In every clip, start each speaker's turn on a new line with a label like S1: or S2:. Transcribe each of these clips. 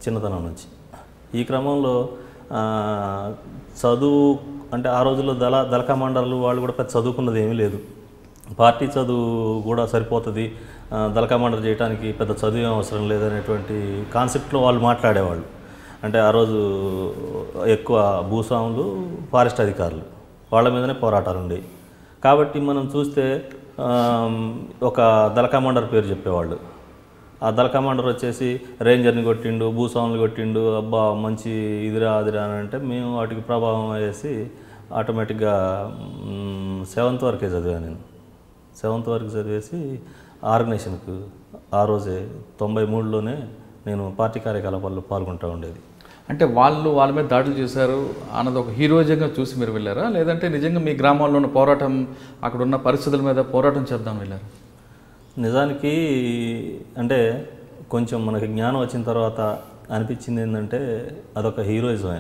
S1: చిన్నతనం నుంచి ఈ క్రమంలో ఆ, చదువు అంటే ఆ రోజుల్లో దళ దళ కమాండర్లు వాళ్ళు కూడా పెద్ద చదువుకున్నది ఏమీ లేదు పార్టీ చదువు కూడా సరిపోతుంది ఆ, దళ కమాండర్ చేయడానికి పెద్ద చదువు ఏం అవసరం లేదనేటువంటి కాన్సెప్ట్లో వాళ్ళు మాట్లాడేవాళ్ళు అంటే ఆ రోజు ఎక్కువ భూస్వాములు ఫారెస్ట్ అధికారులు వాళ్ళ మీదనే పోరాటాలు ఉండేవి కాబట్టి మనం చూస్తే ఆమ్, ఒక దళ కమాండర్ పేరు చెప్పేవాళ్ళు ఆ దళ కమాండర్ వచ్చేసి రేంజర్ని కొట్టిండు భూస్వాములు కొట్టిండు అబ్బా మంచి ఇదిరా అదిరా అని అంటే మేము వాటికి ప్రభావం వేసి ఆటోమేటిక్గా సెవెంత్ వరకే చదివాను నేను సెవెంత్ వరకు చదివేసి ఆర్గనైజేషన్కు ఆ రోజే తొంభై మూడులోనే నేను పార్టీ కార్యకలాపాల్లో పాల్గొంటూ ఉండేది
S2: అంటే వాళ్ళు వాళ్ళ మీద దాడులు చేశారు అన్నది ఒక హీరోయిజంగా చూసి మీరు వెళ్ళారా లేదంటే నిజంగా మీ గ్రామాల్లో ఉన్న పోరాటం అక్కడ ఉన్న పరిస్థితుల మీద పోరాటం చేద్దాం వెళ్ళారు
S1: నిజానికి అంటే కొంచెం మనకి జ్ఞానం వచ్చిన తర్వాత అనిపించింది ఏంటంటే అదొక హీరోయిజమే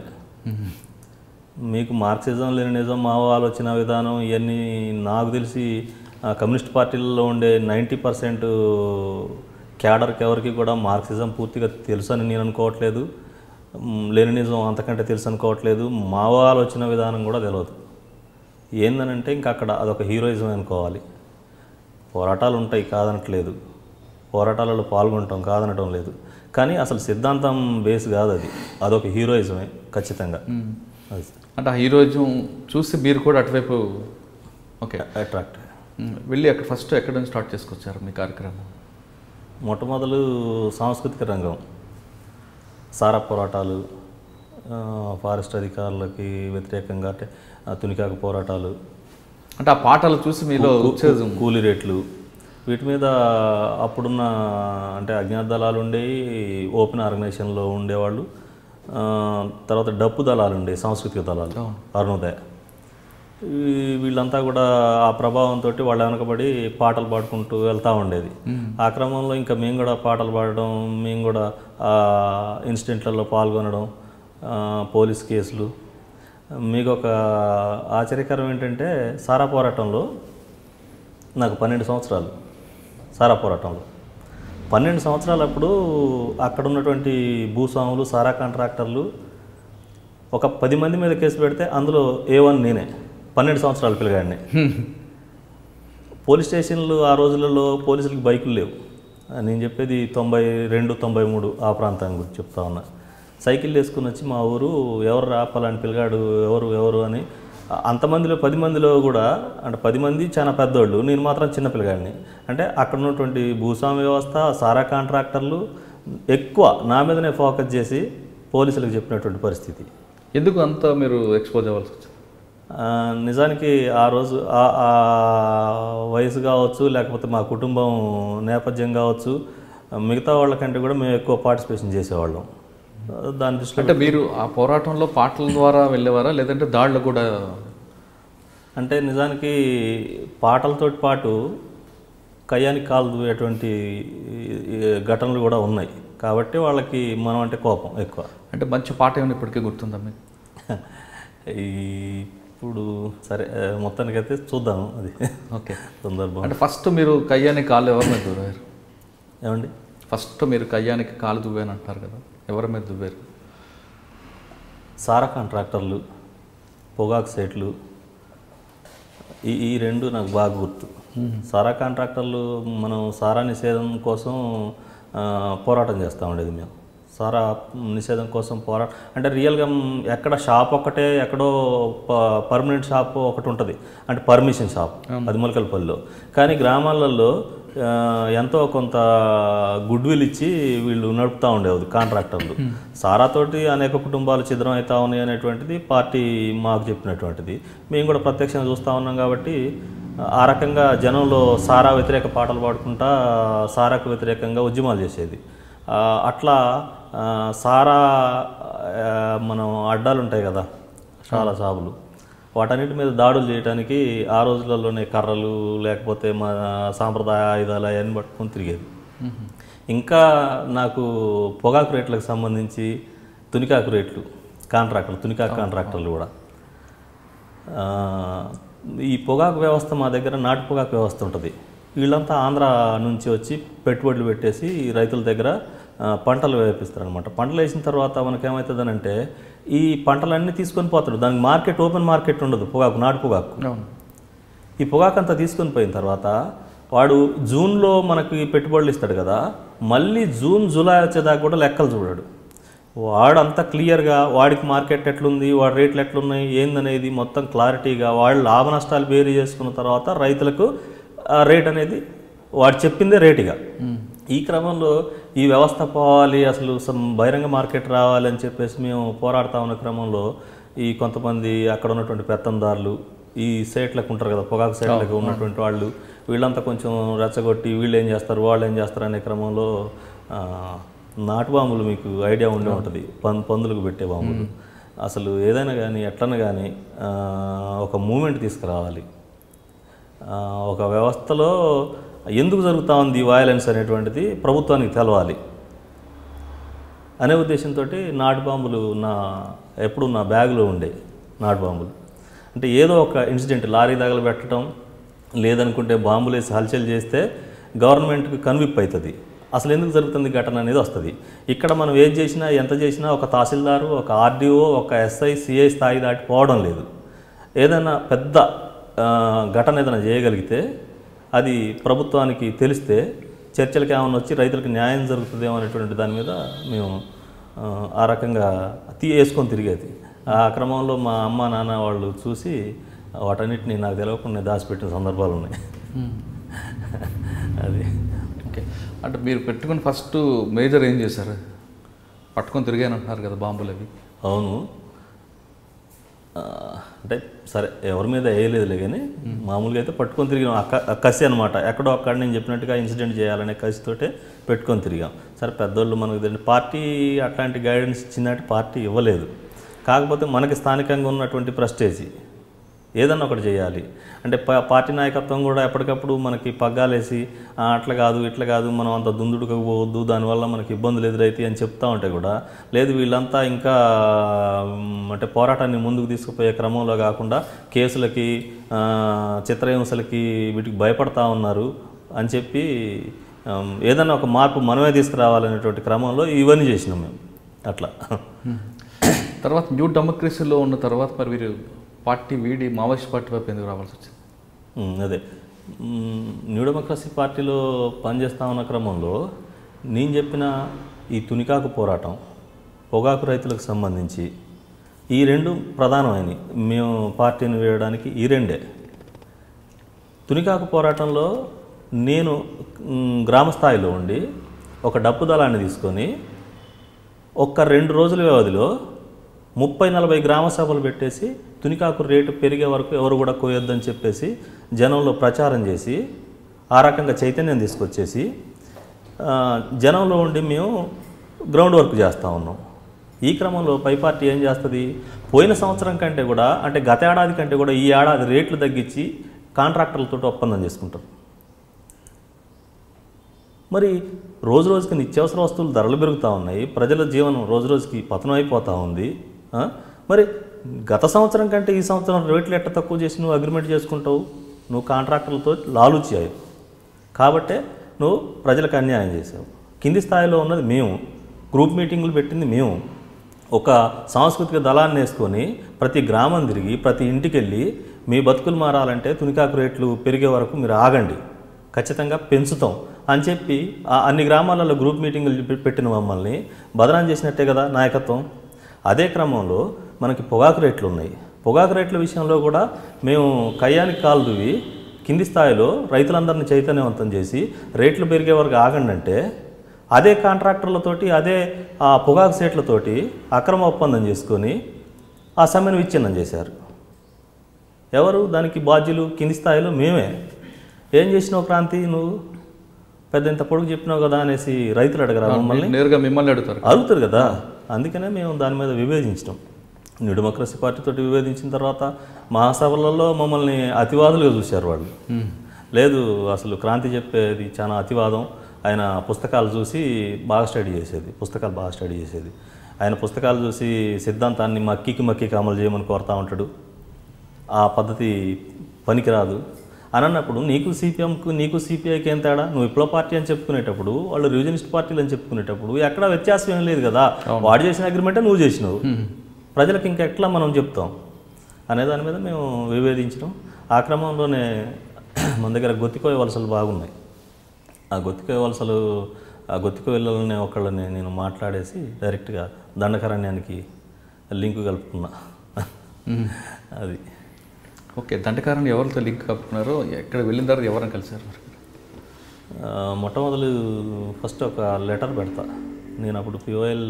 S1: మీకు మార్క్సిజం లెనినిజం మావో ఆలోచన విధానం ఇవన్నీ నాకు తెలిసి ఆ, కమ్యూనిస్ట్ పార్టీలలో ఉండే నైంటీ పర్సెంట్ క్యాడర్కి ఎవరికి కూడా మార్క్సిజం పూర్తిగా తెలుసు అని నేను అనుకోవట్లేదు మ్, లెనినిజం అంతకంటే తెలుసు అనుకోవట్లేదు మావో ఆలోచన విధానం కూడా తెలియదు ఏందనంటే ఇంకా అక్కడ అదొక హీరోయిజం అనుకోవాలి పోరాటాలు ఉంటాయి కాదనట్లేదు పోరాటాలలో పాల్గొంటాం కాదనటం లేదు కానీ అసలు సిద్ధాంతం బేస్ కాదు అది అదొక హీరోయిజమే ఖచ్చితంగా అది
S2: అంటే ఆ హీరోయిజం చూసి మీరు కూడా అటువైపు ఓకే
S1: అట్రాక్ట్
S2: ఉమ్, వెళ్ళి అక్కడ ఫస్ట్ ఎక్కడ నుంచి స్టార్ట్ చేసుకొచ్చారు మీ కార్యక్రమం
S1: మొట్టమొదలు సాంస్కృతిక రంగం సారా పోరాటాలు ఆ, ఫారెస్ట్ అధికారులకి వ్యతిరేకంగా అంటే ఆ, తునికాకు పోరాటాలు
S2: అంటే ఆ పాటలు చూసి మీలో ఉత్తేజం
S1: కూలీ రేట్లు వీటి మీద అప్పుడున్న అంటే అజ్ఞాత దళాలు ఉండేవి ఓపెన్ ఆర్గనైజేషన్లో ఉండేవాళ్ళు ఆ, తర్వాత డప్పు దళాలు ఉండేవి సాంస్కృతిక దళాలు అరుణోదయ ఈ- వీళ్ళంతా కూడా ఆ ప్రభావంతో వాళ్ళు వెనకబడి పాటలు పాడుకుంటూ వెళ్తూ ఉండేది ఆ క్రమంలో ఇంకా మేము కూడా పాటలు పాడడం మేము కూడా ఆ ఇన్సిడెంట్లలో పాల్గొనడం ఆ, పోలీస్ కేసులు మీకు ఒక ఆశ్చర్యకరం ఏంటంటే సారా పోరాటంలో నాకు పన్నెండు సంవత్సరాలు సారా పోరాటంలో పన్నెండు సంవత్సరాలప్పుడు అక్కడ ఉన్నటువంటి భూస్వాములు సారా కాంట్రాక్టర్లు ఒక పది మంది మీద కేసు పెడితే అందులో ఏ వన్ నేనే పన్నెండు సంవత్సరాల పిల్లగాడిని పోలీస్ స్టేషన్లు ఆ రోజులలో పోలీసులకు బైకులు లేవు ఆ, నేను చెప్పేది తొంభై రెండు తొంభై మూడు ఆ ప్రాంతం గురించి చెప్తా ఉన్నా సైకిల్ వేసుకుని వచ్చి మా ఊరు ఎవరు రాపాలని పిల్లగాడు ఎవరు ఎవరు అని ఆ, అంతమందిలో పది మందిలో కూడా అంటే పది మంది చాలా పెద్దోళ్ళు నేను మాత్రం చిన్న పిల్లగాడిని అంటే అక్కడ ఉన్నటువంటి భూస్వామి వ్యవస్థ సారా కాంట్రాక్టర్లు ఎక్కువ నా మీదనే ఫోకస్ చేసి పోలీసులకు చెప్పినటువంటి పరిస్థితి
S2: ఎందుకు అంత మీరు ఎక్స్పోజ్ అవ్వాల్సి వచ్చింది
S1: ఆ, నిజానికి ఆ రోజు ఆ ఆ వయసు కావచ్చు లేకపోతే మా కుటుంబం నేపథ్యం కావచ్చు మిగతా వాళ్ళకంటే కూడా మేము ఎక్కువ పార్టిసిపేషన్ చేసేవాళ్ళం దాని దృష్టిలో
S2: అంటే మీరు ఆ పోరాటంలో పాటల ద్వారా వెళ్ళేవారా లేదంటే దాడులు కూడా
S1: అంటే నిజానికి పాటలతో పాటు కయ్యానికి కాలు దూయేటువంటి ఈ ఘటనలు కూడా ఉన్నాయి కాబట్టి వాళ్ళకి మనం అంటే కోపం ఎక్కువ
S2: అంటే మంచి పాట ఏమైనా ఇప్పటికీ గుర్తుందా మీకు
S1: ఈ ఇప్పుడు సరే ఆ, మొత్తానికైతే చూద్దాము అది
S2: ఓకే
S1: సందర్భం
S2: అంటే ఫస్ట్ మీరు కయ్యానికి కాలు ఎవరి మీద దువ్వారు
S1: ఏమండి
S2: ఫస్ట్ మీరు కయ్యానికి కాలు దువ్వాను అంటారు కదా ఎవరి మీద దువ్వారు
S1: సారా కాంట్రాక్టర్లు పొగాకు సెట్లు ఈ ఈ రెండు నాకు బాగా గుర్తు సారా కాంట్రాక్టర్లు మనం సారా నిషేధం కోసం ఆ, పోరాటం చేస్తూ ఉండేది మేము సారా నిషేధం కోసం పోరాటం అంటే రియల్గా మ్, ఎక్కడ షాప్ ఒక్కటే ఎక్కడో పర్మనెంట్ షాప్ ఒకటి ఉంటుంది అంటే పర్మిషన్ షాప్ అది మొలకలపల్లిలో కానీ గ్రామాలలో ఆ, ఎంతో కొంత గుడ్ విల్ ఇచ్చి వీళ్ళు నడుపుతూ ఉండేది కాంట్రాక్టర్లు సారాతోటి అనేక కుటుంబాలు ఛిద్రం అవుతా ఉన్నాయి అనేటువంటిది పార్టీ మాకు చెప్పినటువంటిది మేము కూడా ప్రత్యక్షంగా చూస్తూ ఉన్నాం కాబట్టి ఆ రకంగా జనంలో సారా వ్యతిరేక పాటలు పాడుకుంటా సారాకు వ్యతిరేకంగా ఉద్యమాలు చేసేది ఆ, అట్లా ఆ, సారా ఆ, మనం అడ్డాలు ఉంటాయి కదా చాలా సాగులు వాటన్నిటి మీద దాడులు చేయడానికి ఆ రోజులలోనే కర్రలు లేకపోతే మా సాంప్రదాయ ఆయుధాలు అవన్నీ పట్టుకొని తిరిగేది ఇంకా నాకు పొగాకు రేట్లకు సంబంధించి తునికాకు రేట్లు కాంట్రాక్టర్లు తునికాకు కాంట్రాక్టర్లు కూడా ఆ, ఈ పొగాకు వ్యవస్థ మా దగ్గర నాటు పొగాకు వ్యవస్థ ఉంటుంది వీళ్ళంతా ఆంధ్ర నుంచి వచ్చి పెట్టుబడులు పెట్టేసి రైతుల దగ్గర ఆ, పంటలు వేపిస్తారు అనమాట పంటలు వేసిన తర్వాత మనకి ఏమవుతుందనంటే ఈ పంటలన్నీ తీసుకొని పోతాడు దానికి మార్కెట్ ఓపెన్ మార్కెట్ ఉండదు పొగాకు నాటు పొగాకు
S2: అవును
S1: ఈ పొగాకు అంతా తీసుకొని పోయిన తర్వాత వాడు జూన్లో మనకి పెట్టుబడులు ఇస్తాడు కదా మళ్ళీ జూన్ జూలై వచ్చేదాకా కూడా లెక్కలు చూడాడు వాడు అంతా క్లియర్గా వాడికి మార్కెట్ ఎట్లుంది వాడి రేట్లు ఎట్లున్నాయి ఏందనేది మొత్తం క్లారిటీగా వాడు లాభ నష్టాలు బేరీ చేసుకున్న తర్వాత రైతులకు ఆ రేట్ అనేది వాడు చెప్పిందే రేటుగా ఈ క్రమంలో ఈ వ్యవస్థ పోవాలి అసలు సమ్ బహిరంగ మార్కెట్ రావాలి అని చెప్పేసి మేము పోరాడుతా ఉన్న క్రమంలో ఈ కొంతమంది అక్కడ ఉన్నటువంటి పెత్తందారులు ఈ సేట్లకు ఉంటారు కదా పొగాకు సేట్లకు ఉన్నటువంటి వాళ్ళు వీళ్ళంతా కొంచెం రెచ్చగొట్టి వీళ్ళు ఏం చేస్తారు వాళ్ళు ఏం చేస్తారు అనే క్రమంలో ఆ, నాటు బాంబులు మీకు ఐడియా ఉండే ఉంటుంది పం పందులకు పెట్టే బాంబులు అసలు ఏదైనా కానీ ఎట్లన్నా కానీ ఆ, ఒక మూమెంట్ తీసుకురావాలి ఆ, ఒక వ్యవస్థలో ఎందుకు జరుగుతూ ఉంది ఈ వయలెన్స్ అనేటువంటిది ప్రభుత్వానికి తెలవాలి అనే ఉద్దేశంతో నాటు బాంబులు నా ఎప్పుడు నా బ్యాగులో ఉండే నాటు బాంబులు అంటే ఏదో ఒక ఇన్సిడెంట్ లారీ తగలబెట్టడం లేదనుకుంటే బాంబులు వేసి హల్చల్ చేస్తే గవర్నమెంట్కి కన్విప్ అవుతుంది అసలు ఎందుకు జరుగుతుంది ఘటన అనేది వస్తుంది ఇక్కడ మనం ఏది చేసినా ఎంత చేసినా ఒక తహసీల్దారు ఒక ఆర్డీఓ ఒక ఎస్ఐ సిఐ స్థాయి దాటి పోవడం లేదు ఏదైనా పెద్ద ఆ, ఘటన ఏదైనా చేయగలిగితే అది ప్రభుత్వానికి తెలిస్తే చర్చలకు ఏమైనా వచ్చి రైతులకు న్యాయం జరుగుతుందేమో అనేటువంటి దాని మీద మేము ఆ, ఆ రకంగా తీ వేసుకొని తిరిగేది ఆ క్రమంలో మా అమ్మ నాన్న వాళ్ళు చూసి వాటన్నిటిని నాకు తెలియకుండా దాచిపెట్టిన సందర్భాలు ఉన్నాయి అది
S2: ఓకే అంటే మీరు పెట్టుకుని ఫస్ట్ మేజర్ ఏం చేశారు పట్టుకొని తిరిగాను అంటున్నారు కదా బాంబులు అవి
S1: అవును ఆ, అంటే సరే ఎవరి మీద వేయలేదులే కానీ మామూలుగా అయితే పట్టుకొని తిరిగాం ఆ క- ఆ కసి అనమాట ఎక్కడో అక్కడ నేను చెప్పినట్టుగా ఇన్సిడెంట్ చేయాలనే కసితోటే పెట్టుకొని తిరిగాం సరే పెద్దోళ్ళు మనకు తెలియదు పార్టీ అట్లాంటి గైడెన్స్ ఇచ్చిందంటే పార్టీ ఇవ్వలేదు కాకపోతే మనకి స్థానికంగా ఉన్నటువంటి ప్రెస్టేజీ ఏదన్నా ఒకటి చేయాలి అంటే పా పార్టీ నాయకత్వం కూడా ఎప్పటికప్పుడు మనకి పగ్గాలేసి "ఆ, అట్లా కాదు ఇట్లా కాదు మనం అంత దుందుడుకు పోవద్దు దానివల్ల మనకి ఇబ్బందులు ఎదురైతాయి అని చెప్తా ఉంటే కూడా లేదు వీళ్ళంతా ఇంకా మ్, అంటే పోరాటాన్ని ముందుకు తీసుకుపోయే క్రమంలో కాకుండా కేసులకి ఆ, చిత్రహింసలకి వీటికి భయపడతా ఉన్నారు అని చెప్పి ఆమ్, ఏదన్నా ఒక మార్పు మనమే తీసుకురావాలనేటువంటి క్రమంలో ఇవన్నీ చేసినాం మేము అట్లా
S2: తర్వాత న్యూ డెమోక్రసీలో ఉన్న తర్వాత మరి మీరు పార్టీ వీడి మావోయిస్ట్ పార్టీ వైపు ఎందుకు రావాల్సి వచ్చింది
S1: ఉమ్, అదే ఉమ్, న్యూ డెమోక్రసీ పార్టీలో పనిచేస్తా ఉన్న క్రమంలో నేను చెప్పిన ఈ తునికాకు పోరాటం పొగాకు రైతులకు సంబంధించి ఈ రెండు ప్రధానమైనవి మేము పార్టీని వేయడానికి ఈ రెండే తునికాకు పోరాటంలో నేను ఉమ్, గ్రామ స్థాయిలో ఉండి ఒక డప్పు దళాన్ని తీసుకొని ఒక్క రెండు రోజుల వ్యవధిలో ముప్పై నలభై గ్రామ సభలు పెట్టేసి తునికాకు రేటు పెరిగే వరకు ఎవరు కూడా కోయొద్దని చెప్పేసి జనంలో ప్రచారం చేసి ఆ రకంగా చైతన్యం తీసుకొచ్చేసి ఆ, జనంలో ఉండి మేము గ్రౌండ్ వర్క్ చేస్తూ ఉన్నాం ఈ క్రమంలో పై పార్టీ ఏం చేస్తుంది పోయిన సంవత్సరం కంటే కూడా అంటే గత ఏడాది కంటే కూడా ఈ ఏడాది రేట్లు తగ్గించి కాంట్రాక్టర్లతో ఒప్పందం చేసుకుంటారు మరి రోజు రోజుకి నిత్యావసర వస్తువులు ధరలు పెరుగుతూ ఉన్నాయి ప్రజల జీవనం రోజు రోజుకి పతనం అయిపోతూ ఉంది ఆ? మరి గత సంవత్సరం కంటే ఈ సంవత్సరం రేట్లు ఎట్ట తక్కువ చేసి నువ్వు అగ్రిమెంట్ చేసుకుంటావు నువ్వు కాంట్రాక్టర్లతో లాలూచి అయ్యావు కాబట్టే నువ్వు ప్రజలకు అన్యాయం చేసావు కింది స్థాయిలో ఉన్నది మేము గ్రూప్ మీటింగులు పెట్టింది మేము ఒక సాంస్కృతిక దళాన్ని వేసుకొని ప్రతి గ్రామం తిరిగి ప్రతి ఇంటికి వెళ్ళి మీ బతుకులు మారాలంటే తునికాకు రేట్లు పెరిగే వరకు మీరు ఆగండి ఖచ్చితంగా పెంచుతాం అని చెప్పి ఆ అన్ని గ్రామాలలో గ్రూప్ మీటింగులు పె- పెట్టిన మమ్మల్ని బదనాం చేసినట్టే కదా నాయకత్వం అదే క్రమంలో మనకి పొగాకు రేట్లు ఉన్నాయి పొగాకు రేట్ల విషయంలో కూడా మేము కయ్యానికి కాలు దువ్వి కింది స్థాయిలో రైతులందరినీ చైతన్యవంతం చేసి రేట్లు పెరిగే వరకు ఆగండి అంటే అదే కాంట్రాక్టర్లతోటి అదే ఆ పొగాకు సేట్లతోటి అక్రమ ఒప్పందం చేసుకొని ఆ సమ్మెను విచ్ఛిన్నం చేశారు ఎవరు దానికి బాధ్యులు కింది స్థాయిలో మేమే ఏం చేసినావు క్రాంతి నువ్వు పెద్ద ఇంత పొడుగు చెప్పినావు కదా అనేసి రైతులు అడగరా మమ్మల్ని
S2: నేరుగా మిమ్మల్ని అడుగుతారు
S1: అడుగుతారు కదా అందుకనే మేము దాని మీద విభేదించడం న్యూ డెమోక్రసీ పార్టీతో విభేదించిన తర్వాత మహాసభలలో మమ్మల్ని అతివాదులుగా చూశారు వాళ్ళు లేదు అసలు క్రాంతి చెప్పేది చాలా అతివాదం ఆయన పుస్తకాలు చూసి బాగా స్టడీ చేసేది పుస్తకాలు బాగా స్టడీ చేసేది ఆయన పుస్తకాలు చూసి సిద్ధాంతాన్ని మక్కికి మక్కికి అమలు చేయమని కోరుతా ఉంటాడు ఆ పద్ధతి పనికిరాదు అని అన్నప్పుడు నీకు సిపిఎంకు నీకు సిపిఐకి ఏం తేడా నువ్వు విప్లవ పార్టీ అని చెప్పుకునేటప్పుడు వాళ్ళు రివిజనిస్ట్ పార్టీలు అని చెప్పుకునేటప్పుడు ఎక్కడ వ్యత్యాసం ఏం లేదు కదా వాడు చేసిన అగ్రిమెంటే నువ్వు చేసినావు ప్రజలకు ఇంకా ఎట్లా మనం చెప్తాం అనే దాని మీద మేము విభేదించడం ఆ క్రమంలోనే మన దగ్గర గొత్తికోయ వలసలు బాగున్నాయి ఆ గొత్తికోయ వలసలు ఆ గొత్తికోయలని ఒకళ్ళని నేను మాట్లాడేసి డైరెక్ట్గా దండకారణ్యానికి లింక్ కలుపుకున్నా అది
S2: ఓకే దండకారణి ఎవరితో లింక్ కప్పుకున్నారో ఎక్కడ వెళ్ళిన తర్వాత ఎవరైనా కలిసారు మరి
S1: ఆ, మొట్టమొదలు ఫస్ట్ ఒక లెటర్ పెడతా నేను అప్పుడు పిఓఎల్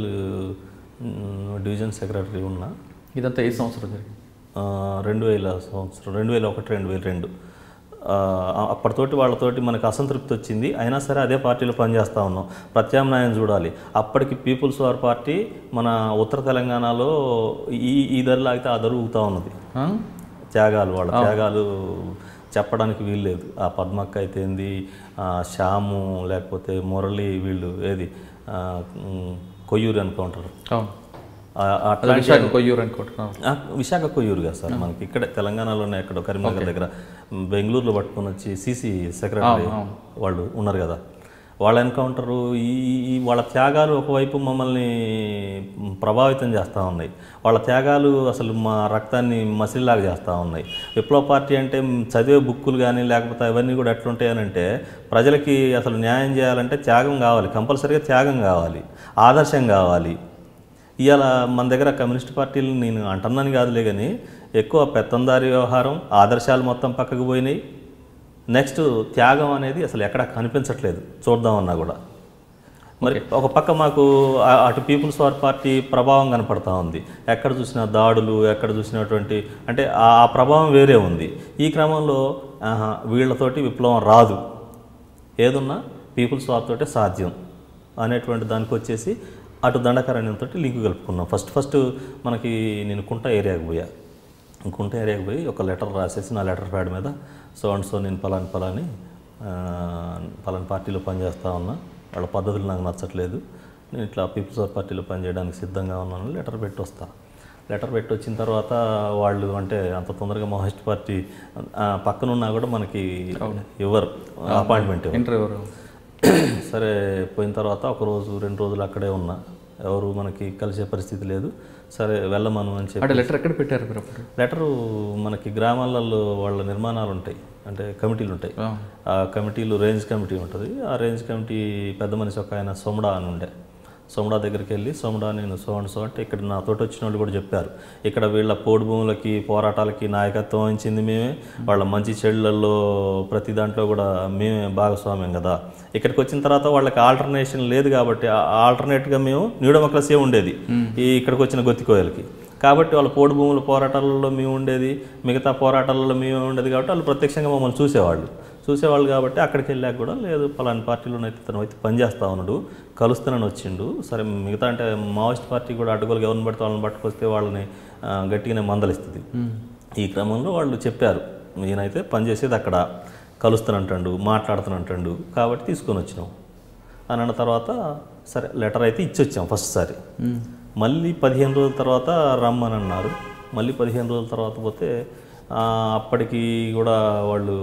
S1: డివిజన్ సెక్రటరీ ఉన్నా
S2: ఇదంతా ఏ సంవత్సరం జరిగింది
S1: ఆ, రెండు వేల సంవత్సరం రెండు వేల ఒకటి రెండు వేల రెండు ఆ, అప్పటితోటి వాళ్ళతోటి మనకు అసంతృప్తి వచ్చింది అయినా సరే అదే పార్టీలో పనిచేస్తూ ఉన్నాం ప్రత్యామ్నాయం చూడాలి అప్పటికి పీపుల్స్ వార్ పార్టీ మన ఉత్తర తెలంగాణలో ఈ ఈ ధర లాగితే ఆ ధర ఊగుతూ ఉన్నది
S2: ఆ?
S1: త్యాగాలు వాళ్ళ త్యాగాలు చెప్పడానికి వీల్లేదు ఆ పద్మక్క అయితే ఏంది ఆ శ్యాము లేకపోతే మురళి వీళ్ళు ఏది ఆ, ఉమ్, కొయ్యూరు అనుకుంటారు
S2: అవును
S1: ఆ- ఆ
S2: అది విశాఖ కొయ్యూరు అనుకుంటున్నాను
S1: ఆ, విశాఖ కొయ్యూరుగా సార్ మనకి ఇక్కడ తెలంగాణలోనే ఎక్కడ కరీంనగర్ దగ్గర బెంగళూరులో పట్టుకొని వచ్చి సిసి సెక్రటరీ వాళ్ళు ఉన్నారు కదా వాళ్ళ ఎన్కౌంటరు ఈ ఈ వాళ్ళ త్యాగాలు ఒకవైపు మమ్మల్ని ప్రభావితం చేస్తూ ఉన్నాయి వాళ్ళ త్యాగాలు అసలు మా రక్తాన్ని మసిలిలాగా చేస్తూ ఉన్నాయి విప్లవ పార్టీ అంటే చదివే బుక్కులు కానీ లేకపోతే అవన్నీ కూడా ఎట్లుంటాయనంటే ప్రజలకి అసలు న్యాయం చేయాలంటే త్యాగం కావాలి కంపల్సరీగా త్యాగం కావాలి ఆదర్శం కావాలి ఇవాళ మన దగ్గర కమ్యూనిస్ట్ పార్టీలు నేను అంటున్నాను కాదులే కానీ ఎక్కువ పెత్తందారి వ్యవహారం ఆదర్శాలు మొత్తం పక్కకు పోయినాయి నెక్స్ట్ త్యాగం అనేది అసలు ఎక్కడ కనిపించట్లేదు చూద్దామన్నా కూడా మరి ఒక పక్క మాకు ఆ- అటు పీపుల్స్ వార్ పార్టీ ప్రభావం కనపడతా ఉంది ఎక్కడ చూసినా దాడులు ఎక్కడ చూసినటువంటి అంటే ఆ ఆ ప్రభావం వేరే ఉంది ఈ క్రమంలో ఆహా, వీళ్ళతోటి విప్లవం రాదు ఏదున్నా పీపుల్స్ వార్ తోటే సాధ్యం అనేటువంటి దానికి వచ్చేసి అటు దండకారణ్యంతో లింక్ కలుపుకున్నాం ఫస్ట్ ఫస్ట్ మనకి నేను కుంట ఏరియాకి పోయా కుంట ఏరియాకి పోయి ఒక లెటర్ రాసేసి నా లెటర్ ప్యాడ్ మీద సో అండ్ సో నేను పలాని పలాని ఆ, పలాని పార్టీలో పనిచేస్తా ఉన్నా వాళ్ళ పద్ధతులు నాకు నచ్చట్లేదు నేను ఇట్లా పీపుల్స్ వార్ పార్టీలో పనిచేయడానికి సిద్ధంగా ఉన్నాను లెటర్ పెట్టి వస్తా లెటర్ పెట్టి వచ్చిన తర్వాత వాళ్ళు అంటే అంత తొందరగా మావోయిస్ట్ పార్టీ ఆ, పక్కనున్నా కూడా మనకి ఇవ్వరు అపాయింట్మెంట్ ఇవ్వరు
S2: ఇంటర్ ఎవరు
S1: సరే పోయిన తర్వాత ఒక రోజు రెండు రోజులు అక్కడే ఉన్నా ఎవరు మనకి కలిసే పరిస్థితి లేదు సరే వెళ్ళమను అని చెప్పి
S2: అంటే లెటర్ ఎక్కడ పెట్టారు మీరు అప్పుడు
S1: లెటరు మనకి గ్రామాలలో వాళ్ళ నిర్మాణాలు ఉంటాయి అంటే కమిటీలు ఉంటాయి
S2: ఆ.
S1: ఆ కమిటీలు రేంజ్ కమిటీ ఉంటుంది ఆ రేంజ్ కమిటీ పెద్ద మనిషి ఒక ఆయన సోమడా అని ఉండే సోమడా దగ్గరికి వెళ్ళి సోమడా నేను సో అండ్ సో అంటే ఇక్కడ నాతోటి వచ్చిన వాళ్ళు కూడా చెప్పారు ఇక్కడ వీళ్ళ పోడు భూములకి పోరాటాలకి నాయకత్వం వహించింది మేమే వాళ్ళ మంచి చెడులలో ప్రతి దాంట్లో కూడా మేమే భాగస్వామ్యం కదా ఇక్కడికి వచ్చిన తర్వాత వాళ్ళకి ఆల్టర్నేషన్ లేదు కాబట్టి ఆల్టర్నేట్గా మేము న్యూ డెమోక్రసీ ఉండేది ఈ ఇక్కడికి వచ్చిన గొత్తికోయలకి కాబట్టి వాళ్ళ పోడు భూముల పోరాటాలలో మేము ఉండేది మిగతా పోరాటాలలో మేము ఉండేది కాబట్టి వాళ్ళు ప్రత్యక్షంగా మమ్మల్ని చూసేవాళ్ళు చూసేవాళ్ళు కాబట్టి అక్కడికి వెళ్ళాక కూడా లేదు పలాని పార్టీలోనైతే తను అయితే పనిచేస్తా ఉన్నాడు కలుస్తానని వచ్చిండు సరే మిగతా అంటే మావోయిస్ట్ పార్టీ కూడా అడ్డగోలుగా ఎవరిని పడితే వాళ్ళని పట్టుకొస్తే వాళ్ళని ఆ, గట్టిగానే మందలిస్తుంది ఈ క్రమంలో వాళ్ళు చెప్పారు నేనైతే పనిచేసేది అక్కడ కలుస్తానంటాడు మాట్లాడుతానంటాడు కాబట్టి తీసుకొని వచ్చినాం అని అన్న తర్వాత సరే లెటర్ అయితే ఇచ్చి వచ్చాం ఫస్ట్ సారి మళ్ళీ పదిహేను రోజుల తర్వాత రమ్మని అన్నారు మళ్ళీ పదిహేను రోజుల తర్వాత పోతే ఆ, అప్పటికి కూడా వాళ్ళు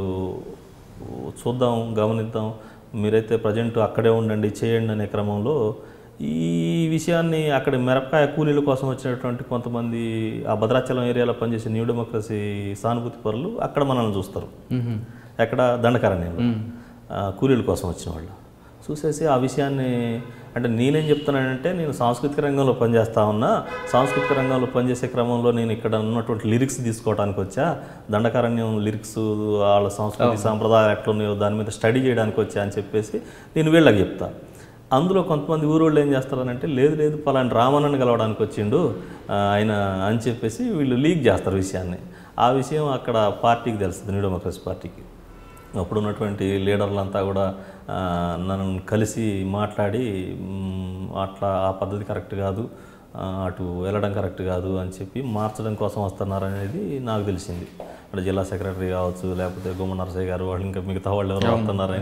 S1: చూద్దాం గమనిద్దాం మీరైతే ప్రజెంట్ అక్కడే ఉండండి చేయండి అనే క్రమంలో ఈ విషయాన్ని అక్కడ మిరపకాయ కూలీల కోసం వచ్చినటువంటి కొంతమంది ఆ భద్రాచలం ఏరియాలో పనిచేసే న్యూ డెమోక్రసీ సానుభూతి పరులు అక్కడ మనల్ని చూస్తారు ఎక్కడ దండకారణ్యంలో ఆ, కూలీల కోసం వచ్చిన వాళ్ళు చూసేసి ఆ విషయాన్ని అంటే నేనేం చెప్తున్నానంటే నేను సాంస్కృతిక రంగంలో పనిచేస్తా ఉన్నా సాంస్కృతిక రంగంలో పనిచేసే క్రమంలో నేను ఇక్కడ ఉన్నటువంటి లిరిక్స్ తీసుకోవడానికి వచ్చా దండకారణ్యం లిరిక్స్ వాళ్ళ సంస్కృతి సాంప్రదాయాలు ఎట్లున్నాయో దాని మీద స్టడీ చేయడానికి వచ్చా అని చెప్పేసి నేను వీళ్ళకి చెప్తా అందులో కొంతమంది ఊరోళ్ళు ఏం చేస్తారనంటే లేదు లేదు పలాంటి రామన్నని కలవడానికి వచ్చిండు ఆ, ఆయన అని చెప్పేసి వీళ్ళు లీక్ చేస్తారు విషయాన్ని ఆ విషయం అక్కడ పార్టీకి తెలుస్తుంది న్యూ డెమోక్రసీ పార్టీకి అప్పుడు ఉన్నటువంటి లీడర్లంతా కూడా ఆ, నన్ను కలిసి మాట్లాడి మ్, అట్లా ఆ పద్ధతి కరెక్ట్ కాదు ఆ, అటు వెళ్ళడం కరెక్ట్ కాదు అని చెప్పి మార్చడం కోసం వస్తున్నారు అనేది నాకు తెలిసింది అంటే జిల్లా సెక్రటరీ కావచ్చు లేకపోతే గుమ్మ నరసయ్య గారు వాళ్ళు ఇంకా మిగతా వాళ్ళు ఎవరు వస్తున్నారని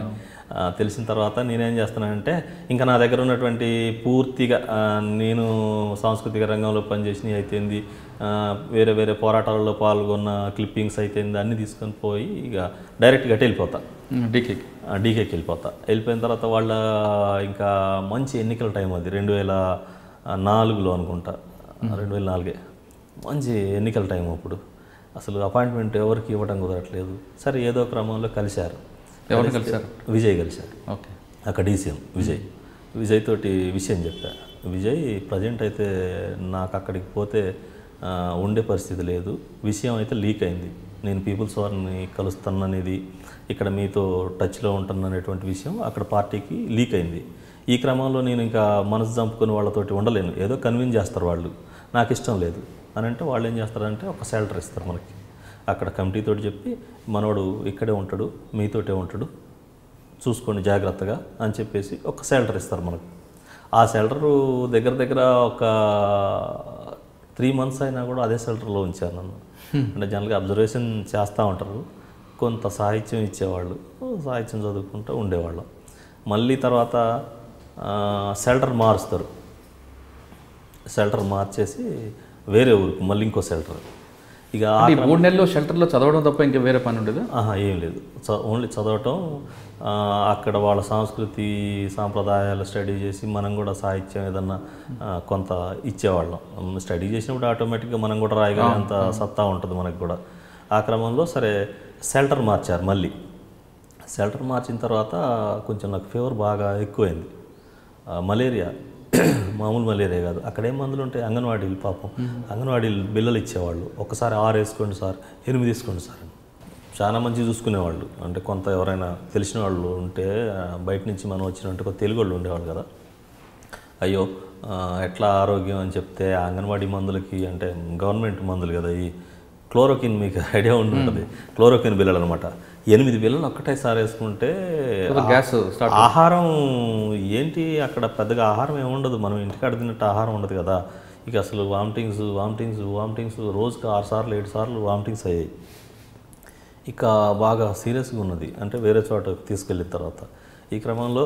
S1: ఆ, తెలిసిన తర్వాత నేనేం చేస్తున్నానంటే ఇంకా నా దగ్గర ఉన్నటువంటి పూర్తిగా ఆ, నేను సాంస్కృతిక రంగంలో పనిచేసినవి అయితేంది ఆ, వేరే వేరే పోరాటాలలో పాల్గొన్న క్లిప్పింగ్స్ అయితేంది అన్నీ తీసుకొని పోయి ఇక డైరెక్ట్గా అటు వెళ్ళిపోతా
S2: డీకేకి
S1: ఆ, డీకేకి వెళ్ళిపోతా వెళ్ళిపోయిన తర్వాత వాళ్ళ ఇంకా మంచి ఎన్నికల టైం అది రెండు వేల నాలుగులో అనుకుంటా రెండు వేల నాలుగే మంచి ఎన్నికల టైం అప్పుడు అసలు అపాయింట్మెంట్ ఎవరికి ఇవ్వడం కుదరట్లేదు సరే ఏదో క్రమంలో కలిశారు
S2: ఎవరిని కలిశారు
S1: విజయ్ కలిశారు
S2: ఓకే
S1: అక్కడ డీసీఎం విజయ్ విజయ్ తోటి విషయం చెప్పా విజయ్ ప్రజెంట్ అయితే నాకు అక్కడికి పోతే ఆ, ఉండే పరిస్థితి లేదు విషయం అయితే లీక్ అయింది నేను పీపుల్స్ వారిని కలుస్తాననేది ఇక్కడ మీతో టచ్లో ఉంటాననేటువంటి విషయం అక్కడ పార్టీకి లీక్ అయింది ఈ క్రమంలో నేను ఇంకా మనసు చంపుకొని వాళ్ళతోటి ఉండలేను ఏదో కన్విన్స్ చేస్తారు వాళ్ళు నాకు ఇష్టం లేదు అని అంటే వాళ్ళు ఏం చేస్తారంటే ఒక షెల్టర్ ఇస్తారు మనకి అక్కడ కమిటీతో చెప్పి మనోడు ఇక్కడే ఉంటాడు మీతోటే ఉంటాడు చూసుకోండి జాగ్రత్తగా అని చెప్పేసి ఒక షెల్టర్ ఇస్తారు మనకు ఆ షెల్టరు దగ్గర దగ్గర ఒక త్రీ మంత్స్ అయినా కూడా అదే షెల్టర్లో ఉంచారు నన్ను అంటే జనరల్గా అబ్జర్వేషన్ చేస్తూ ఉంటారు కొంత సాహిత్యం ఇచ్చేవాళ్ళు సాహిత్యం చదువుకుంటూ ఉండేవాళ్ళం మళ్ళీ తర్వాత షెల్టర్ మారుస్తారు షెల్టర్ మార్చేసి వేరే ఊరికి మళ్ళీ ఇంకో షెల్టర్ ఇక ఆ
S2: అంటే ఈ మూడు నెలలు షెల్టర్లో చదవడం తప్ప ఇంకా వేరే పని ఉండేదా
S1: ఆహా ఏం లేదు చ- ఓన్లీ చదవటం ఆ, అక్కడ వాళ్ళ సంస్కృతి సాంప్రదాయాలు స్టడీ చేసి మనం కూడా సాహిత్యం ఏదన్నా ఆ, కొంత ఇచ్చేవాళ్ళం ఉమ్, స్టడీ చేసినప్పుడు ఆటోమేటిక్గా మనం కూడా రాయగలిగేంత సత్తా ఉంటుంది మనకు కూడా ఆ క్రమంలో సరే షెల్టర్ మార్చారు మళ్ళీ షెల్టర్ మార్చిన తర్వాత కొంచెం నాకు ఫీవర్ బాగా ఎక్కువైంది ఆ, మలేరియా మామూలు మలేరియా కాదు అక్కడ ఏం మందులు ఉంటాయి అంగన్వాడీలు పాపం అంగన్వాడీలు బిల్లలు ఇచ్చేవాళ్ళు ఒకసారి ఆరు వేసుకోండి సార్ ఎనిమిది వేసుకోండి సార్ అని చాలా మంచి చూసుకునేవాళ్ళు అంటే కొంత ఎవరైనా తెలిసిన వాళ్ళు ఉంటే ఆ, బయట నుంచి మనం వచ్చినట్టు కొంత తెలుగు వాళ్ళు ఉండేవాళ్ళు కదా అయ్యో ఆ, ఎట్లా ఆరోగ్యం అని చెప్తే ఆ అంగన్వాడీ మందులకి అంటే గవర్నమెంట్ మందులు కదా ఈ క్లోరోకిన్ మీకు ఐడియా ఉండి ఉంటుంది క్లోరోకిన్ బిల్లలు అనమాట ఎనిమిది బిల్లలు ఒక్కటేసారి వేసుకుంటే
S2: గ్యాస్ స్టార్ట్
S1: ఆహారం ఏంటి అక్కడ పెద్దగా ఆహారం ఏముండదు మనం ఇంటికాడ తిన్నట్టు ఆహారం ఉండదు కదా ఇక అసలు వామిటింగ్స్ వామిటింగ్స్ వామిటింగ్స్ రోజుకి ఆరు సార్లు ఏడు సార్లు వామిటింగ్స్ అయ్యాయి ఇక బాగా సీరియస్గా ఉన్నది అంటే వేరే చోట తీసుకెళ్ళిన తర్వాత ఈ క్రమంలో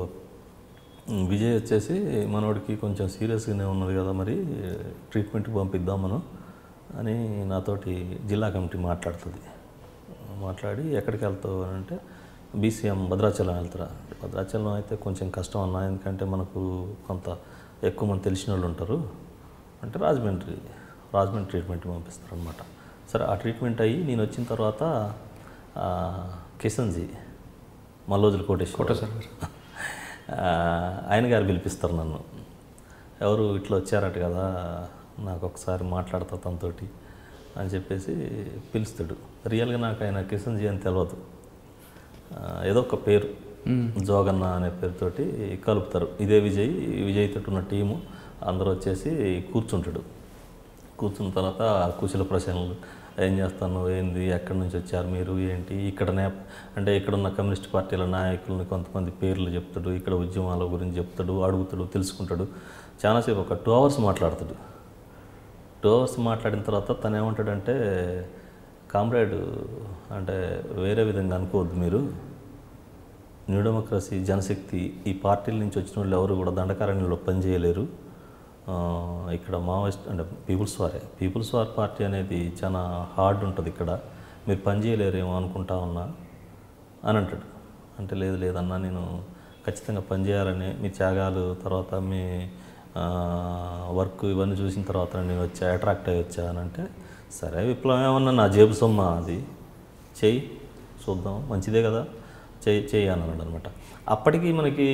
S1: ఉమ్, విజయ్ వచ్చేసి మనోడికి కొంచెం సీరియస్గానే ఉన్నది కదా మరి ట్రీట్మెంట్కి పంపిద్దాం మనం అని నాతోటి జిల్లా కమిటీ మాట్లాడుతుంది మాట్లాడి ఎక్కడికి వెళ్తావు అని అంటే బీసీఎం భద్రాచలం వెళ్తారా భద్రాచలం అయితే కొంచెం కష్టం అన్న ఎందుకంటే మనకు కొంత ఎక్కువ మంది తెలిసిన వాళ్ళు ఉంటారు అంటే రాజమండ్రి రాజమండ్రి ట్రీట్మెంట్ పంపిస్తారు అనమాట సరే ఆ ట్రీట్మెంట్ అయ్యి నేను వచ్చిన తర్వాత ఆ, కిషన్జీ మల్లోజుల కోటేశ్వర
S2: సార్
S1: ఆ, ఆయన గారు పిలిపిస్తారు నన్ను ఎవరు ఇట్లా వచ్చారట కదా నాకు ఒకసారి మాట్లాడతా తనతోటి అని చెప్పేసి పిలుస్తాడు రియల్గా నాకు ఆయన కిషన్జీ అని తెలియదు ఆ, ఏదో ఒక పేరు జోగన్న అనే పేరుతోటి కలుపుతారు ఇదే విజయ్ విజయ్ తోటి ఉన్న టీము అందరూ వచ్చేసి కూర్చుంటాడు కూర్చున్న తర్వాత కుశల ప్రశ్నలు ఏం చేస్తాను ఏంది ఎక్కడి నుంచి వచ్చారు మీరు ఏంటి ఇక్కడ నే అంటే ఇక్కడ ఉన్న కమ్యూనిస్ట్ పార్టీల నాయకులని కొంతమంది పేర్లు చెప్తాడు ఇక్కడ ఉద్యమాల గురించి చెప్తాడు అడుగుతాడు తెలుసుకుంటాడు చాలాసేపు ఒక టూ అవర్స్ మాట్లాడతాడు టూ అవర్స్ మాట్లాడిన తర్వాత తను ఏమంటాడంటే కామ్రేడ్ అంటే వేరే విధంగా అనుకోవద్దు మీరు న్యూ డెమోక్రసీ జనశక్తి ఈ పార్టీల నుంచి వచ్చిన వాళ్ళు ఎవరు కూడా దండకారణ్యంలో పనిచేయలేరు ఆ, ఇక్కడ మావోయిస్ట్ అంటే పీపుల్స్ వారే పీపుల్స్ వార్ పార్టీ అనేది చాలా హార్డ్ ఉంటుంది ఇక్కడ మీరు పనిచేయలేరేమో అనుకుంటా ఉన్నా అని అంటాడు అంటే లేదు లేదన్నా నేను ఖచ్చితంగా పనిచేయాలని మీ త్యాగాలు తర్వాత మీ వర్క్ ఇవన్నీ చూసిన తర్వాత నేను వచ్చా అట్రాక్ట్ అయ్యి వచ్చా అని అంటే సరే విప్లవం ఏమన్నా నా జేబు సొమ్మ అది చెయ్యి చూద్దాం మంచిదే కదా చెయ్యి చెయ్యి అని అన్నాడు అనమాట అప్పటికి మనకి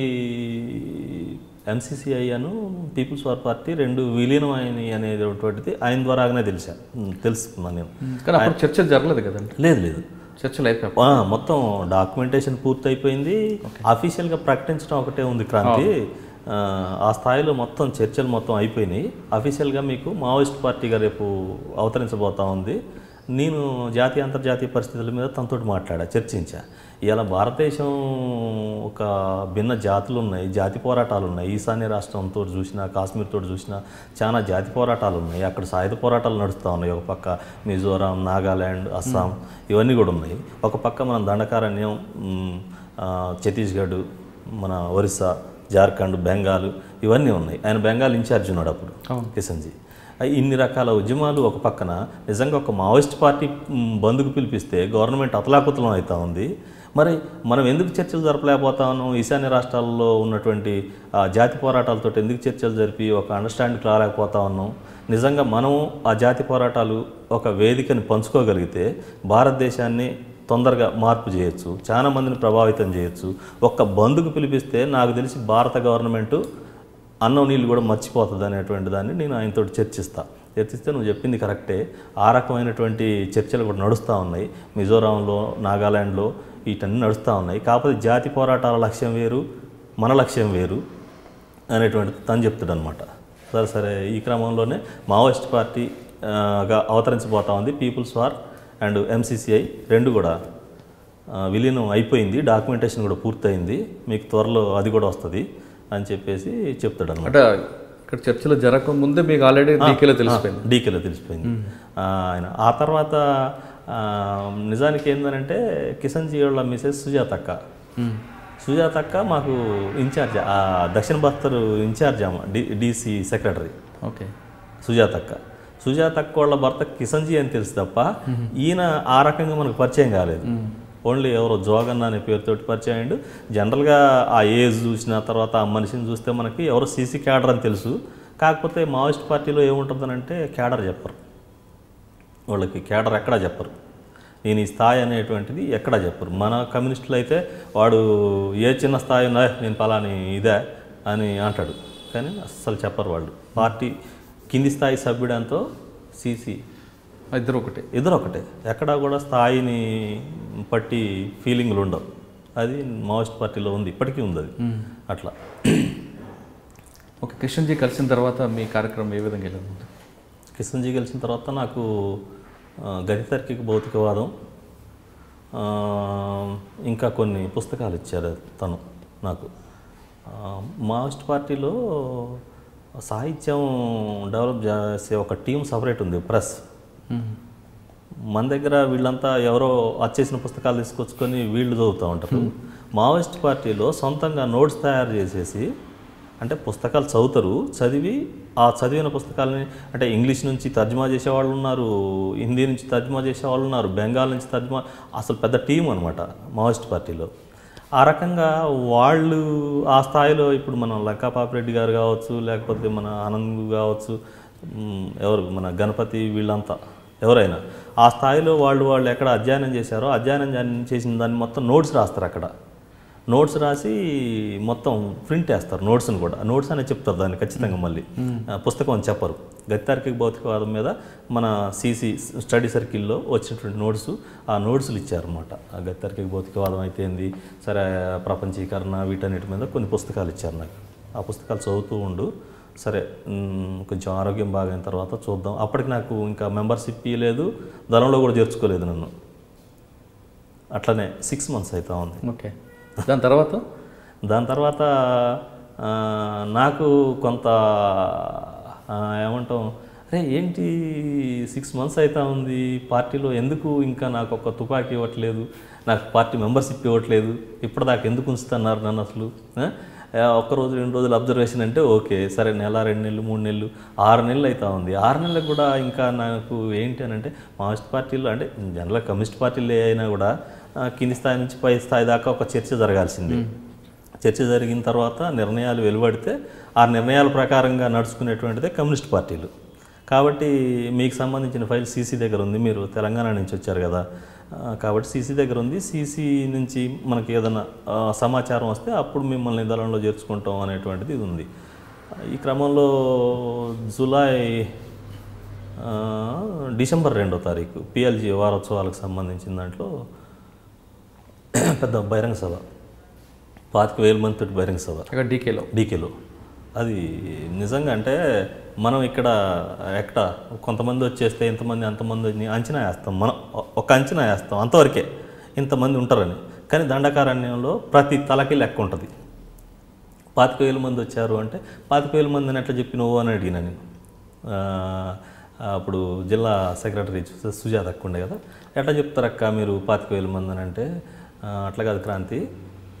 S1: ఎంసీసీఐ అను పీపుల్స్ వార్ పార్టీ రెండు విలీనం అయినాయి అనేటువంటిది ఆయన ద్వారాగానే తెలిసా తెలుసుకున్నాను నేను
S2: కానీ అప్పుడు చర్చలు జరగలేదు కదండి
S1: లేదు లేదు
S2: చర్చలు అయిపోయాయి
S1: ఆ, మొత్తం డాక్యుమెంటేషన్ పూర్తయిపోయింది అఫీషియల్గా ప్రకటించడం ఒకటే ఉంది క్రాంతి ఆ, ఆ స్థాయిలో మొత్తం చర్చలు మొత్తం అయిపోయినాయి అఫీషియల్గా మీకు మావోయిస్ట్ పార్టీగా రేపు అవతరించబోతా ఉంది నేను జాతీయ అంతర్జాతీయ పరిస్థితుల మీద తనతోటి మాట్లాడా చర్చించా ఇలా భారతదేశం ఒక భిన్న జాతులు ఉన్నాయి జాతి పోరాటాలు ఉన్నాయి ఈశాన్య రాష్ట్రంతో చూసినా కాశ్మీర్ తోటి చూసినా చాలా జాతి పోరాటాలు ఉన్నాయి అక్కడ సాయుధ పోరాటాలు నడుస్తూ ఉన్నాయి ఒక పక్క మిజోరాం నాగాల్యాండ్ అస్సాం ఇవన్నీ కూడా ఉన్నాయి ఒక పక్క మనం దండకారణ్యం మ్, ఆ, ఛత్తీస్గఢ్ మన ఒరిస్సా జార్ఖండ్ బెంగాల్ ఇవన్నీ ఉన్నాయి ఆయన బెంగాల్ ఇన్ఛార్జ్ ఉన్నాడు అప్పుడు కిషన్జీ ఆ, ఇన్ని రకాల ఉద్యమాలు ఒక పక్కన నిజంగా ఒక మావోయిస్ట్ పార్టీ మ్, బంధుకు పిలిపిస్తే గవర్నమెంట్ అతలాకుతలం అవుతా ఉంది మరి మనం ఎందుకు చర్చలు జరపలేకపోతా ఉన్నాం ఈశాన్య రాష్ట్రాల్లో ఉన్నటువంటి ఆ, జాతి పోరాటాలతో ఎందుకు చర్చలు జరిపి ఒక అండర్స్టాండింగ్ రాలేకపోతా ఉన్నాం నిజంగా మనం ఆ జాతి పోరాటాలు ఒక వేదికని పంచుకోగలిగితే భారతదేశాన్ని తొందరగా మార్పు చేయొచ్చు చాలా మందిని ప్రభావితం చేయొచ్చు ఒక్క బంధుకు పిలిపిస్తే నాకు తెలిసి భారత గవర్నమెంటు అన్నం నీళ్ళు కూడా మర్చిపోతుంది అనేటువంటి దాన్ని నేను ఆయనతో చర్చిస్తా చర్చిస్తే నువ్వు చెప్పింది కరెక్టే ఆ రకమైనటువంటి చర్చలు కూడా నడుస్తూ ఉన్నాయి మిజోరాంలో నాగాలాండ్లో వీటన్నీ నడుస్తూ ఉన్నాయి కాకపోతే జాతి పోరాటాల లక్ష్యం వేరు మన లక్ష్యం వేరు అనేటువంటి తను చెప్తాడు అనమాట సరే సరే ఈ క్రమంలోనే మావోయిస్ట్ పార్టీ ఆ, గా అవతరించబోతా ఉంది పీపుల్స్ వార్ అండ్ ఎంసీసీఐ రెండు కూడా ఆ, విలీనం అయిపోయింది డాక్యుమెంటేషన్ కూడా పూర్తయింది మీకు త్వరలో అది కూడా వస్తుంది అని చెప్పేసి చెప్తాడు అనమాట
S2: అంటే ఇక్కడ చర్చలు జరగక ముందే మీకు ఆల్రెడీ డీకేలో తెలిసిపోయింది
S1: డీకేలో తెలిసిపోయింది ఆ, ఆయన ఆ తర్వాత ఆ, నిజానికి ఏంటంటే కిషన్ జీ వాళ్ళ మిసెస్ సుజాతక్క సుజాతక్క మాకు ఇన్ఛార్జ్ ఆ దక్షిణ బస్తర్ ఇన్ఛార్జ్ ఆమె డి డీసీ సెక్రటరీ
S2: ఓకే
S1: సుజాతక్క సుజాతక్క వాళ్ళ భర్త కిషన్జీ అని తెలుసు తప్ప ఈయన ఆ రకంగా మనకు పరిచయం కాలేదు ఓన్లీ ఎవరో జోగన్న అనే పేరుతోటి పరిచయం అయ్యిండు జనరల్గా ఆ ఏజ్ చూసిన తర్వాత ఆ మనిషిని చూస్తే మనకి ఎవరో సీసీ క్యాడర్ అని తెలుసు కాకపోతే మావోయిస్ట్ పార్టీలో ఏముంటుందనంటే క్యాడర్ చెప్పరు వాళ్ళకి క్యాడర్ ఎక్కడా చెప్పరు నేను ఈ స్థాయి అనేటువంటిది ఎక్కడా చెప్పరు మన కమ్యూనిస్టులు అయితే వాడు ఏ చిన్న స్థాయి ఉన్నా నేను పలాని ఇదే అని అంటాడు కానీ అస్సలు చెప్పరు వాళ్ళు పార్టీ కింది స్థాయి సభ్యుడంతో సీసీ
S2: ఇద్దరు ఒకటే
S1: ఇద్దరు ఒకటే ఎక్కడా కూడా స్థాయిని పట్టి ఫీలింగ్లు ఉండవు అది మావోయిస్ట్ పార్టీలో ఉంది ఇప్పటికీ ఉంది అది అట్లా
S2: ఓకే కిషన్జీ కలిసిన తర్వాత మీ కార్యక్రమం ఏ విధంగా వెళ్ళింది
S1: కిషన్జీ గెలిచిన తర్వాత నాకు ఆ, గతి తర్కిక భౌతికవాదం ఆ, ఇంకా కొన్ని పుస్తకాలు ఇచ్చారు తను నాకు ఆ, మావోయిస్ట్ పార్టీలో సాహిత్యం డెవలప్ చేసే ఒక టీం సపరేట్ ఉంది ప్రెస్ మన దగ్గర వీళ్ళంతా ఎవరో వచ్చేసిన పుస్తకాలు తీసుకొచ్చుకొని వీళ్ళు చదువుతూ ఉంటారు మావోయిస్ట్ పార్టీలో సొంతంగా నోట్స్ తయారు చేసేసి అంటే పుస్తకాలు చదువుతారు చదివి ఆ చదివిన పుస్తకాలని అంటే ఇంగ్లీష్ నుంచి తర్జుమా చేసే వాళ్ళు ఉన్నారు హిందీ నుంచి తర్జుమా చేసే వాళ్ళు ఉన్నారు బెంగాల్ నుంచి తర్జుమా అసలు పెద్ద టీం అనమాట మావోయిస్ట్ పార్టీలో ఆ రకంగా వాళ్ళు ఆ స్థాయిలో ఇప్పుడు మన లంకా పాపిరెడ్డి గారు కావచ్చు లేకపోతే మన ఆనంద్ కావచ్చు మ్, ఎవరు మన గణపతి వీళ్ళంతా ఎవరైనా ఆ స్థాయిలో వాళ్ళు వాళ్ళు ఎక్కడ అధ్యయనం చేశారో అధ్యయనం జా- చేసిన దాన్ని మొత్తం నోట్స్ రాస్తారు అక్కడ నోట్స్ రాసి మొత్తం ప్రింట్ వేస్తారు నోట్స్ని కూడా నోట్స్ అనేది చెప్తారు దాన్ని ఖచ్చితంగా మళ్ళీ ఆ, పుస్తకం అని చెప్పరు గత్తార్కిక భౌతికవాదం మీద మన సీసీ స్టడీ సర్కిల్లో వచ్చినటువంటి నోట్స్ ఆ నోట్స్లు ఇచ్చారన్నమాట ఆ గత్తార్కిక భౌతికవాదం అయితే ఏంది సరే ప్రపంచీకరణ వీటన్నిటి మీద కొన్ని పుస్తకాలు ఇచ్చారు నాకు ఆ పుస్తకాలు చదువుతూ ఉండు సరే మ్, కొంచెం ఆరోగ్యం బాగైన తర్వాత చూద్దాం అప్పటికి నాకు ఇంకా మెంబర్షిప్ ఇవ్వలేదు దళంలో కూడా చేర్చుకోలేదు నన్ను అట్లనే సిక్స్ మంత్స్ అవుతా ఉంది
S2: ఓకే దాని తర్వాత
S1: దాని తర్వాత ఆ, నాకు కొంత ఆ, ఏమంటాం అరే ఏంటి సిక్స్ మంత్స్ అవుతా ఉంది పార్టీలో ఎందుకు ఇంకా నాకు ఒక తుపాకీ ఇవ్వట్లేదు నాకు పార్టీ మెంబర్షిప్ ఇవ్వట్లేదు ఇప్పటిదాకా ఎందుకు ఉంచుతున్నారు నన్ను అసలు ఆ? ఆ, ఒక్క రోజు రెండు రోజులు అబ్జర్వేషన్ అంటే ఓకే సరే నెల రెండు నెలలు మూడు నెలలు ఆరు నెలలు అవుతా ఉంది ఆరు నెలలకు కూడా ఇంకా నాకు ఏంటి అని అంటే మావోయిస్ట్ పార్టీలో అంటే జనరల్ కమ్యూనిస్ట్ పార్టీలు ఏ అయినా కూడా ఆ, కింది స్థాయి నుంచి పై స్థాయి దాకా ఒక చర్చ జరగాల్సింది చర్చ జరిగిన తర్వాత నిర్ణయాలు వెలువడితే ఆ నిర్ణయాల ప్రకారంగా నడుచుకునేటువంటిదే కమ్యూనిస్ట్ పార్టీలు కాబట్టి మీకు సంబంధించిన ఫైల్ సీసీ దగ్గర ఉంది మీరు తెలంగాణ నుంచి వచ్చారు కదా ఆ, కాబట్టి సీసీ దగ్గర ఉంది సీసీ నుంచి మనకి ఏదైనా ఆ, సమాచారం వస్తే అప్పుడు మిమ్మల్ని దళంలో చేర్చుకుంటాం అనేటువంటిది ఇది ఉంది ఈ క్రమంలో జూలై ఆ, డిసెంబర్ రెండో తారీఖు పిఎల్జీ వారోత్సవాలకు సంబంధించిన దాంట్లో పెద్ద బహిరంగ సభ పాతిక వేల మంది తోటి బహిరంగ సభ
S2: ఇక్కడ డీకేలో
S1: డీకేలో అది నిజంగా అంటే మనం ఇక్కడ ఎక్కడ కొంతమంది వచ్చేస్తే ఇంతమంది అంతమంది అని అంచనా వేస్తాం మనం ఒ- ఒక అంచనా వేస్తాం అంతవరకే ఇంతమంది ఉంటారని కానీ దండకారణ్యంలో ప్రతి తలకి లెక్క ఉంటుంది పాతిక వేల మంది వచ్చారు అంటే పాతిక వేల మందిని ఎట్లా చెప్పి నువ్వు అని అడిగిన నేను ఆ, అప్పుడు జిల్లా సెక్రటరీ సు- సుజాత అక్క ఉండే కదా ఎట్లా చెప్తారక్క మీరు పాతిక వేల మంది అని అంటే "ఆ, అట్లా కాదు క్రాంతి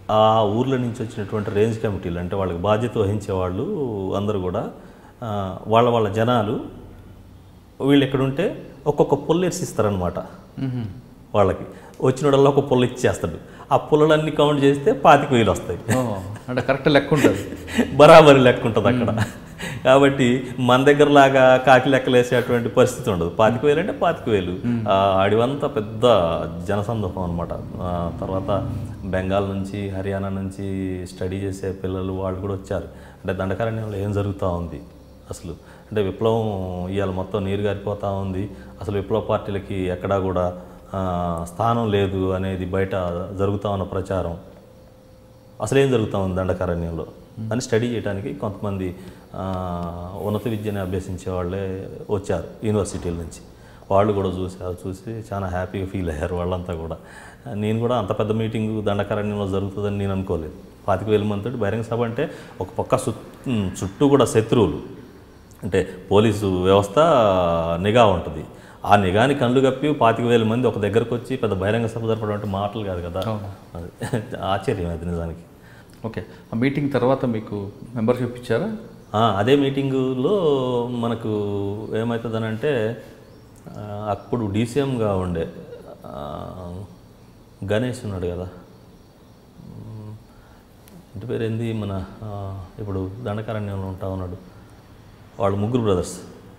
S1: ఆ ఊర్ల నుంచి వచ్చినటువంటి రేంజ్ కమిటీలు అంటే వాళ్ళకి బాధ్యత వహించే వాళ్ళు అందరూ కూడా ఆ, వాళ్ళ వాళ్ళ జనాలు వీళ్ళు ఎక్కడుంటే ఒక్కొక్క పుల్ల ఇస్తారనమాట వాళ్ళకి వచ్చినోడల్లా ఒక పుల్ల ఇచ్చేస్తాడు ఆ పుల్లలన్నీ కౌంట్ చేస్తే పాతిక వేలు వస్తాయి
S2: ఓ, అంటే కరెక్ట్ లెక్క ఉంటుంది
S1: బరాబరి లెక్క ఉంటుంది అక్కడ కాబట్టి మన దగ్గర లాగా కాకి లెక్కలు వేసేటువంటి పరిస్థితి ఉండదు పాతిక వేలు అంటే పాతిక వేలు ఆ అడివంతా పెద్ద జనసందోహం అనమాట తర్వాత బెంగాల్ నుంచి హర్యానా నుంచి స్టడీ చేసే పిల్లలు వాళ్ళు కూడా వచ్చారు అంటే దండకారణ్యంలో ఏం జరుగుతూ ఉంది అసలు అంటే విప్లవం ఇవాళ మొత్తం నీరు గారిపోతూ ఉంది అసలు విప్లవ పార్టీలకి ఎక్కడా కూడా ఆ, స్థానం లేదు అనేది బయట జరుగుతూ ఉన్న ప్రచారం అసలు ఏం జరుగుతూ ఉంది దండకారణ్యంలో అని స్టడీ చేయడానికి కొంతమంది ఆ, ఉన్నత విద్యని అభ్యసించే వాళ్ళే వచ్చారు యూనివర్సిటీల నుంచి వాళ్ళు కూడా చూసారు చూసి చాలా హ్యాపీగా ఫీల్ అయ్యారు వాళ్ళంతా కూడా నేను కూడా అంత పెద్ద మీటింగ్ దండకారణ్యంలో జరుగుతుందని నేను అనుకోలేదు పాతిక వేల మంది బహిరంగ సభ అంటే ఒక పక్క చుట్- చుట్టూ కూడా శత్రువులు అంటే పోలీసు వ్యవస్థ నిఘా ఉంటుంది ఆ నిఘాని కళ్ళు కప్పి పాతిక వేల మంది ఒక దగ్గరకు వచ్చి పెద్ద బహిరంగ సభ జరపడం అంటే మాటలు కాదు కదా అది ఆశ్చర్యం అది నిజానికి
S2: ఓకే ఆ మీటింగ్ తర్వాత మీకు మెంబర్షిప్ ఇచ్చారా
S1: ఆ, అదే మీటింగులో మనకు ఏమవుతుందనంటే ఆ, అప్పుడు డీసీఎంగా ఉండే ఆ, గణేష్ ఉన్నాడు కదా ఉమ్, ఇంటి పేరు ఏంది మన ఆ, ఇప్పుడు దండకారణ్యంలో ఉంటా ఉన్నాడు వాళ్ళు ముగ్గురు బ్రదర్స్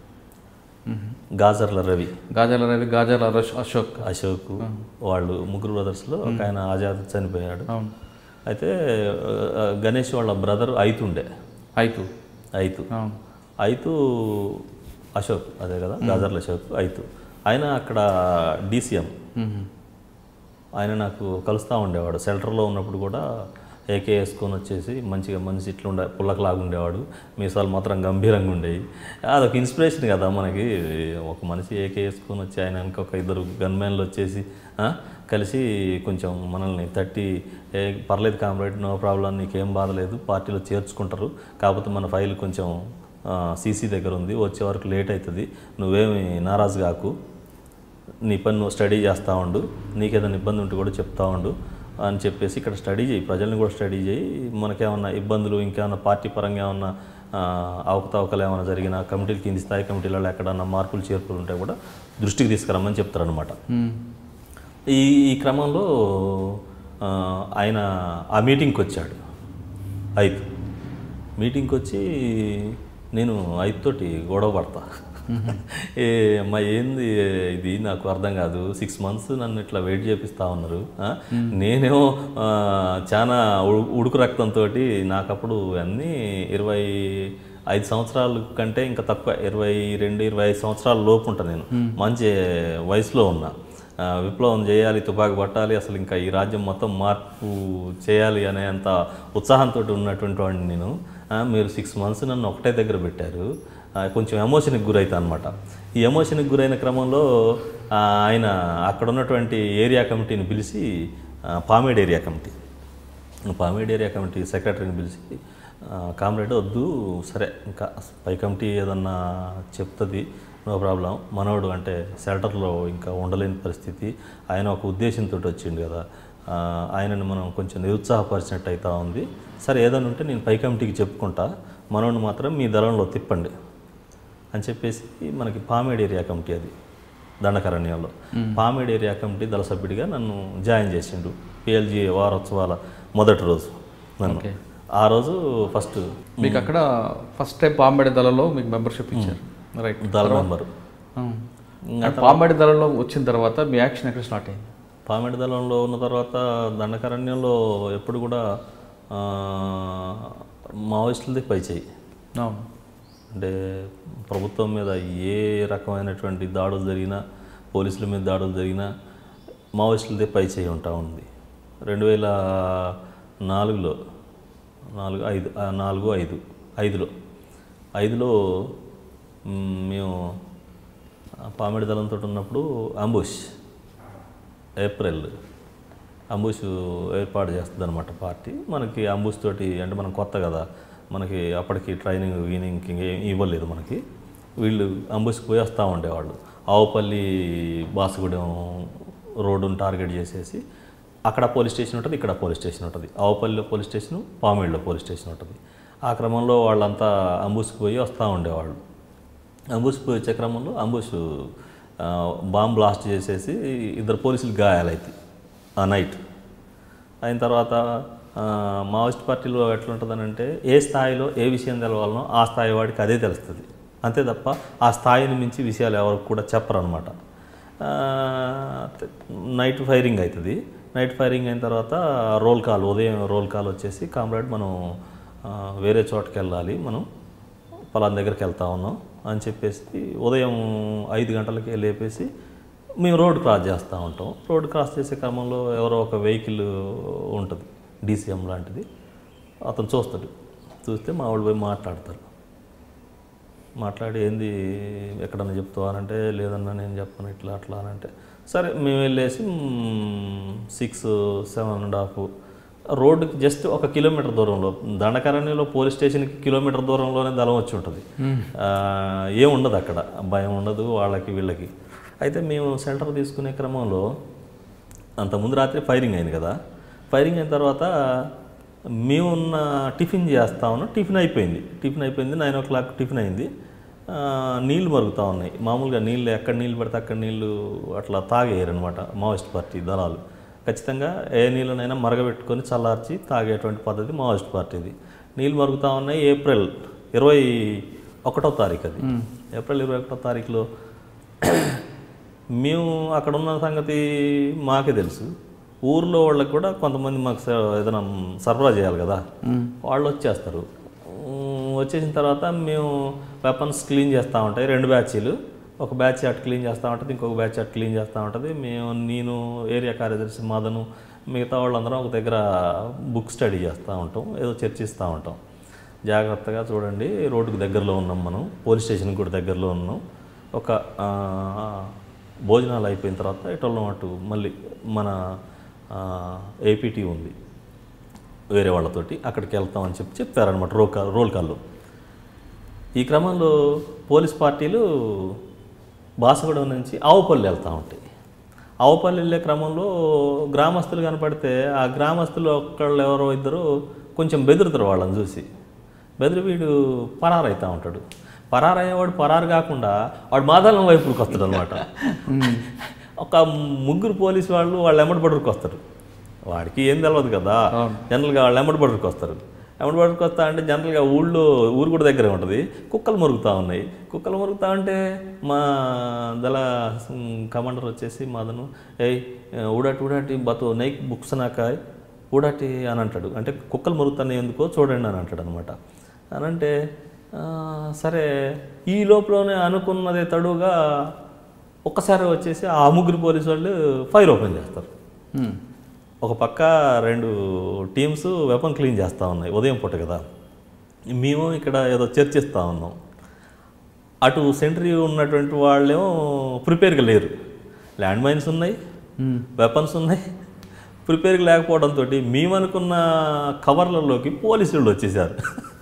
S1: గాజర్ల రవి
S2: గాజాల రవి గాజాల అరష్- అశోక్
S1: అశోక్ వాళ్ళు ముగ్గురు బ్రదర్స్లో ఒక ఆయన ఆజాద్ చనిపోయాడు
S2: అవును
S1: అయితే ఆ, గణేష్ వాళ్ళ బ్రదర్ అయితుండే
S2: అయితు
S1: అయితు
S2: అవును
S1: అయితు అశోక్ అదే కదా గాజర్ల అశోక్ అయితు ఆయన అక్కడ డీసీఎం
S2: మ్మ్.
S1: ఆయన నాకు కలుస్తూ ఉండేవాడు సెంటర్లో ఉన్నప్పుడు కూడా ఏకే వేసుకొని వచ్చేసి మంచిగా మనిషి ఇట్లా ఉండే పుల్లకలాగా ఉండేవాడు మీసాలు మాత్రం గంభీరంగా ఉండేవి అదొక ఇన్స్పిరేషన్ కదా మనకి ఒక మనిషి ఏకే వేసుకొని వచ్చి ఆయన వెనక ఒక ఇద్దరు గన్మెన్లు వచ్చేసి ఆ, కలిసి కొంచెం మనల్ని తట్టి ఏ పర్లేదు కామ్రేడ్ నో ప్రాబ్లం నీకేం బాధ లేదు పార్టీలో చేర్చుకుంటారు కాకపోతే మన ఫైల్ కొంచెం సీసీ దగ్గర ఉంది వచ్చే వరకు లేట్ అవుతుంది నువ్వేమి నారాజు కాకు నీ పని నువ్వు స్టడీ చేస్తూ ఉండు నీకు ఏదైనా ఇబ్బంది ఉంటే కూడా చెప్తా ఉండు అని చెప్పేసి ఇక్కడ స్టడీ చేయి ప్రజల్ని కూడా స్టడీ చేయి మనకేమన్నా ఇబ్బందులు ఇంకేమన్నా పార్టీ పరంగా ఏమన్నా ఆ, అవకతవకలు ఏమైనా జరిగిన కమిటీలు కింది స్థాయి కమిటీలలో ఎక్కడన్నా మార్పులు చేర్పులు ఉంటే కూడా దృష్టికి తీసుకురమ్మని చెప్తారనమాట
S2: మ్మ్.
S1: ఈ ఈ క్రమంలో ఆ, ఆయన ఆ మీటింగ్కి వచ్చాడు ఐదు మీటింగ్కి వచ్చి నేను ఐదుతోటి గొడవ పడతా ఏ అమ్మా ఏంది ఇది నాకు అర్థం కాదు సిక్స్ మంత్స్ నన్ను ఇట్లా వెయిట్ చేపిస్తా ఉన్నారు ఆ? నేనేమో ఆ, చాలా ఉడు- ఉడుకు రక్తంతో నాకు అప్పుడు అన్నీ ఇరవై ఐదు సంవత్సరాల కంటే ఇంకా తక్కువ ఇరవై రెండు ఇరవై ఐదు సంవత్సరాల లోపు ఉంటా నేను మంచి వయసులో ఉన్నా ఆ, విప్లవం చేయాలి తుపాకు పట్టాలి అసలు ఇంకా ఈ రాజ్యం మొత్తం మార్పు చేయాలి అనే అంత ఉత్సాహంతో ఉన్నటువంటి వాడిని నేను ఆ, మీరు సిక్స్ మంత్స్ నన్ను ఒకటే దగ్గర పెట్టారు ఆ, కొంచెం ఎమోషన్కి గురైతా అనమాట ఈ ఎమోషన్కి గురైన క్రమంలో ఆ, ఆయన అక్కడ ఉన్నటువంటి ఏరియా కమిటీని పిలిచి ఆ, Pamed area committee Pamed area committee సెక్రటరీని పిలిచి "ఆ, కామ్రేడ్ వద్దు సరే ఇంకా పై కమిటీ ఏదన్నా చెప్తుంది నో ప్రాబ్లం మనోడు అంటే షెల్టర్లో ఇంకా ఉండలేని పరిస్థితి ఆయన ఒక ఉద్దేశంతో వచ్చిండు కదా ఆ, ఆయనను మనం కొంచెం నిరుత్సాహపరిచినట్టు అవుతా ఉంది సరే ఏదైనా ఉంటే నేను పై కమిటీకి చెప్పుకుంటా మనోడిని మాత్రం మీ దళంలో తిప్పండి అని చెప్పేసి మనకి పామేడ్ ఏరియా కమిటీ అది దండకారణ్యంలో పామేడ్ ఏరియా కమిటీ దళ సభ్యుడిగా నన్ను జాయిన్ చేసిండు పిఎల్జీ వారోత్సవాల మొదటి రోజు నన్ను
S2: ఓకే.
S1: ఆ రోజు ఫస్ట్
S2: మీకు అక్కడ ఫస్ట్ టైం పాంబడి దళంలో మీకు మెంబర్షిప్ ఇచ్చారు రైట్
S1: దళ మెంబరు
S2: పాంబడి దళంలో వచ్చిన తర్వాత మీ యాక్షన్ ఎక్కడ స్టార్ట్ అయింది
S1: పామేడ్ దళంలో ఉన్న తర్వాత దండకారణ్యంలో ఎప్పుడు కూడా ఆ, మావోయిస్టులది పై చేయి
S2: అవును
S1: అంటే ప్రభుత్వం మీద ఏ రకమైనటువంటి దాడులు జరిగినా పోలీసుల మీద దాడులు జరిగినా మావోయిస్టులదే పై చేయి ఉంటా ఉంది రెండు వేల నాలుగులో నాలుగు ఐదు ఆ, నాలుగు ఐదు ఐదులో ఐదులో మ్, మేము ఆ, పామిడి దళంతో ఉన్నప్పుడు అంబుష్ ఏప్రిల్ అంబుష్ ఏర్పాటు చేస్తుంది అనమాట పార్టీ మనకి అంబుష్ తోటి అంటే మనం కొత్త కదా మనకి అప్పటికి ట్రైనింగ్ గీనింగ్ ఏం ఇవ్వలేదు మనకి వీళ్ళు అంబుష్కి పోయి వస్తూ ఉండేవాళ్ళు ఆవుపల్లి బాసుగూడెం రోడ్డును టార్గెట్ చేసేసి అక్కడ పోలీస్ స్టేషన్ ఉంటుంది ఇక్కడ పోలీస్ స్టేషన్ ఉంటుంది ఆవుపల్లిలో పోలీస్ స్టేషను పామేడులో పోలీస్ స్టేషన్ ఉంటుంది ఆ క్రమంలో వాళ్ళంతా అంబుస్కి పోయి వస్తూ ఉండేవాళ్ళు అంబుస్ పోయి వచ్చే క్రమంలో అంబుస్ ఆ, బాంబ్ బ్లాస్ట్ చేసేసి ఇద్దరు పోలీసులు గాయాలైతే ఆ నైట్ అయిన తర్వాత ఆ, మావోయిస్ట్ పార్టీలో ఎట్లుంటుందనంటే ఏ స్థాయిలో ఏ విషయం తెలవాలనో ఆ స్థాయి వాడికి అదే తెలుస్తుంది అంతే తప్ప ఆ స్థాయిని మించి విషయాలు ఎవరికి కూడా చెప్పరు అనమాట నైట్ ఫైరింగ్ అవుతుంది నైట్ ఫైరింగ్ అయిన తర్వాత రోల్ కాల్ ఉదయం రోల్ కాల్ వచ్చేసి కామ్రేడ్ మనం ఆ, వేరే చోటుకి వెళ్ళాలి మనం పలానా దగ్గరికి వెళ్తా ఉన్నాం అని చెప్పేసి ఉదయం ఐదు గంటలకే లేపేసి మేము రోడ్ క్రాస్ చేస్తూ ఉంటాం రోడ్ క్రాస్ చేసే క్రమంలో ఎవరో ఒక వెహికల్ ఉంటుంది డీసీఎం లాంటిది అతను చూస్తాడు చూస్తే మా వాళ్ళు పోయి మాట్లాడతారు మాట్లాడి ఏంది ఎక్కడన్నా చెప్తావానంటే లేదన్నా నేను చెప్పను ఇట్లా అట్లా అని అంటే సరే మేము వెళ్ళేసి సిక్స్ సెవెన్ అండ్ హాఫ్ రోడ్డుకి జస్ట్ ఒక కిలోమీటర్ దూరంలో దండకరణ్యంలో పోలీస్ స్టేషన్కి కిలోమీటర్ దూరంలోనే దళం వచ్చి ఉంటుంది ఆ, ఏం ఉండదు అక్కడ భయం ఉండదు వాళ్ళకి వీళ్ళకి అయితే మేము సెంటర్ తీసుకునే క్రమంలో అంతకుముందు రాత్రి ఫైరింగ్ అయింది కదా ఫైరింగ్ అయిన తర్వాత మేమున్న టిఫిన్ చేస్తా ఉన్నాం టిఫిన్ అయిపోయింది టిఫిన్ అయిపోయింది నైన్ ఓ క్లాక్ టిఫిన్ అయింది ఆ, నీళ్లు మరుగుతూ ఉన్నాయి మామూలుగా నీళ్ళు ఎక్కడ నీళ్ళు పడితే అక్కడ నీళ్ళు అట్లా తాగేయరు అనమాట మావోయిస్ట్ పార్టీ దళాలు ఖచ్చితంగా ఏ నీళ్ళనైనా మరగబెట్టుకొని చల్లార్చి తాగేటువంటి పద్ధతి మావోయిస్ట్ పార్టీది నీళ్ళు మరుగుతూ ఉన్నాయి ఏప్రిల్ ఇరవై ఒకటో తారీఖు అది ఏప్రిల్ ఇరవై ఒకటో తారీఖులో మేము అక్కడ ఉన్న సంగతి మాకే తెలుసు ఊర్లో వాళ్ళకి కూడా కొంతమంది మాకు స- ఏదైనా సరఫరా చేయాలి కదా వాళ్ళు వచ్చేస్తారు ఉమ్, వచ్చేసిన తర్వాత మేము వెపన్స్ క్లీన్ చేస్తూ ఉంటాయి రెండు బ్యాచీలు ఒక బ్యాచ్ అటు క్లీన్ చేస్తూ ఉంటుంది ఇంకొక బ్యాచ్ అటు క్లీన్ చేస్తూ ఉంటుంది మేము నేను ఏరియా కార్యదర్శి మదను మిగతా వాళ్ళందరం ఒక దగ్గర బుక్ స్టడీ చేస్తూ ఉంటాం ఏదో చర్చిస్తూ ఉంటాం జాగ్రత్తగా చూడండి రోడ్డుకు దగ్గరలో ఉన్నాం మనం పోలీస్ స్టేషన్కి కూడా దగ్గరలో ఉన్నాం ఒక ఆ, భోజనాలు అయిపోయిన తర్వాత ఇటోళ్ళం అటు మళ్ళీ మన ఏపీటీ ఉంది వేరే వాళ్ళతోటి అక్కడికి వెళ్తామని చెప్పి చెప్పారనమాట రోల్ కాల్ రోల్ కాల్లో ఈ క్రమంలో పోలీస్ పార్టీలు బాసగూడెం నుంచి ఆవుపల్లి వెళ్తూ ఉంటాయి ఆవుపల్లి వెళ్ళే క్రమంలో గ్రామస్తులు కనపడితే ఆ గ్రామస్తులు ఒక్కళ్ళు ఎవరో ఇద్దరు కొంచెం బెదురుతారు వాళ్ళని చూసి బెదిరి వీడు పరారైతా ఉంటాడు పరారయ్యేవాడు పరారు కాకుండా వాడు మాదాలం వైపుకి వస్తాడు అనమాట ఒక ముగ్గురు పోలీసు వాళ్ళు వాళ్ళు ఎమ్మడి బడురుకు వస్తారు వాడికి ఏం తెలియదు కదా జనరల్గా వాళ్ళు ఎమ్మడి బడురుకు వస్తారు ఎమ్మడి బడురుకు వస్తా అంటే జనరల్గా ఊళ్ళో ఊరు కూడా దగ్గరే ఉంటుంది కుక్కలు మురుగుతూ ఉన్నాయి కుక్కలు మురుగుతూ ఉంటే మా దళ కమాండర్ వచ్చేసి మాదను ఏయ్ ఊడాటి ఊడాటి బతు నైక్ బుక్స్ నాకాయ్ ఊడాటి అని అంటాడు అంటే కుక్కలు మురుగుతున్నాయి ఎందుకో చూడండి అని అంటాడు అనమాట అని అంటే "ఆ, సరే ఈ లోపలనే అనుకున్నదే తడుగా ఒక్కసారి వచ్చేసి ఆ ముగ్గురు పోలీసు వాళ్ళు ఫైర్ ఓపెన్ చేస్తారు
S2: మ్మ్.
S1: ఒక పక్క రెండు టీమ్స్ వెపన్ క్లీన్ చేస్తూ ఉన్నాయి ఉదయం పూట కదా మేము ఇక్కడ ఏదో చర్చిస్తూ ఉన్నాం అటు సెంట్రీ ఉన్నటువంటి వాళ్ళేమో ప్రిపేర్గా లేరు ల్యాండ్ మైన్స్ ఉన్నాయి వెపన్స్ ఉన్నాయి ప్రిపేర్గా లేకపోవడంతో మేము అనుకున్న కవర్లలోకి పోలీసులు వచ్చేసారు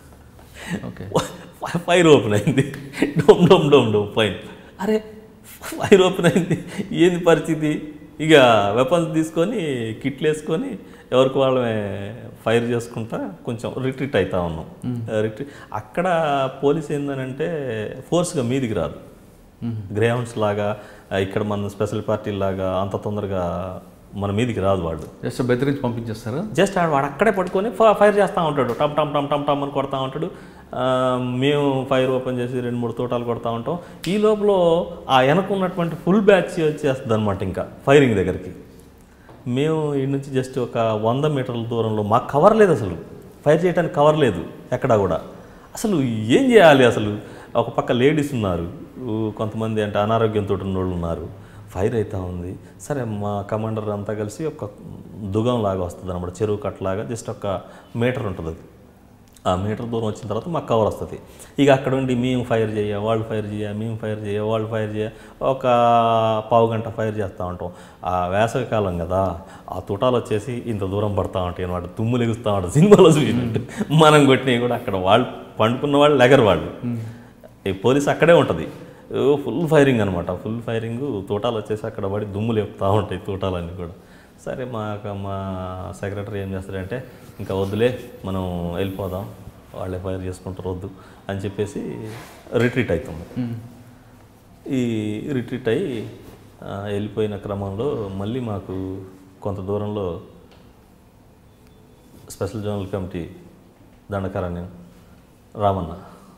S2: ఓకే
S1: ఫైర్ ఓపెన్ అయింది డోమ్ డోమ్ డోమ్ డోమ్ ఫైన్ అరే ఫైర్ ఓపెన్ అయింది ఏంది పరిస్థితి ఇక వెపన్స్ తీసుకొని కిట్లు వేసుకొని ఎవరికి వాళ్ళమే ఫైర్ చేసుకుంటా కొంచెం రిట్రీట్ అవుతా ఉన్నాం రిట్రీట్ అక్కడ పోలీస్ ఏందనంటే ఫోర్స్గా మీదికి రాదు గ్రేహౌండ్స్ లాగా ఇక్కడ మన స్పెషల్ పార్టీ లాగా అంత తొందరగా మన మీదికి రాదు వాళ్ళు
S2: జస్ట్ బెదిరించి పంపించేస్తారా
S1: జస్ట్ ఆడు వాడు అక్కడే పట్టుకొని ఫ- ఫైర్ చేస్తూ ఉంటాడు టమ్ టమ్ టమ్ టమ్ టమ్ అని కొడతా ఉంటాడు ఆ, మేము ఫైర్ ఓపెన్ చేసి రెండు మూడు తోటాలు కొడతా ఉంటాం ఈ లోపల ఆ వెనకున్నటువంటి ఫుల్ బ్యాచ్ వచ్చేస్తుంది అనమాట ఇంకా ఫైరింగ్ దగ్గరికి మేము ఈ నుంచి జస్ట్ ఒక వంద మీటర్ల దూరంలో మాకు కవర్ లేదు అసలు ఫైర్ చేయడానికి కవర్ లేదు ఎక్కడా కూడా అసలు ఏం చేయాలి అసలు ఒక పక్క లేడీస్ ఉన్నారు ఊ, కొంతమంది అంటే అనారోగ్యంతో ఉన్న వాళ్ళు ఉన్నారు ఫైర్ అవుతా ఉంది సరే మా కమాండర్ అంతా కలిసి ఒక దుగం లాగా వస్తుంది అనమాట చెరువు కట్టలాగా జస్ట్ ఒక మీటర్ ఉంటుంది అది ఆ మీటర్ దూరం వచ్చిన తర్వాత మాకు కవర్ వస్తుంది ఇక అక్కడ ఉండి మేము ఫైర్ చేయ వాళ్ళు ఫైర్ చేయ మేము ఫైర్ చేయ వాళ్ళు ఫైర్ చేయ ఒక పావు గంట ఫైర్ చేస్తూ ఉంటాం ఆ వేసవి కాలం కదా ఆ తుటాలు వచ్చేసి ఇంత దూరం పడతా ఉంటాయి అనమాట తుమ్ములు ఎగుస్తూ ఉంటాయి సినిమాలో చూసినట్టు మనం కొట్టినవి కూడా అక్కడ వాళ్ళు పండుకున్న వాళ్ళు లెగర్ వాళ్ళు ఈ పోలీస్ అక్కడే ఉంటుంది ఫుల్ ఫైరింగ్ అనమాట ఫుల్ ఫైరింగ్ తోటాలు వచ్చేసి అక్కడ పడి దుమ్ములు చెప్తూ ఉంటాయి తోటాలన్నీ కూడా సరే మా మా సెక్రటరీ ఏం చేస్తాడంటే ఇంకా వద్దులే మనం వెళ్ళిపోదాం వాళ్ళే ఫైర్ చేసుకుంటారు వద్దు అని చెప్పేసి రిట్రీట్ అవుతుంది ఈ రిట్రీట్ అయ్యి ఆ, వెళ్ళిపోయిన క్రమంలో మళ్ళీ మాకు కొంత దూరంలో special zonal committee Dandakaranya Ramanna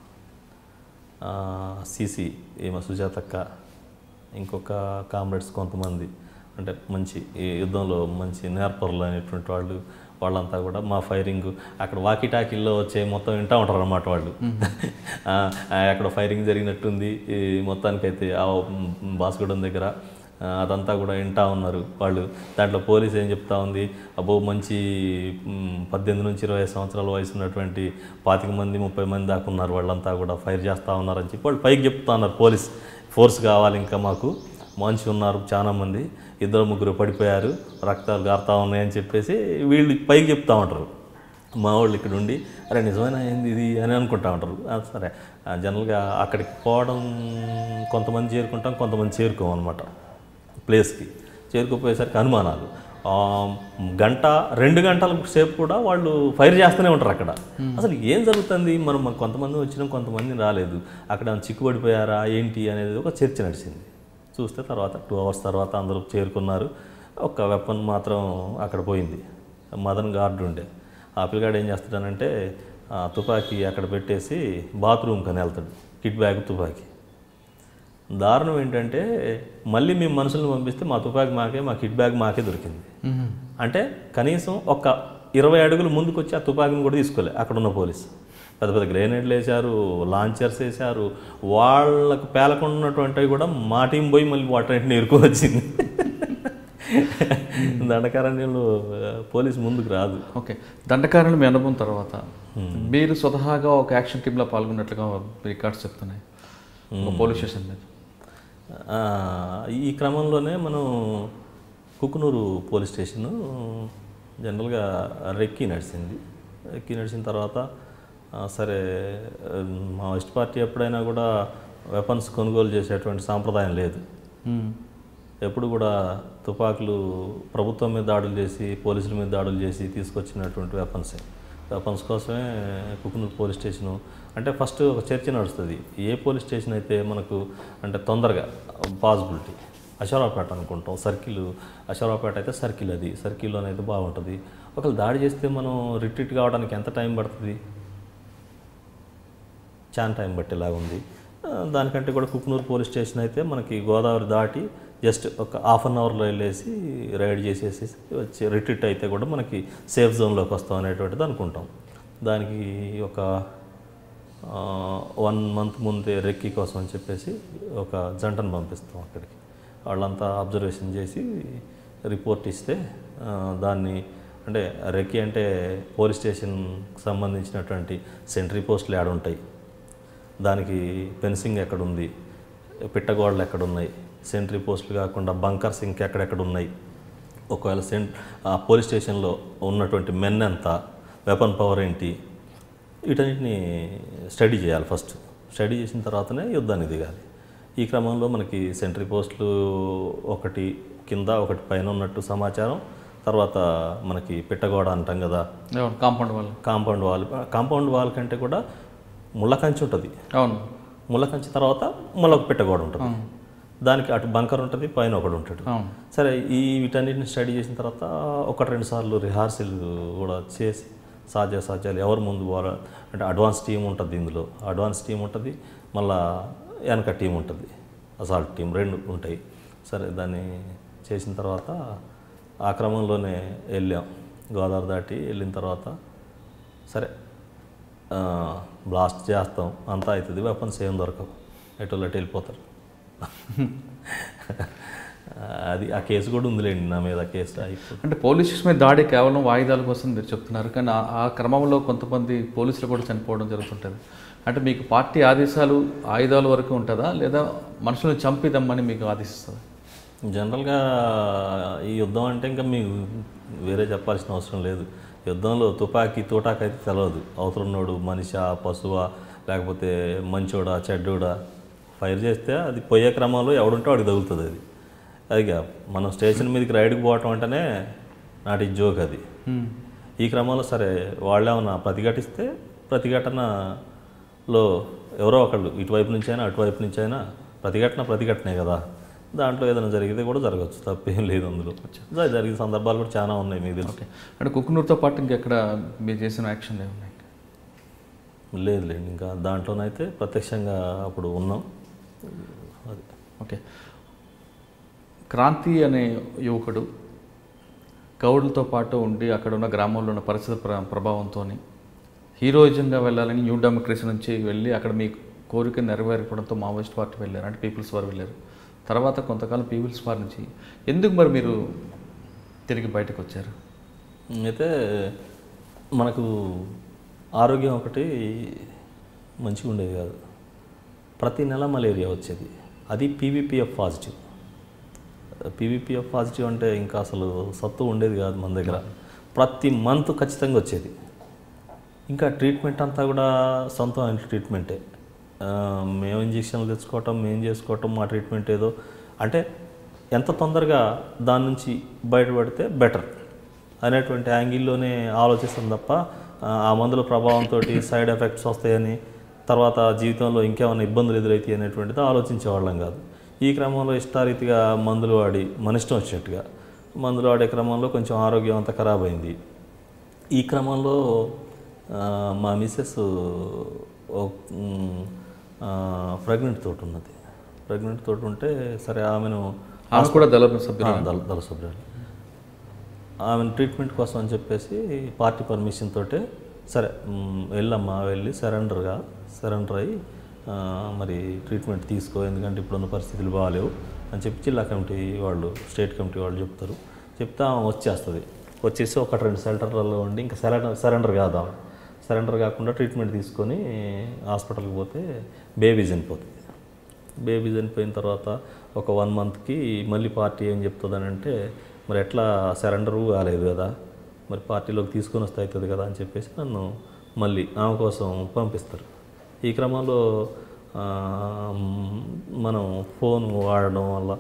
S1: CC ఏమో సుజాతక్క ఇంకొక కామ్రేడ్స్ కొంతమంది అంటే మంచి ఈ యుద్ధంలో మంచి నేర్పరులు అనేటువంటి వాళ్ళు వాళ్ళంతా కూడా మా ఫైరింగ్ అక్కడ వాకీ టాకీల్లో వచ్చే మొత్తం వింటూ ఉంటారు అన్నమాట వాళ్ళు ఆ, ఆ, అక్కడ ఫైరింగ్ జరిగినట్టుంది ఈ మొత్తానికైతే ఆ బాస్గూడెం దగ్గర ఆ, అదంతా కూడా వింటా ఉన్నారు వాళ్ళు దాంట్లో పోలీస్ ఏం చెప్తా ఉంది అబ్బో మంచి మ్, పద్దెనిమిది నుంచి ఇరవై ఐదు సంవత్సరాల వయసు ఉన్నటువంటి పాతిక మంది ముప్పై మంది దాకా ఉన్నారు వాళ్ళంతా కూడా ఫైర్ చేస్తూ ఉన్నారని చెప్పి వాళ్ళు పైకి చెప్తా ఉన్నారు పోలీస్ ఫోర్స్ కావాలి ఇంకా మాకు మంచి ఉన్నారు చాలా మంది ఇద్దరు ముగ్గురు పడిపోయారు రక్తాలు గారుతా ఉన్నాయని చెప్పేసి వీళ్ళు పైకి చెప్తా ఉంటారు మా వాళ్ళు ఇక్కడ ఉండి అరే నిజమైన ఏంది ఇది అని అనుకుంటా ఉంటారు ఆ, సరే ఆ, జనరల్గా అక్కడికి పోవడం కొంతమంది చేరుకుంటాం కొంతమంది చేరుకోం అనమాట ప్లేస్కి చేరుకుపోయేసరికి అనుమానాలు ఆ, గంట రెండు గంటల సేపు కూడా వాళ్ళు ఫైర్ చేస్తూనే ఉంటారు అక్కడ అసలు ఏం జరుగుతుంది మనం మనం కొంతమంది వచ్చినాం కొంతమంది రాలేదు అక్కడ ఏమైనా చిక్కుపడిపోయారా ఏంటి అనేది ఒక చర్చ నడిచింది చూస్తే తర్వాత టూ అవర్స్ తర్వాత అందరూ చేరుకున్నారు ఒక వెపన్ మాత్రం అక్కడ పోయింది మదన్ గార్డు ఉండే ఆ పిల్లగాడు ఏం చేస్తాడనంటే ఆ తుపాకీ అక్కడ పెట్టేసి బాత్రూమ్ కని వెళ్తాడు కిట్ బ్యాగ్ తుపాకీ దారుణం ఏంటంటే మళ్ళీ మేము మనుషులను పంపిస్తే మా తుపాకీ మాకే మా కిట్ బ్యాగ్ మాకే దొరికింది అంటే కనీసం ఒక ఇరవై అడుగులు ముందుకు వచ్చి ఆ తుపాకీని కూడా తీసుకోలే అక్కడ ఉన్న పోలీసు పెద్ద పెద్ద గ్రెనేడ్లు వేశారు లాంచర్స్ వేశారు వాళ్ళకు పేలకుండా ఉన్నటువంటివి కూడా మా టీం పోయి మళ్ళీ వాటన్నింటిని ఎరుకొని వచ్చింది దండకారణ్యంలో ఆ, పోలీస్ ముందుకు రాదు
S2: ఓకే దండకారులు మీ అనుభవం తర్వాత మీరు స్వతహాగా ఒక యాక్షన్ టీంలో పాల్గొన్నట్లుగా రికార్డ్స్ చెప్తున్నాయి ఒక పోలీస్ స్టేషన్ మీద
S1: ఆ, ఈ క్రమంలోనే మనం కుకునూరు పోలీస్ స్టేషను జనరల్గా రెక్కి నడిచింది రెక్కి నడిచిన తర్వాత ఆ, సరే ఆ, మా వెస్ట్ పార్టీ ఎప్పుడైనా కూడా వెపన్స్ కొనుగోలు చేసేటువంటి సాంప్రదాయం లేదు ఎప్పుడు కూడా తుపాకులు ప్రభుత్వం మీద దాడులు చేసి పోలీసుల మీద దాడులు చేసి తీసుకొచ్చినటువంటి వెపన్సే వెపన్స్ కోసమే కుకునూరు పోలీస్ స్టేషను అంటే ఫస్ట్ ఒక చర్చ నడుస్తుంది ఏ పోలీస్ స్టేషన్ అయితే మనకు అంటే తొందరగా పాసిబిలిటీ అశోరాపేట అనుకుంటాం సర్కిల్ అశోరాపేట అయితే సర్కిల్ అది సర్కిల్లోనైతే బాగుంటుంది ఒకవేళ దాడి చేస్తే మనం రిట్రీట్ కావడానికి ఎంత టైం పడుతుంది చాలా టైం పట్టేలాగా ఉంది ఆ, దానికంటే కూడా కుక్నూరు పోలీస్ స్టేషన్ అయితే మనకి గోదావరి దాటి జస్ట్ ఒక హాఫ్ అన్ అవర్లో వెళ్ళేసి రైడ్ చేసేసి వచ్చి రిట్రీట్ అయితే కూడా మనకి సేఫ్ జోన్లోకి వస్తాం అనేటువంటిది అనుకుంటాం దానికి ఒక వన్ మంత్ ముందే రెక్కీ కోసం అని చెప్పేసి ఒక జంటను పంపిస్తాం అక్కడికి వాళ్ళంతా అబ్జర్వేషన్ చేసి రిపోర్ట్ ఇస్తే ఆ, దాన్ని అంటే రెక్కీ అంటే పోలీస్ స్టేషన్కి సంబంధించినటువంటి సెంట్రీ పోస్టులు యాడ్ ఉంటాయి దానికి ఫెన్సింగ్ ఎక్కడుంది పిట్టగోడలు ఎక్కడున్నాయి సెంట్రీ పోస్టులు కాకుండా బంకర్స్ ఇంకెక్కడెక్కడ ఉన్నాయి ఒకవేళ సెంట్ ఆ పోలీస్ స్టేషన్లో ఉన్నటువంటి మెన్ ఎంత వెపన్ పవర్ ఏంటి వీటన్నిటిని స్టడీ చేయాలి ఫస్ట్ స్టడీ చేసిన తర్వాతనే యుద్ధాన్ని దిగాలి ఈ క్రమంలో మనకి సెంట్రీ పోస్టులు ఒకటి కింద ఒకటి పైన ఉన్నట్టు సమాచారం తర్వాత మనకి పిట్టగోడ అంటాం కదా
S2: అవును కాంపౌండ్ వాళ్ళు
S1: కాంపౌండ్ వాల్ కాంపౌండ్ వాల్ కంటే కూడా ముళ్ళ కంచి ఉంటుంది
S2: అవును
S1: ముళ్ళ కంచి తర్వాత మళ్ళీ ఒక పిట్టగోడ ఉంటుంది దానికి అటు బంకర్ ఉంటుంది పైన ఒకడు ఉంటాడు
S2: అవును
S1: సరే ఈ వీటన్నిటిని స్టడీ చేసిన తర్వాత ఒకటి రెండు సార్లు రిహార్సల్ కూడా చేసి సాధ్య సాధ్యాలు ఎవరు ముందు పోవాలో అంటే అడ్వాన్స్ టీం ఉంటుంది ఇందులో అడ్వాన్స్ టీం ఉంటుంది మళ్ళా వెనక టీం ఉంటుంది అసాల్ట్ టీం రెండు ఉంటాయి సరే దాన్ని చేసిన తర్వాత ఆ క్రమంలోనే వెళ్ళాం గోదావరి దాటి వెళ్ళిన తర్వాత సరే ఆ, బ్లాస్ట్ చేస్తాం అంతా అవుతుంది వెపన్స్ ఏం దొరకవు ఎటు అటు వెళ్ళిపోతారు అది ఆ కేసు కూడా ఉందిలేండి నా మీద కేసు అయిపోతుంది
S2: అంటే పోలీస్ స్టేషన్ మీద దాడి కేవలం వాయిదాల కోసం మీరు చెప్తున్నారు కానీ ఆ- ఆ క్రమంలో కొంతమంది పోలీసులు కూడా చనిపోవడం జరుగుతుంటుంది అంటే మీకు పార్టీ ఆదేశాలు ఆయుధాల వరకు ఉంటుందా లేదా మనుషులను చంపిదమ్మని మీకు ఆదేశిస్తుంది
S1: జనరల్గా ఈ యుద్ధం అంటే ఇంకా మీకు వేరే చెప్పాల్సిన అవసరం లేదు యుద్ధంలో తుపాకీ తూటాకి అయితే తెలియదు అవతలున్నోడు మనిషా పశువా లేకపోతే మంచోడా చెడ్డోడా ఫైర్ చేస్తే అది పోయే క్రమంలో ఎవడుంటే వాడికి తగులుతుంది అది అదిగా మనం స్టేషన్ మీదకి రైడ్కి పోవటం అంటేనే నాటి జోక్ అది
S2: మ్మ్.
S1: ఈ క్రమంలో సరే వాళ్ళేమన్నా ప్రతిఘటిస్తే ప్రతిఘటనలో ఎవరో ఒకళ్ళు ఇటువైపు నుంచి అయినా అటువైపు నుంచి అయినా ప్రతిఘటన ప్రతిఘటనే కదా దాంట్లో ఏదైనా జరిగితే కూడా జరగచ్చు తప్పేం లేదు అందులో జ- జరిగిన సందర్భాలు కూడా చాలా ఉన్నాయి మీకు తెలుసు
S2: ఓకే అంటే కుక్కునూరుతో పాటు ఇంకెక్కడ మీరు చేసిన యాక్షన్ ఏమున్నాయి
S1: లేదు లేదు ఇంకా దాంట్లోనైతే ప్రత్యక్షంగా అప్పుడు ఉన్నాం అది
S2: ఓకే క్రాంతి అనే యువకుడు గౌడులతో పాటు ఉండి అక్కడ ఉన్న గ్రామంలో ఉన్న పరిస్థితి ప్ర ప్రభావంతో హీరోయిజంగా వెళ్ళాలని న్యూ డెమోక్రసీ నుంచి వెళ్ళి అక్కడ మీ కోరిక నెరవేరకపోవడంతో మావోయిస్ట్ పార్టీ వెళ్ళారు అంటే పీపుల్స్ వారు వెళ్ళారు తర్వాత కొంతకాలం పీపుల్స్ పార్టీ నుంచి ఎందుకు మరి మీరు తిరిగి బయటకు వచ్చారు
S1: అయితే మనకు ఆరోగ్యం ఒకటి మంచిగా ఉండేది కాదు ప్రతి నెల మలేరియా వచ్చేది అది పీవీపీఎఫ్ పాజిటివ్ పీవీపీఎఫ్ పాజిటివ్ అంటే ఇంకా అసలు సత్తు ఉండేది కాదు మన దగ్గర ప్రతి మంత్ ఖచ్చితంగా వచ్చేది ఇంకా ట్రీట్మెంట్ అంతా కూడా సొంతం ఇంటి ట్రీట్మెంటే ఆ, మేము ఇంజక్షన్లు తెచ్చుకోవటం మేము చేసుకోవటం మా ట్రీట్మెంట్ ఏదో అంటే ఎంత తొందరగా దాని నుంచి బయటపడితే బెటర్ అనేటువంటి యాంగిల్లోనే ఆలోచిస్తాం తప్ప ఆ, ఆ మందుల ప్రభావంతో సైడ్ ఎఫెక్ట్స్ వస్తాయని తర్వాత జీవితంలో ఇంకేమైనా ఇబ్బందులు ఎదురవుతాయి అనేటువంటిది ఆలోచించేవాళ్ళం కాదు ఈ క్రమంలో ఇష్టారీతిగా మందులు వాడి మన ఇష్టం వచ్చినట్టుగా మందులు వాడే క్రమంలో కొంచెం ఆరోగ్యం అంతా ఖరాబ్ అయింది ఈ క్రమంలో ఆ, మా మిస్సెస్ ప్రెగ్నెంట్ తోటి ఉన్నది ప్రెగ్నెంట్ తోటి ఉంటే సరే ఆమెను
S2: ఆమె కూడా దళ సభ్యులు
S1: ఆ, దళ దళ సభ్యురాలు ఆమెను ట్రీట్మెంట్ కోసం అని చెప్పేసి పార్టీ పర్మిషన్ తోటే సరే మ్, వెళ్ళమ్మా వెళ్ళి సరెండర్గా సరెండర్ అయ్యి ఆ, మరి ట్రీట్మెంట్ తీసుకో ఎందుకంటే ఇప్పుడున్న పరిస్థితులు బాగాలేవు అని చెప్పి జిల్లా కమిటీ వాళ్ళు స్టేట్ కమిటీ వాళ్ళు చెప్తారు చెప్తే ఆమె వచ్చేస్తుంది వచ్చేసి ఒకటి రెండు సెంటర్లలో ఉండి ఇంకా సరెండర్ సరెండర్ కాదు ఆమె సరెండర్ కాకుండా ట్రీట్మెంట్ తీసుకొని హాస్పిటల్కి పోతే బేబీ చనిపోతుంది బేబీ చనిపోయిన తర్వాత ఒక వన్ మంత్కి మళ్ళీ పార్టీ ఏం చెప్తుంది అంటే మరి ఎట్లా సరెండరు కాలేదు కదా మరి పార్టీలోకి తీసుకొని వస్తే అవుతుంది కదా అని చెప్పేసి నన్ను మళ్ళీ ఆమె కోసం పంపిస్తారు ఈ క్రమంలో ఆ, మనం ఫోన్ వాడడం వల్ల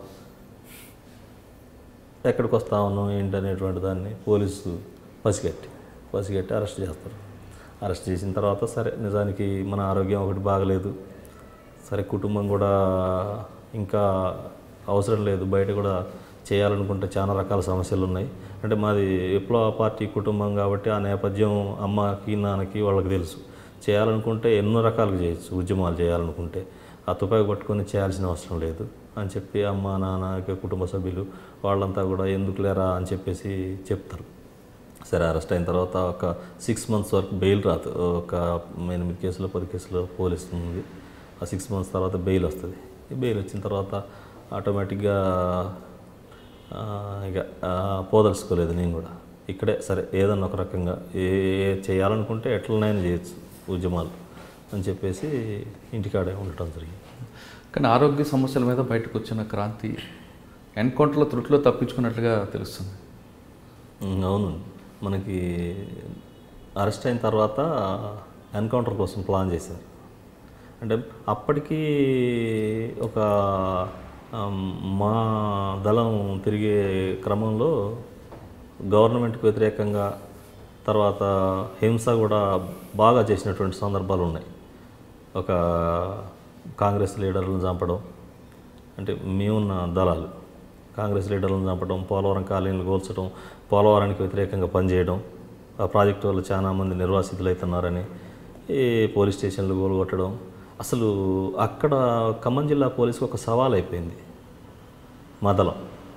S1: ఎక్కడికి వస్తా ఉన్నాం ఏంటి అనేటువంటి దాన్ని పోలీసు పసిగట్టి పసిగట్టి అరెస్ట్ చేస్తారు అరెస్ట్ చేసిన తర్వాత సరే నిజానికి మన ఆరోగ్యం ఒకటి బాగలేదు సరే కుటుంబం కూడా ఇంకా అవసరం లేదు బయట కూడా చేయాలనుకుంటే చాలా రకాల సమస్యలు ఉన్నాయి అంటే మాది విప్లవ పార్టీ కుటుంబం కాబట్టి ఆ నేపథ్యం అమ్మకి నాన్నకి వాళ్ళకి తెలుసు చేయాలనుకుంటే ఎన్నో రకాలుగా చేయొచ్చు ఉద్యమాలు చేయాలనుకుంటే ఆ తుపాకి పట్టుకొని చేయాల్సిన అవసరం లేదు అని చెప్పి అమ్మ నాన్న ఇక కుటుంబ సభ్యులు వాళ్ళంతా కూడా ఎందుకు లేరా అని చెప్పేసి చెప్తారు సరే అరెస్ట్ అయిన తర్వాత ఒక సిక్స్ మంత్స్ వరకు బెయిల్ రాదు ఒక ఎనిమిది కేసులు పది కేసులు పోలీస్ ఉంది ఆ సిక్స్ మంత్స్ తర్వాత బెయిల్ వస్తుంది ఈ బెయిల్ వచ్చిన తర్వాత ఆటోమేటిక్గా ఆ, ఇక ఆ, పోదలుచుకోలేదు నేను కూడా ఇక్కడే సరే ఏదన్నా ఒక రకంగా ఏ ఏ చేయాలనుకుంటే ఎట్లనైనా చేయొచ్చు ఉద్యమాలు అని చెప్పేసి ఇంటికాడే ఉండటం జరిగింది
S2: కానీ ఆరోగ్య సమస్యల మీద బయటకు వచ్చిన క్రాంతి ఎన్కౌంటర్లో త్రుట్లో తప్పించుకున్నట్లుగా తెలుస్తుంది
S1: ఉమ్, అవును మనకి అరెస్ట్ అయిన తర్వాత ఎన్కౌంటర్ కోసం ప్లాన్ చేశారు అంటే అప్పటికి ఒక ఆమ్, మా దళం తిరిగే క్రమంలో గవర్నమెంట్కి వ్యతిరేకంగా తర్వాత హింస కూడా బాగా చేసినటువంటి సందర్భాలు ఉన్నాయి ఒక కాంగ్రెస్ లీడర్లను చంపడం అంటే మేమున్న దళాలు కాంగ్రెస్ లీడర్లను చంపడం పోలవరం కాలనీలు కూల్చడం పోలవరానికి వ్యతిరేకంగా పనిచేయడం ఆ ప్రాజెక్టు వల్ల చాలా మంది నిర్వాసితులు అవుతున్నారని ఈ పోలీస్ స్టేషన్లు కూలగొట్టడం అసలు అక్కడ ఖమ్మం జిల్లా పోలీసుకు ఒక సవాల్ అయిపోయింది మా దళం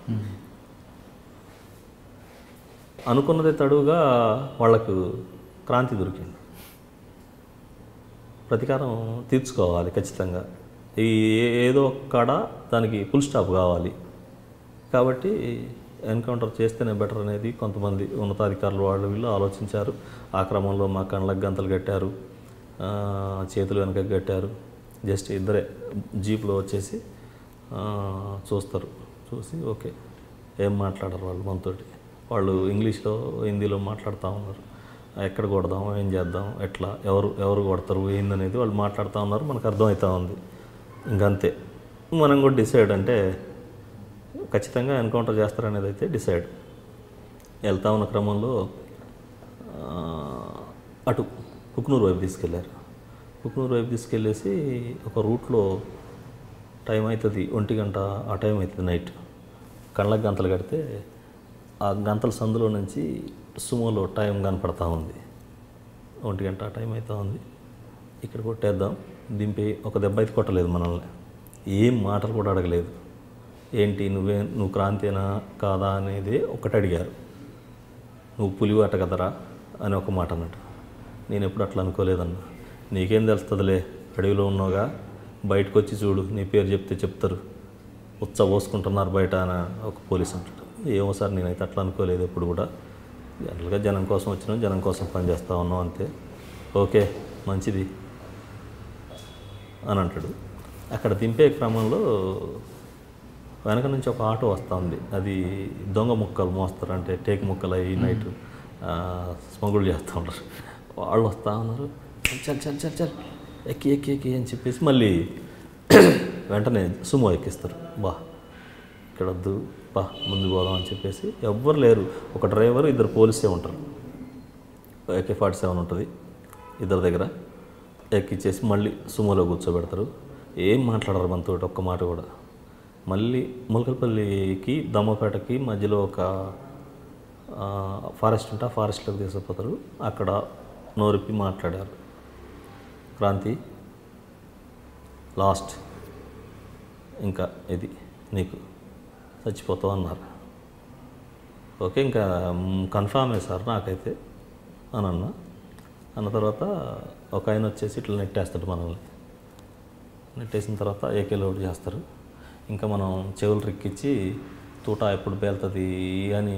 S1: అనుకున్నదే తడువుగా వాళ్లకు క్రాంతి దొరికింది ప్రతీకారం తీర్చుకోవాలి ఖచ్చితంగా ఈ ఏ- ఏదో ఒక కాడ దానికి ఫుల్ స్టాప్ కావాలి కాబట్టి ఎన్కౌంటర్ చేస్తేనే బెటర్ అనేది కొంతమంది ఉన్నతాధికారులు వాళ్ళు వీళ్ళు ఆలోచించారు ఆ క్రమంలో మా కళ్ళకు గంతలు కట్టారు ఆ, చేతులు వెనక కట్టారు జస్ట్ ఇద్దరే జీప్లో వచ్చేసి ఆ, చూస్తారు చూసి ఓకే ఏం మాట్లాడరు వాళ్ళు మనతోటి వాళ్ళు ఇంగ్లీష్లో హిందీలో మాట్లాడుతూ ఉన్నారు ఎక్కడ కొడదాం ఏం చేద్దాం ఎట్లా ఎవరు ఎవరు కొడతారు ఏందనేది వాళ్ళు మాట్లాడుతూ ఉన్నారు మనకు అర్థమవుతా ఉంది ఇంకంతే మనం కూడా డిసైడ్ అంటే ఖచ్చితంగా ఎన్కౌంటర్ చేస్తారనేది అయితే డిసైడ్ వెళ్తా ఉన్న క్రమంలో ఆ, అటు కుక్నూరు వైపు తీసుకెళ్ళారు కుక్నూరు వైపు తీసుకెళ్ళేసి ఒక రూట్లో టైం అవుతుంది ఒంటి గంట ఆ టైం అవుతుంది నైట్ కళ్ళకి గంతలు కడితే ఆ గంతల సందులో నుంచి సుమోలో టైం కనపడతా ఉంది ఒంటి గంట ఆ టైం అవుతా ఉంది ఇక్కడ కొట్టేద్దాం దింపి ఒక దెబ్బ అయితే కొట్టలేదు మనల్ని ఏం మాటలు కూడా అడగలేదు ఏంటి నువ్వే నువ్వు క్రాంతేనా కాదా అనేది ఒకటి అడిగారు నువ్వు పులివాట కదరా అని ఒక మాట అన్నట్టు నేను ఎప్పుడు అట్లా అనుకోలేదన్న నీకేం తెలుస్తుందిలే అడవిలో ఉన్నావుగా బయటకు వచ్చి చూడు నీ పేరు చెప్తే చెప్తారు ఉత్స పోసుకుంటున్నారు బయట అని ఒక పోలీస్ అంటాడు ఏమో సార్ నేనైతే అట్లా అనుకోలేదు ఎప్పుడు కూడా జనరల్గా జనం కోసం వచ్చినాం జనం కోసం పనిచేస్తా ఉన్నాం అంతే ఓకే మంచిది అని అంటాడు అక్కడ దింపే క్రమంలో వెనక నుంచి ఒక ఆటో వస్తూ ఉంది అది దొంగ ముక్కలు మోస్తారు అంటే టేక్ ముక్కలు అయ్యి నైట్ స్మగుల్ చేస్తూ ఉంటారు వాళ్ళు వస్తూ ఉన్నారు చల్ చల్ చల్ చల్ ఎక్కి ఎక్కి ఎక్కి అని చెప్పేసి మళ్ళీ వెంటనే సుమో ఎక్కిస్తారు బా ఇక్కడ వద్దు బా ముందు పోదాం అని చెప్పేసి ఎవ్వరు లేరు ఒక డ్రైవర్ ఇద్దరు పోలీసే ఉంటారు ఏకే ఫార్టీ సెవెన్ ఉంటుంది ఇద్దరి దగ్గర ఎక్కిచ్చేసి మళ్ళీ సుమోలో కూర్చోబెడతారు ఏం మాట్లాడరు మనతో ఒక్క మాట కూడా మళ్ళీ ములకలపల్లికి దమ్మపేటకి మధ్యలో ఒక ఆ, ఫారెస్ట్ ఉంటే ఆ ఫారెస్ట్లోకి తీసుకుపోతారు అక్కడ నోరిపి మాట్లాడారు క్రాంతి లాస్ట్ ఇంకా ఇది నీకు చచ్చిపోతావు అన్నారు ఓకే ఇంకా కన్ఫామే సార్ నాకైతే అని అన్న అన్న తర్వాత ఒక ఆయన వచ్చేసి ఇట్లా నెట్టేస్తాడు మనల్ని నెట్టేసిన తర్వాత ఏకే లోడ్ చేస్తారు ఇంకా మనం చెవులు రిక్కిచ్చి తూట ఎప్పుడు పేలుతుంది అని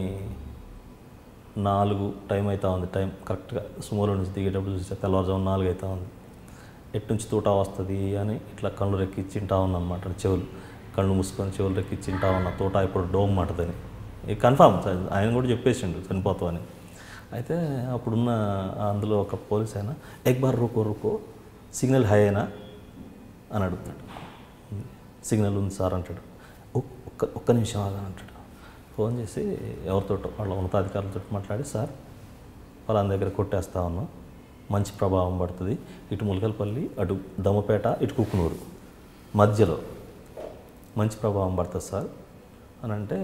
S1: నాలుగు టైం అవుతా ఉంది టైం కరెక్ట్గా సుమోలో నుంచి దిగేటప్పుడు చూస్తే తెల్లవారుజాము నాలుగు అవుతా ఉంది ఎటు నుంచి తూట వస్తుంది అని ఇట్లా కళ్ళు రెక్కిచ్చి వింటా ఉన్నా అనమాట చెవులు కళ్ళు మూసుకొని చెవులు రెక్కిచ్చి వింటా ఉన్నా తోట ఇప్పుడు డోమ్ మాటదని ఇది కన్ఫామ్ ఆయన కూడా చెప్పేసిండు చనిపోతావు అని అయితే అప్పుడున్న అందులో ఒక పోలీస్ ఆయన ఎక్ బార్ రుకో రుకో సిగ్నల్ హై అయినా అని అడుగుతాడు సిగ్నల్ ఉంది సార్ అంటాడు "ఒక్- ఒక్క ఒక్క నిమిషం ఆగా అంటాడు ఫోన్ చేసి ఎవరితో వాళ్ళ ఉన్నతాధికారులతో మాట్లాడి సార్ వాళ్ళని దగ్గర కొట్టేస్తా ఉన్నాం మంచి ప్రభావం పడుతుంది ఇటు ములకలపల్లి అటు దమ్మపేట ఇటు కుక్కునూరు మధ్యలో మంచి ప్రభావం పడుతుంది సార్ అని అంటే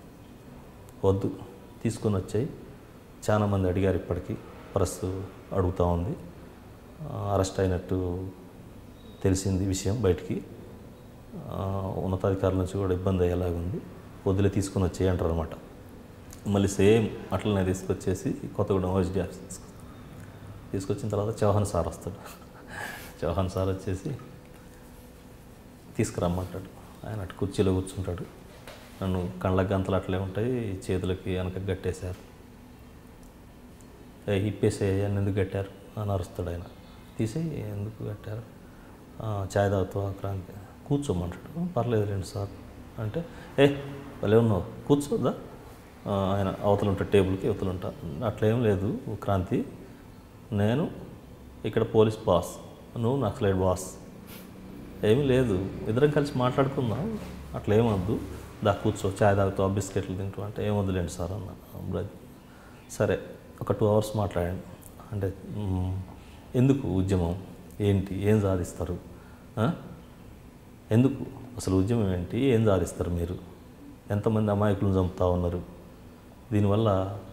S1: వద్దు తీసుకొని వచ్చాయి చాలామంది అడిగారు ఇప్పటికీ ప్రెస్ అడుగుతూ ఉంది ఆ, అరెస్ట్ అయినట్టు తెలిసింది విషయం బయటికి ఆ, ఉన్నతాధికారుల నుంచి కూడా ఇబ్బంది అయ్యేలాగుంది వదిలే తీసుకొని వచ్చేయి అంటారు అనమాట మళ్ళీ సేమ్ అట్లనే తీసుకొచ్చేసి కొత్తగూడెం ఓఎస్డీ ఆఫీస్ తీసుకొస్తారు తీసుకొచ్చిన తర్వాత చౌహాన్ సార్ వస్తాడు చౌహాన్ సార్ వచ్చేసి తీసుకురమ్మంటాడు ఆయన అటు కుర్చీలో కూర్చుంటాడు నన్ను కళ్ళ గంతలు అట్లే ఉంటాయి చేతులకి వెనక గట్టేశారు ఏ ఇప్పేసే అని ఎందుకు కట్టారు అని అరుస్తాడు ఆయన తీసి ఎందుకు కట్టారు "ఆ, చాయ్ తాగుతావా క్రాంతి కూర్చోమంటాడు పర్లేదు రండి సార్ అంటే ఏ భలే ఉన్నావు కూర్చోద్దా ఆ, ఆయన అవతల ఉంటాడు టేబుల్కి అవతల ఉంటా అట్లేం లేదు క్రాంతి నేను ఇక్కడ పోలీస్ బాస్ నువ్వు నక్సలైట్ బాస్ ఏమీ లేదు ఇద్దరం కలిసి మాట్లాడుకుందాం అట్లా ఏమొద్దు దా కూర్చో చాయ్ తాగుతావు బిస్కెట్లు తింటూ అంటే ఏమొద్దులేండి సార్ అన్న బ్రదర్ సరే ఒక టూ అవర్స్ మాట్లాడండి అంటే మ్, ఎందుకు ఉద్యమం ఏంటి ఏం సాధిస్తారు ఆ? ఎందుకు అసలు ఉద్యమం ఏంటి ఏం సాధిస్తారు మీరు ఎంతమంది అమాయకులను చంపుతా ఉన్నారు దీనివల్ల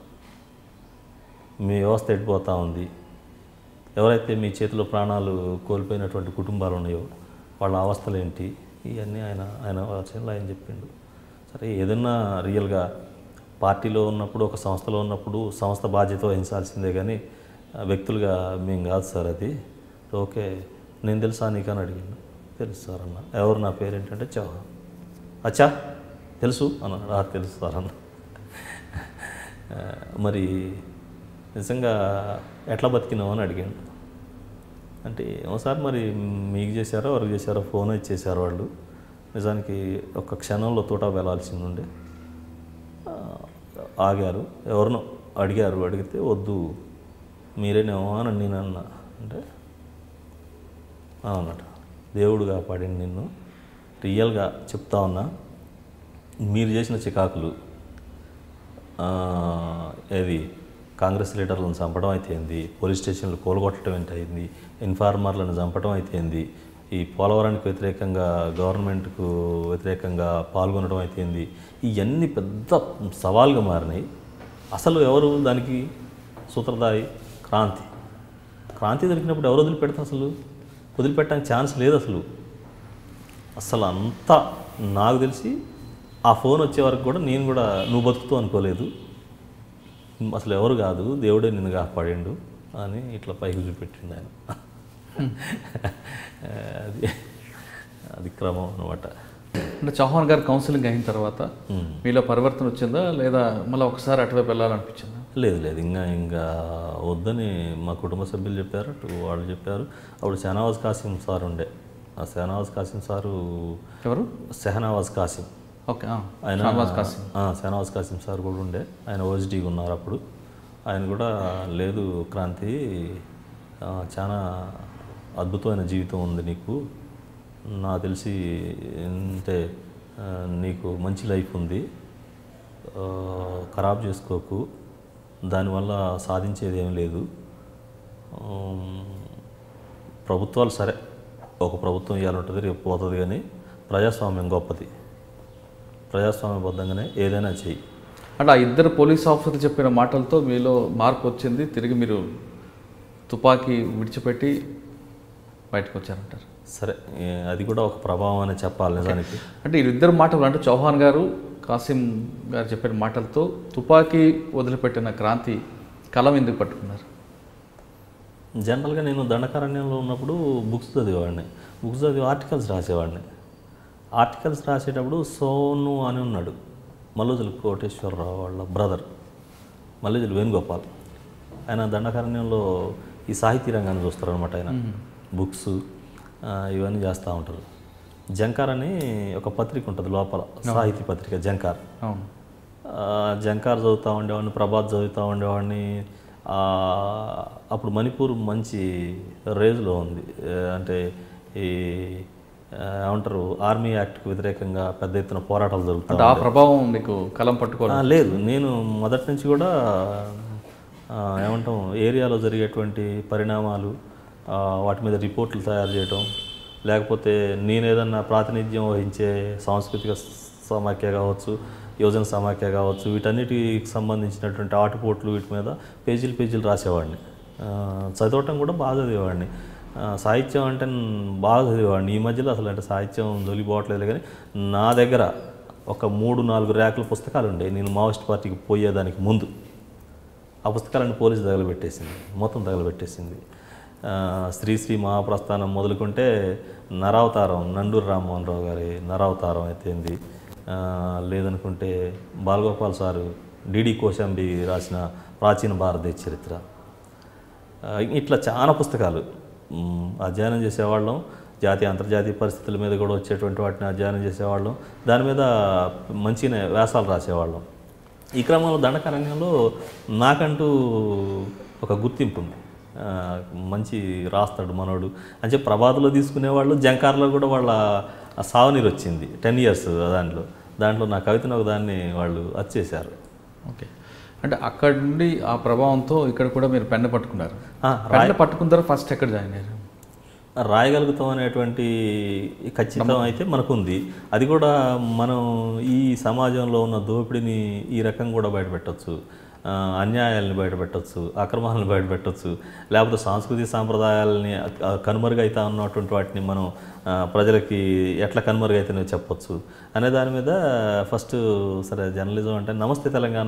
S1: మీ వ్యవస్థ ఎడిపోతూ ఉంది ఎవరైతే మీ చేతిలో ప్రాణాలు కోల్పోయినటువంటి కుటుంబాలు ఉన్నాయో వాళ్ళ అవస్థలు ఏంటి ఇవన్నీ ఆయన ఆయన వర్షన్లో ఆయన చెప్పిండు సరే ఏదన్నా రియల్గా పార్టీలో ఉన్నప్పుడు ఒక సంస్థలో ఉన్నప్పుడు సంస్థ బాధ్యత వహించాల్సిందే కానీ ఆ, వ్యక్తులుగా మేము కాదు సార్ అది ఓకే నేను తెలుసా నీకని అడిగాను తెలుసు సార్ అన్న ఎవరు నా పేరు ఏంటంటే చౌహాన్ అచ్చా తెలుసు అన్నాడు "ఆ, తెలుసు సార్ అన్న ఆ, మరి నిజంగా ఎట్లా బతికినావు అని అడిగాను అంటే ఏమో సార్ మరి మీకు చేశారో ఎవరికి చేశారో ఫోన్ ఇచ్చేసారు వాళ్ళు నిజానికి ఒక్క క్షణంలో తోట వెళ్ళాల్సింది ఉండే ఆ, ఆగారు ఎవరినో అడిగారు అడిగితే వద్దు మీరేనేమో అని నేను అన్నా అంటే "ఆ" అన్నట్టు దేవుడు కాపాడింది నిన్ను రియల్గా చెప్తా ఉన్నా మీరు చేసిన చికాకులు ఆ, ఏది కాంగ్రెస్ లీడర్లను చంపడం అయితేంది పోలీస్ స్టేషన్లు కూలగొట్టడం ఏంటైంది ఇన్ఫార్మర్లను చంపడం అయితేంది ఈ పోలవరానికి వ్యతిరేకంగా గవర్నమెంట్కు వ్యతిరేకంగా పాల్గొనడం అయితేంది ఇవన్నీ పెద్ద సవాల్గా మారినాయి అసలు ఎవరు దానికి సూత్రధారి క్రాంతి క్రాంతి దొరికినప్పుడు ఎవరు వదిలిపెడతారు అసలు వదిలిపెట్టడానికి ఛాన్స్ లేదు అసలు అసలు అంతా నాకు తెలిసి ఆ ఫోన్ వచ్చే వరకు కూడా నేను కూడా నువ్వు బతుకుతూ అనుకోలేదు అసలు ఎవరు కాదు దేవుడే నిన్ను కాపాడిండు అని ఇట్లా పైకి చూపెట్టిండు ఆయన అది అది క్రమం అనమాట
S2: అంటే చౌహాన్ గారు కౌన్సిలింగ్ అయిన తర్వాత మీలో పరివర్తన వచ్చిందా లేదా మళ్ళీ ఒకసారి అటువైపు వెళ్ళాలనిపించిందా
S1: లేదు లేదు ఇంకా ఇంకా వద్దని మా కుటుంబ సభ్యులు చెప్పారు అటు వాళ్ళు చెప్పారు అప్పుడు షహనావాజ్ కాసిం సార్ ఉండే ఆ షహనావాజ్ కాసిం సారు
S2: ఎవరు
S1: షహనావాజ్ కాసిం
S2: ఓకే
S1: ఆయన
S2: షానవాజ్ కాసిం
S1: ఆ, షహనావాజ్ కాసిం సార్ కూడా ఉండే ఆయన ఓఎస్డీగా ఉన్నారు అప్పుడు ఆయన కూడా లేదు క్రాంతి ఆ, చాలా అద్భుతమైన జీవితం ఉంది నీకు నాకు తెలిసి అంటే ఆ, నీకు మంచి లైఫ్ ఉంది ఆ, ఖరాబ్ చేసుకోకు దానివల్ల సాధించేది ఏం లేదు ఆమ్, ప్రభుత్వాలు సరే ఒక ప్రభుత్వం ఇవ్వాలంటుంది రేపు పోతుంది కానీ ప్రజాస్వామ్యం గొప్పది ప్రజాస్వామ్యబద్ధంగానే ఏదైనా చెయ్యి
S2: అంటే ఆ ఇద్దరు పోలీస్ ఆఫీసర్లు చెప్పిన మాటలతో మీలో మార్పు వచ్చింది తిరిగి మీరు తుపాకీ విడిచిపెట్టి బయటకు వచ్చారంటారు
S1: సరే ఏ- అది కూడా ఒక ప్రభావం అనే చెప్పాలి నిజానికి
S2: అంటే వీరిద్దరు మాటలు అంటే చౌహాన్ గారు కాసిం గారు చెప్పిన మాటలతో తుపాకీ వదిలిపెట్టిన క్రాంతి కలం ఎందుకు పట్టుకున్నారు
S1: జనరల్గా నేను దండకారణ్యంలో ఉన్నప్పుడు బుక్స్ చదివేవాడిని బుక్స్ చదివి ఆర్టికల్స్ రాసేవాడిని ఆర్టికల్స్ రాసేటప్పుడు సోను అని ఉన్నాడు మల్లుజులు కోటేశ్వరరావు వాళ్ళ బ్రదర్ మల్లుజులు వేణుగోపాల్ ఆయన దండకారణ్యంలో ఈ సాహితీ రంగాన్ని చూస్తారనమాట ఆయన బుక్స్ ఆ, ఇవన్నీ చేస్తూ ఉంటారు జంకార్ అని ఒక పత్రిక ఉంటుంది లోపల సాహితీ పత్రిక జంకార్
S2: అవును
S1: ఆ, జంకార్ చదువుతూ ఉండేవాడిని ప్రభాత్ చదువుతూ ఉండేవాడిని ఆ, అప్పుడు మణిపూర్ మంచి రేజ్లో ఉంది ఏ, అంటే ఈ ఆ, ఏమంటారు ఆర్మీ యాక్ట్కి వ్యతిరేకంగా పెద్ద ఎత్తున పోరాటాలు జరుగుతాయి
S2: అంటే ఆ ప్రభావం మీకు కలం పట్టుకోవాలి
S1: ఆ, లేదు నేను మొదటి నుంచి కూడా ఆ, ఏమంటాం ఏరియాలో జరిగేటువంటి పరిణామాలు ఆ, వాటి మీద రిపోర్ట్లు తయారు చేయటం లేకపోతే నేను ఏదన్నా ప్రాతినిధ్యం వహించే సాంస్కృతిక సమాఖ్య కావచ్చు యోజన సమాఖ్య కావచ్చు వీటన్నిటికి సంబంధించినటువంటి ఆటుపోట్లు వీటి మీద పేజీలు పేజీలు రాసేవాడిని ఆ, చదవటం కూడా బాగా చదివేవాడిని ఆ, సాహిత్యం అంటే న్- బాగా చదివేవాడిని ఈ మధ్యలో అసలు అంటే సాహిత్యం జొలిపోవట్లేదు కానీ నా దగ్గర ఒక మూడు నాలుగు ర్యాకుల పుస్తకాలు ఉండే నేను మావోయిస్ట్ పార్టీకి పోయేదానికి ముందు ఆ పుస్తకాలను పోలీసు తగలబెట్టేసింది మొత్తం తగలబెట్టేసింది ఆ, శ్రీశ్రీ మహాప్రస్థానం మొదలుకుంటే నరావతారం నండూరు రామ్మోహన్ రావు గారి నరావతారం అయితేంది ఆ, లేదనుకుంటే బాలగోపాల్ సారు డిడి కోశాంబి రాసిన ప్రాచీన భారతదేశ చరిత్ర ఆ, ఇట్లా చాలా పుస్తకాలు మ్, అధ్యయనం చేసేవాళ్ళం జాతీయ అంతర్జాతీయ పరిస్థితుల మీద కూడా వచ్చేటువంటి వాటిని అధ్యయనం చేసేవాళ్ళం దాని మీద మంచిగానే వ్యాసాలు రాసేవాళ్ళం ఈ క్రమంలో దండకారణ్యంలో నాకంటూ ఒక గుర్తింపు ఉంది ఆ, మంచి రాస్తాడు మనోడు అని చెప్పి ప్రభాతలో తీసుకునేవాళ్ళు జంకార్లో కూడా వాళ్ళ ఆ సావనీరు వచ్చింది టెన్ ఇయర్స్ దాంట్లో దాంట్లో నా కవితను ఒక దాన్ని వాళ్ళు వచ్చేసారు
S2: ఓకే అంటే అక్కడ నుండి ఆ ప్రభావంతో ఇక్కడ కూడా మీరు పెన్ను పట్టుకున్నారు
S1: ఆ,
S2: పెన్ను పట్టుకున్న తర్వాత ఫస్ట్ ఎక్కడ జాయిన్ అయ్యారు
S1: రాయగలుగుతాం అనేటువంటి ఖచ్చితం అయితే మనకుంది అది కూడా మనం ఈ సమాజంలో ఉన్న దోపిడీని ఈ రకం కూడా బయటపెట్టచ్చు ఆ, అన్యాయాలని బయటపెట్టచ్చు అక్రమాలను బయటపెట్టచ్చు లేకపోతే సాంస్కృతిక సాంప్రదాయాలని ఆ, కనుమరుగైతా ఉన్నటువంటి వాటిని మనం ఆ, ప్రజలకి ఎట్లా కనుమరుగైతేనే చెప్పొచ్చు అనే దాని మీద ఫస్ట్ సరే జర్నలిజం అంటే నమస్తే తెలంగాణ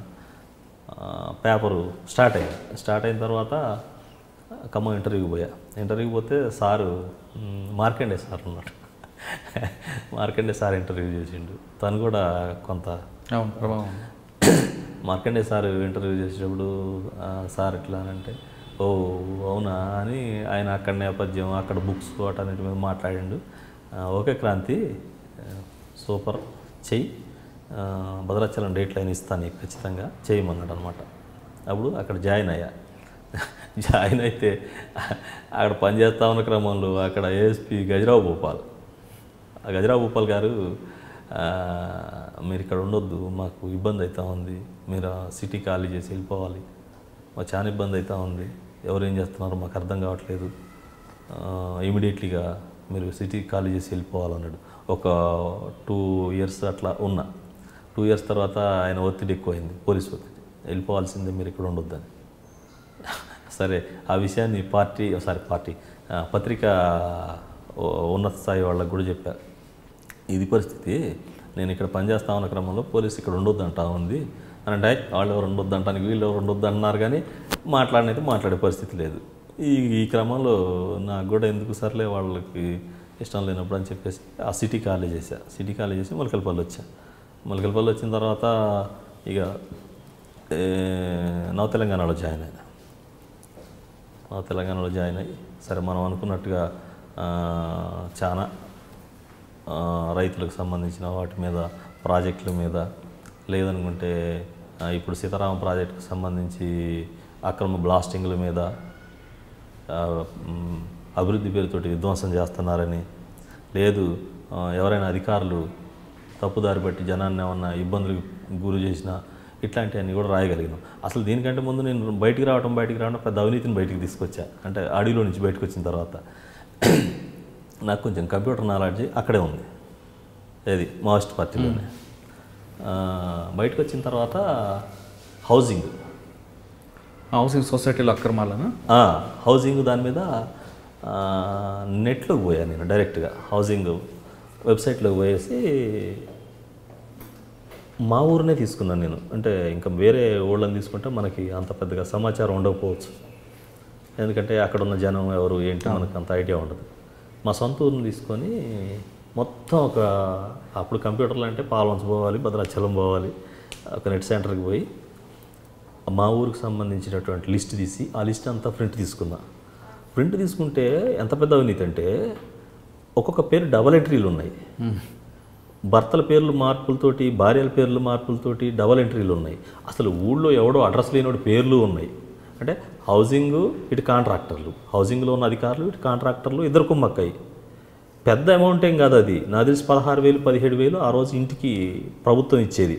S1: ఆ, పేపరు స్టార్ట్ అయింది స్టార్ట్ అయిన తర్వాత ఖమ్మం ఇంటర్వ్యూకి పోయా ఇంటర్వ్యూకి పోతే సారు మ్, మార్కండే సార్ ఉన్నాడు మార్కండే సార్ ఇంటర్వ్యూ చేసిండు తను కూడా కొంత
S2: అవును ప్రభావం
S1: మార్కండే సార్ ఇంటర్వ్యూ చేసేటప్పుడు "ఆ, సార్ ఎట్లా అని అంటే ఓ అవునా అని ఆయన అక్కడ నేపథ్యం అక్కడ బుక్స్ వాటన్నిటి మీద మాట్లాడిండు "ఆ, ఓకే క్రాంతి ఆ, సూపర్ చెయ్యి ఆ, భద్రాచలం డేట్ లైన్ ఇస్తాను నీకు ఖచ్చితంగా చేయమన్నాడు అనమాట అప్పుడు అక్కడ జాయిన్ అయ్యా జాయిన్ అయితే అక్కడ పనిచేస్తా ఉన్న క్రమంలో అక్కడ ఏఎస్పి గజరావు భూపాల్ ఆ గజరావు భూపాల్ గారు ఆ, మీరు ఇక్కడ ఉండొద్దు మాకు ఇబ్బంది అవుతా ఉంది మీరు ఆ సిటీ ఖాళీ చేసి వెళ్ళిపోవాలి మాకు చాలా ఇబ్బంది అవుతా ఉంది ఎవరు ఏం చేస్తున్నారో మాకు అర్థం కావట్లేదు ఇమీడియట్లీగా మీరు సిటీ ఖాళీ చేసి వెళ్ళిపోవాలన్నాడు ఒక టూ ఇయర్స్ అట్లా ఉన్నా టూ ఇయర్స్ తర్వాత ఆయన ఒత్తిడి ఎక్కువైంది పోలీస్ ఒత్తిడి వెళ్ళిపోవాల్సిందే మీరు ఇక్కడ ఉండొద్దని సరే ఆ విషయాన్ని పార్టీ సారీ పార్టీ ఆ, పత్రిక ఉ- ఉన్నత స్థాయి వాళ్ళకు కూడా చెప్పారు ఇది పరిస్థితి నేను ఇక్కడ పనిచేస్తా ఉన్న క్రమంలో పోలీస్ ఇక్కడ ఉండొద్దు అంటా ఉంది అని అంటే వాళ్ళు ఎవరు ఉండొద్దు అంటానికి వీళ్ళు ఎవరు ఉండొద్దు అంటున్నారు కానీ మాట్లాడినైతే మాట్లాడే పరిస్థితి లేదు ఈ ఈ క్రమంలో నాకు కూడా ఎందుకు సర్లే వాళ్ళకి ఇష్టం లేనప్పుడు అని చెప్పేసి ఆ సిటీ కాలేజ్ చేశా సిటీ కాలేజ్ చేసి మొలకలపల్లి వచ్చా మొలకలపల్లి వచ్చిన తర్వాత ఇక ఏ, నవ తెలంగాణలో జాయిన్ అయినా మా తెలంగాణలో జాయిన్ అయ్యి సరే మనం అనుకున్నట్టుగా ఆ, చాలా ఆ, రైతులకు సంబంధించిన వాటి మీద ప్రాజెక్టుల మీద లేదనుకుంటే ఆ, ఇప్పుడు సీతారామ ప్రాజెక్టుకు సంబంధించి అక్రమ బ్లాస్టింగ్ల మీద ఆ, మ్, అభివృద్ధి పేరుతోటి విధ్వంసం చేస్తున్నారని లేదు ఆ, ఎవరైనా అధికారులు తప్పుదారి బట్టి జనాన్ని ఏమన్నా ఇబ్బందులకు గురి చేసినా ఇట్లాంటివన్నీ కూడా రాయగలిగినాం అసలు దీనికంటే ముందు నేను బయటికి రావడం బయటికి రావడం పెద్ద అవినీతిని బయటికి తీసుకొచ్చా అంటే అడవిలో నుంచి బయటకు వచ్చిన తర్వాత నాకు కొంచెం కంప్యూటర్ నాలెడ్జ్ అక్కడే ఉంది ఏది మావోయిస్ట్ పార్టీలోనే ఆ, బయటకు వచ్చిన తర్వాత హౌసింగ్
S2: హౌసింగ్ సొసైటీలో అక్రమాలనా
S1: ఆ, హౌసింగ్ దాని మీద ఆ, నెట్లోకి పోయా నేను డైరెక్ట్గా హౌసింగ్ వెబ్సైట్లోకి పోయేసి మా ఊరినే తీసుకున్నాను నేను అంటే ఇంకా వేరే ఊళ్ళని తీసుకుంటే మనకి అంత పెద్దగా సమాచారం ఉండకపోవచ్చు ఎందుకంటే అక్కడ ఉన్న జనం ఎవరు ఏంటి మనకు అంత ఐడియా ఉండదు మా సొంత ఊరిని తీసుకొని మొత్తం ఒక అప్పుడు కంప్యూటర్లు అంటే పాల్వంచ పోవాలి భద్రాచలం పోవాలి ఒక నెట్ సెంటర్కి పోయి మా ఊరికి సంబంధించినటువంటి లిస్ట్ తీసి ఆ లిస్ట్ అంతా ప్రింట్ తీసుకున్నా ప్రింట్ తీసుకుంటే ఎంత పెద్ద అవినీతి అంటే ఒక్కొక్క పేరు డబల్ ఎంట్రీలు ఉన్నాయి భర్తల పేర్లు మార్పులతోటి భార్యల పేర్లు మార్పులతోటి డబల్ ఎంట్రీలు ఉన్నాయి అసలు ఊళ్ళో ఎవడో అడ్రస్ లేనివాడి పేర్లు ఉన్నాయి అంటే హౌసింగ్ ఇటు కాంట్రాక్టర్లు హౌసింగ్లో ఉన్న అధికారులు ఇటు కాంట్రాక్టర్లు ఇద్దరు కుమ్మక్కాయి పెద్ద అమౌంట్ ఏం కాదు అది నాకు తెలిసి పదహారు వేలు పదిహేడు వేలు ఆ రోజు ఇంటికి ప్రభుత్వం ఇచ్చేది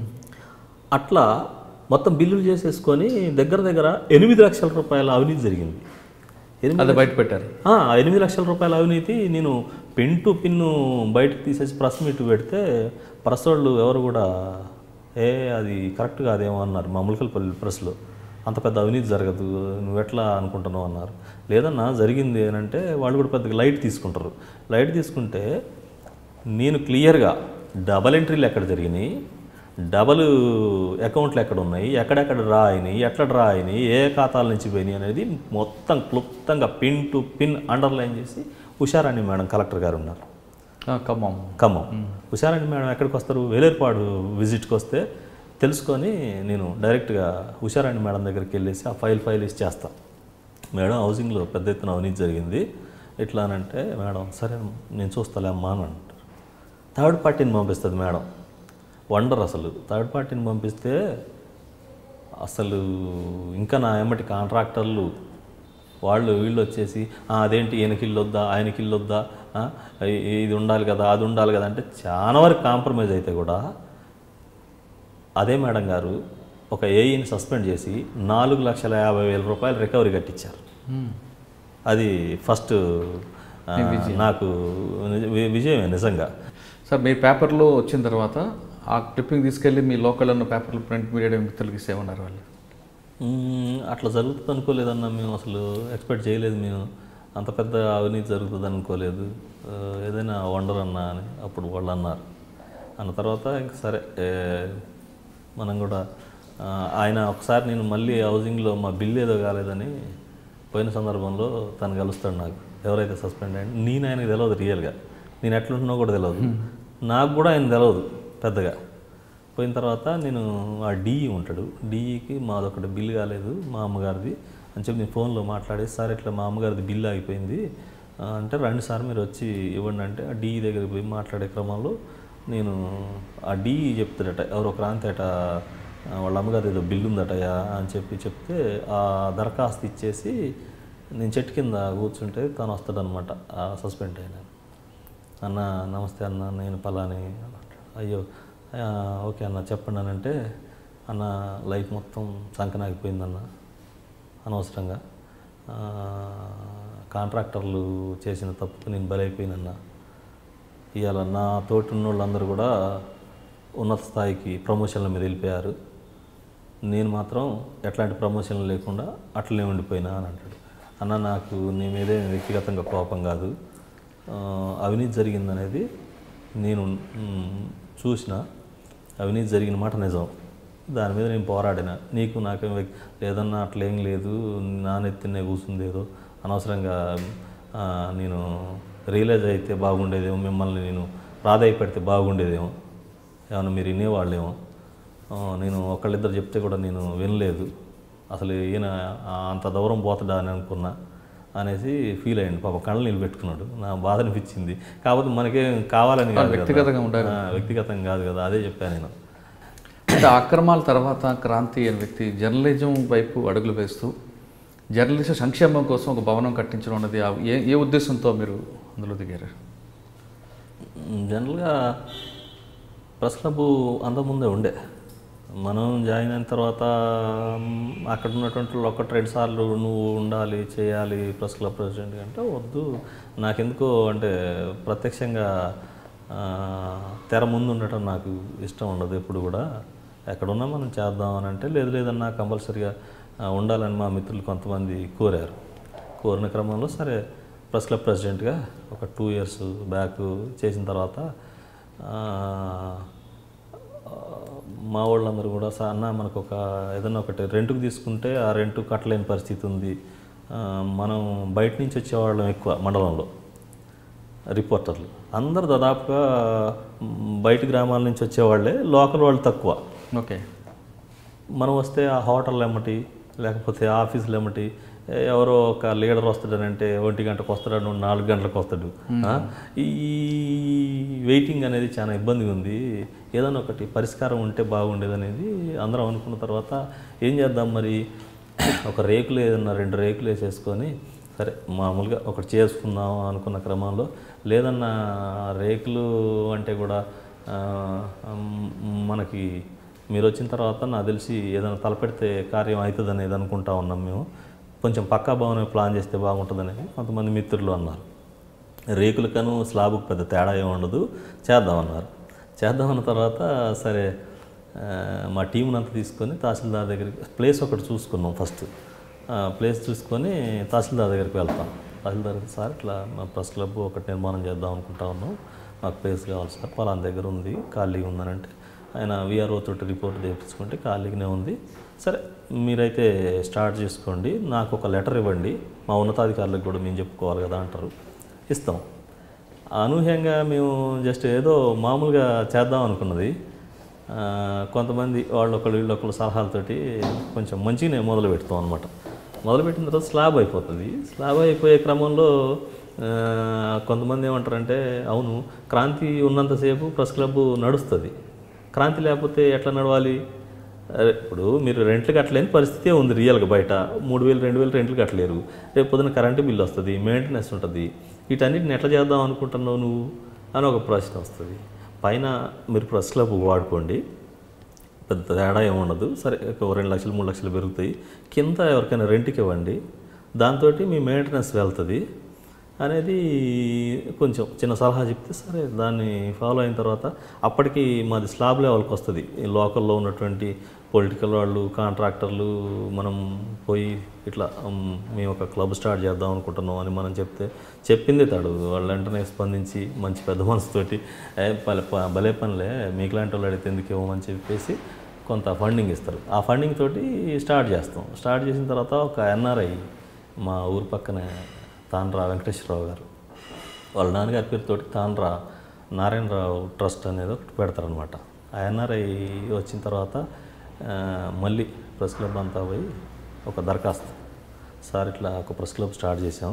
S1: అట్లా మొత్తం బిల్లులు చేసేసుకొని దగ్గర దగ్గర ఎనిమిది లక్షల రూపాయల అవినీతి జరిగింది ఎనిమిది
S2: అది బయట పెట్టారు
S1: ఆ, ఎనిమిది లక్షల రూపాయల అవినీతి నేను పెన్ టు పిన్ను బయటకు తీసేసి ప్రెస్ మీట్ పెడితే ప్రెస్ వాళ్ళు ఎవరు కూడా ఏ అది కరెక్ట్ కాదేమో అన్నారు మా ములకలపల్లి ప్రెస్లో అంత పెద్ద అవినీతి జరగదు నువ్వు ఎట్లా అనుకుంటున్నావు అన్నారు లేదన్నా జరిగింది అని అంటే వాళ్ళు కూడా పెద్దగా లైట్ తీసుకుంటారు లైట్ తీసుకుంటే నేను క్లియర్గా డబల్ ఎంట్రీలు ఎక్కడ జరిగినాయి డబల్ అకౌంట్లు ఎక్కడ ఉన్నాయి ఎక్కడెక్కడ డ్రా అయినాయి ఎట్లా డ్రా అయినాయి ఏ ఖాతాల నుంచి పోయినాయి అనేది మొత్తం క్లుప్తంగా పిన్ టు పిన్ అండర్లైన్ చేసి ఉషారాణి మేడం కలెక్టర్ గారు ఉన్నారు
S2: ఆ, ఖమ్మం
S1: ఖమ్మం ఉషారాణి మేడం ఎక్కడికి వస్తారు వేలేరుపాడు విజిట్కి వస్తే తెలుసుకొని నేను డైరెక్ట్గా ఉషారాణి మేడం దగ్గరికి వెళ్ళేసి ఆ ఫైల్ ఫైల్ ఇచ్చి చేస్తా మేడం హౌసింగ్లో పెద్ద ఎత్తున అవినీతి జరిగింది ఎట్లా అని అంటే మేడం సరే నేను చూస్తాలే అమ్మా అని అంటారు థర్డ్ పార్టీని పంపిస్తుంది మేడం వండర్ అసలు థర్డ్ పార్టీని పంపిస్తే అసలు ఇంకా నా ఎమ్మటి కాంట్రాక్టర్లు వాళ్ళు వీళ్ళు వచ్చేసి "ఆ, అదేంటి ఈయనకి ఇల్లు వద్దా ఆయనకి ఇల్లు వద్దా ఆ, ఇ- ఇది ఉండాలి కదా అది ఉండాలి కదా అంటే చాలా వరకు కాంప్రమైజ్ అయితే కూడా అదే మేడం గారు ఒక ఏఈని సస్పెండ్ చేసి నాలుగు లక్షల యాభై వేల రూపాయలు రికవరీ కట్టించారు
S2: మ్మ్.
S1: అది ఫస్ట్ ఆ, నాకు వి- విజయమే నిజంగా
S2: సార్ మీ పేపర్లో వచ్చిన తర్వాత ఆ క్లిప్పింగ్ తీసుకెళ్ళి మీ లోకల్ ఉన్న పేపర్లు ప్రింట్ మీడియా మిత్రులకి ఇసేమన్నారు వాళ్ళు
S1: మ్మ్, అట్లా జరుగుతుంది అనుకోలేదన్న మేము అసలు ఎక్స్పెక్ట్ చేయలేదు మేము అంత పెద్ద అవినీతి జరుగుతుంది అనుకోలేదు ఆ, ఏదైనా వండర్ అన్నా అని అప్పుడు వాళ్ళు అన్నారు అన్న తర్వాత ఇంక సరే ఏ, మనం కూడా ఆ, ఆయన ఒకసారి నేను మళ్ళీ హౌసింగ్లో మా బిల్లు ఏదో కాలేదని పోయిన సందర్భంలో తను కలుస్తాడు నాకు ఎవరైతే సస్పెండ్ అయ్యండి నేను ఆయనకు తెలియదు రియల్గా నేను ఎట్లుంటున్నా కూడా తెలియదు నాకు కూడా ఆయన తెలియదు పెద్దగా పోయిన తర్వాత నేను ఆ డిఈ ఉంటాడు డిఈకి మాదొకటి బిల్ కాలేదు మా అమ్మగారిది అని చెప్పి నేను ఫోన్లో మాట్లాడేసి సార్ ఇట్లా మా అమ్మగారిది బిల్ ఆగిపోయింది ఆ, అంటే రండి సార్ మీరు వచ్చి ఇవ్వండి అంటే ఆ డిఈ దగ్గరికి పోయి మాట్లాడే క్రమంలో నేను ఆ డిఈ చెప్తాడట ఎవరో క్రాంతి అట ఆ, వాళ్ళ అమ్మగారి ఏదో బిల్లు ఉందటయా అని చెప్పి చెప్తే ఆ దరఖాస్తు ఇచ్చేసి నేను చెట్టు కింద కూర్చుంటే తను వస్తాడనమాట సస్పెండ్ అయినా అన్న నమస్తే అన్న నేను పలాని అని అంటాడు. అయ్యో ఆ, ఓకే అన్న చెప్పండి అని అంటే అన్న లైఫ్ మొత్తం సంకనాగిపోయిందన్న అనవసరంగా ఆ, కాంట్రాక్టర్లు చేసిన తప్పుకు నేను బలైపోయినన్నా ఇవాళ నా తోటి ఉన్న వాళ్ళందరూ కూడా ఉన్నత స్థాయికి ప్రమోషన్ల మీద వెళ్ళిపోయారు నేను మాత్రం ఎట్లాంటి ప్రమోషన్లు లేకుండా అట్లనే ఉండిపోయినా అని అంటాడు అన్న నాకు నీ మీదే వ్యక్తిగతంగా కోపం కాదు ఆ, అవినీతి జరిగిందనేది నేను మ్, చూసిన అవినీతి జరిగిన మాట నిజం దాని మీద నేను పోరాడిన నీకు నాకేం వ్యక్- లేదన్నా అట్లేం లేదు నా నెత్తినే కూర్చుంది ఏదో అనవసరంగా ఆ, నేను రియలైజ్ అయితే బాగుండేదేమో మిమ్మల్ని నేను ప్రాధాయపడితే బాగుండేదేమో ఏమన్నా మీరు వినేవాళ్ళేమో ఆ, నేను ఒకళ్ళిద్దరు చెప్తే కూడా నేను వినలేదు అసలు ఈయన ఆ, అంత దూరం పోతాడా అని అనుకున్నా అనేసి ఫీల్ అయ్యండి పాప కళ్ళు నీళ్ళు పెట్టుకున్నాడు నా బాధ అనిపించింది కాకపోతే మనకేం కావాలని కాదు కదా.
S2: వ్యక్తిగతంగా ఉండాలి.
S1: ఆ, వ్యక్తిగతంగా కాదు కదా అదే చెప్పాను నేను
S2: అంటే అక్రమాల తర్వాత క్రాంతి అనే వ్యక్తి జర్నలిజం వైపు అడుగులు వేస్తూ జర్నలిస్ట్ సంక్షేమం కోసం ఒక భవనం కట్టించడం అన్నది ఆ- ఏ ఏ ఉద్దేశంతో మీరు అందులో దిగారు
S1: జనరల్గా ప్రెస్ క్లబ్ అంతకుముందే ఉండే మనం జాయిన్ అయిన తర్వాత మ్, అక్కడ ఉన్నటువంటి వాళ్ళు ఒకటి రెండు సార్లు నువ్వు ఉండాలి చేయాలి ప్రెస్ క్లబ్ ప్రెసిడెంట్ అంటే వద్దు నాకెందుకో అంటే ప్రత్యక్షంగా ఆ, తెర ముందు ఉండటం నాకు ఇష్టం ఉండదు ఎప్పుడు కూడా ఎక్కడున్నా మనం చేద్దాం అని అంటే లేదు లేదన్నా కంపల్సరిగా ఆ, ఉండాలని మా మిత్రులు కొంతమంది కోరారు కోరిన క్రమంలో సరే ప్రెస్ క్లబ్ ప్రెసిడెంట్గా ఒక టూ ఇయర్స్ బ్యాక్ చేసిన తర్వాత ఆ, మా వాళ్ళందరూ కూడా "సార్ అన్న మనకు ఒక ఏదైనా ఒకటి రెంట్కి తీసుకుంటే ఆ రెంట్ కట్టలేని పరిస్థితి ఉంది ఆ, మనం బయట నుంచి వచ్చేవాళ్ళం ఎక్కువ మండలంలో రిపోర్టర్లు అందరు దాదాపుగా మ్, బయట గ్రామాల నుంచి వచ్చేవాళ్ళే లోకల్ వాళ్ళు తక్కువ
S2: ఓకే
S1: మనం వస్తే ఆ హోటల్ ఎమ్మటి లేకపోతే ఆఫీసులు ఎమ్మటి ఏ, ఎవరో ఒక లీడర్ వస్తాడనంటే ఒంటి గంటకు వస్తాడు నాలుగు గంటలకు వస్తాడు ఆ? ఈ వెయిటింగ్ అనేది చాలా ఇబ్బందిగా ఉంది ఏదైనా ఒకటి పరిష్కారం ఉంటే బాగుండేది అనేది అందరం అనుకున్న తర్వాత ఏం చేద్దాం మరి ఒక రేకులు ఏదన్నా రెండు రేకులు వేసేసుకొని సరే మామూలుగా ఒకటి చేసుకుందాం అనుకున్న క్రమంలో లేదన్నా రేకులు అంటే కూడా ఆ, మ్, మనకి మీరు వచ్చిన తర్వాత నాకు తెలిసి ఏదైనా తలపెడితే కార్యం అవుతుంది అనేది అనుకుంటా ఉన్నాం మేము కొంచెం పక్కా భవనం ప్లాన్ చేస్తే బాగుంటుంది అనేది కొంతమంది మిత్రులు అన్నారు రేకులకను స్లాబ్కు పెద్ద తేడా ఏమి ఉండదు చేద్దామన్నారు చేద్దామన్న తర్వాత సరే ఆ, మా టీంని అంతా తీసుకొని తహసీల్దార్ దగ్గరికి ప్లేస్ ఒకటి చూసుకున్నాం ఫస్ట్ ప్లేస్ చూసుకొని తహసీల్దార్ దగ్గరికి వెళ్తాం తహసీల్దార్ సార్ ఇట్లా మా ప్రెస్ క్లబ్ ఒకటి నిర్మాణం చేద్దాం అనుకుంటా ఉన్నాం మాకు ప్లేస్ కావాలి సార్ పలానా దగ్గర ఉంది ఖాళీగా ఉందనంటే ఆయన విఆర్ఓ తోటి రిపోర్ట్ తెప్పించుకుంటే ఖాళీగానే ఉంది సరే మీరైతే స్టార్ట్ చేసుకోండి నాకు ఒక లెటర్ ఇవ్వండి మా ఉన్నతాధికారులకు కూడా మేము చెప్పుకోవాలి కదా అంటారు ఇస్తాం అనూహ్యంగా మేము జస్ట్ ఏదో మామూలుగా చేద్దాం అనుకున్నది ఆ, కొంతమంది వాళ్ళు ఒకళ్ళు వీళ్ళు ఒకళ్ళు సలహాలతోటి కొంచెం మంచిగానే మొదలు పెడతాం అనమాట మొదలుపెట్టిన తర్వాత స్లాబ్ అయిపోతుంది స్లాబ్ అయిపోయే క్రమంలో ఆ, కొంతమంది ఏమంటారంటే అవును క్రాంతి ఉన్నంతసేపు ప్రెస్ క్లబ్ నడుస్తుంది క్రాంతి లేకపోతే ఎట్లా నడవాలి అరే, ఇప్పుడు మీరు రెంట్లు కట్టలేని పరిస్థితే ఉంది రియల్గా బయట మూడు వేలు రెండు వేలు రెంట్లు కట్టలేరు రేపు పొద్దున కరెంటు బిల్లు వస్తుంది మెయింటెనెన్స్ ఉంటుంది వీటన్నిటిని ఎట్లా చేద్దాం అనుకుంటున్నావు నువ్వు అని ఒక ప్రశ్న వస్తుంది పైన మీరు ప్రెస్ క్లబ్ వాడుకోండి పెద్ద తేడా ఏమి ఉండదు సరే ఒక రెండు లక్షలు మూడు లక్షలు పెరుగుతాయి కింద ఎవరికైనా రెంట్కి ఇవ్వండి దాంతో మీ మెయింటెనెన్స్ వెళ్తుంది అనేది కొంచెం చిన్న సలహా చెప్తే సరే దాన్ని ఫాలో అయిన తర్వాత అప్పటికి మాది స్లాబ్ లెవెల్కి వస్తుంది ఈ లోకల్లో ఉన్నటువంటి పొలిటికల్ వాళ్ళు కాంట్రాక్టర్లు మనం పోయి ఇట్లా ఉమ్, మేము ఒక క్లబ్ స్టార్ట్ చేద్దాం అనుకుంటున్నాం అని మనం చెప్తే చెప్పింది తాడు వాళ్ళు వెంటనే స్పందించి మంచి పెద్ద మనసుతోటి ఏ పలే ప- భలే పనిలే మీకులాంటి వాళ్ళు అడిగితే ఎందుకు ఇవ్వమని చెప్పేసి కొంత ఫండింగ్ ఇస్తారు ఆ ఫండింగ్ తోటి స్టార్ట్ చేస్తాం స్టార్ట్ చేసిన తర్వాత ఒక ఎన్ఆర్ఐ మా ఊరు పక్కనే తాండ్రా వెంకటేశ్వరరావు గారు వాళ్ళ నాన్నగారి పేరుతోటి తాండ్రా నారాయణరావు ట్రస్ట్ అనేది ఒకటి పెడతారనమాట ఆ ఎన్ఆర్ఐ వచ్చిన తర్వాత ఆ, మళ్ళీ ప్రెస్ క్లబ్ అంతా పోయి ఒక దరఖాస్తు సార్ ఇట్లా ఒక ప్రెస్ క్లబ్ స్టార్ట్ చేసాం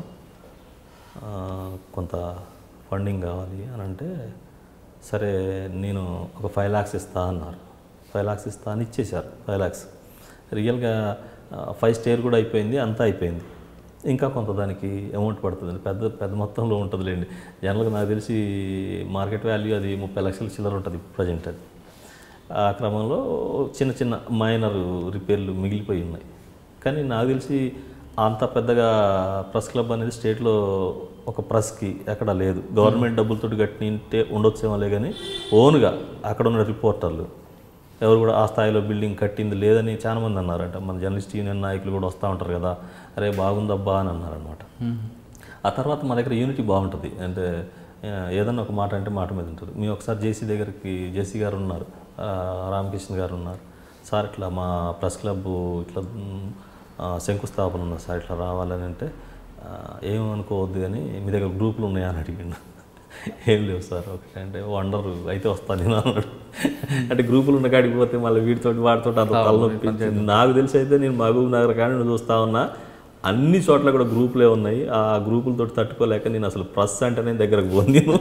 S1: ఆ, కొంత ఫండింగ్ కావాలి అని అంటే సరే నేను ఒక ఫైవ్ ల్యాక్స్ ఇస్తా అన్నారు ఫైవ్ ల్యాక్స్ ఇస్తా అని ఇచ్చేశారు ఫైవ్ ల్యాక్స్ రియల్గా ఫైవ్ స్టేర్ కూడా అయిపోయింది అంతా అయిపోయింది ఇంకా కొంత దానికి అమౌంట్ పడుతుంది పెద్ద పెద్ద మొత్తంలో ఉంటుందిలేండి జనరల్గా నాకు తెలిసి మార్కెట్ వాల్యూ అది ముప్పై లక్షల చిల్లర ఉంటుంది ప్రజెంట్ అది ఆ క్రమంలో చిన్న చిన్న మైనర్ రిపేర్లు మిగిలిపోయి ఉన్నాయి కానీ నాకు తెలిసి అంత పెద్దగా ప్రెస్ క్లబ్ అనేది స్టేట్లో ఒక ప్రెస్కి ఎక్కడ లేదు గవర్నమెంట్ డబ్బులతో కట్టింటే ఉండొచ్చేమోలే కానీ ఓన్గా అక్కడ ఉన్న రిపోర్టర్లు ఎవరు కూడా ఆ స్థాయిలో బిల్డింగ్ కట్టింది లేదని చాలామంది అన్నారంట మన జర్నలిస్ట్ యూనియన్ నాయకులు కూడా వస్తూ ఉంటారు కదా అరే బాగుందబ్బా అని అన్నారనమాట ఆ తర్వాత మా దగ్గర యూనిటీ బాగుంటుంది అంటే ఆ, ఏదన్నా ఒక మాట అంటే మాట మీద ఉంటుంది మేము ఒకసారి జేసీ దగ్గరికి జేసీ గారు ఉన్నారు ఆ, రామకృష్ణ గారు ఉన్నారు సార్ ఇట్లా మా ప్రెస్ క్లబ్ ఇట్లా మ్, ఆ, శంకుస్థాపన ఉంది సార్ ఇట్లా రావాలని అంటే ఆ, ఏమనుకోవద్దు కానీ మీ దగ్గర గ్రూపులు ఉన్నాయా అని అడిగిండు ఏం లేవు సార్ ఒకటి అంటే వండర్ అయితే వస్తాను నేను అన్నాడు అంటే గ్రూపులు ఉన్న కాడికి పోతే మళ్ళీ వీటితోటి వాటితోటి అంత తలనొప్పి నాకు తెలిసి అయితే నేను మహబూబ్ నగర్ కానీ నేను చూస్తా ఉన్నా అన్ని చోట్ల కూడా గ్రూపులే ఉన్నాయి ఆ గ్రూపులతో తట్టుకోలేక నేను అసలు ప్రెస్ అంటేనే దగ్గరకు పోను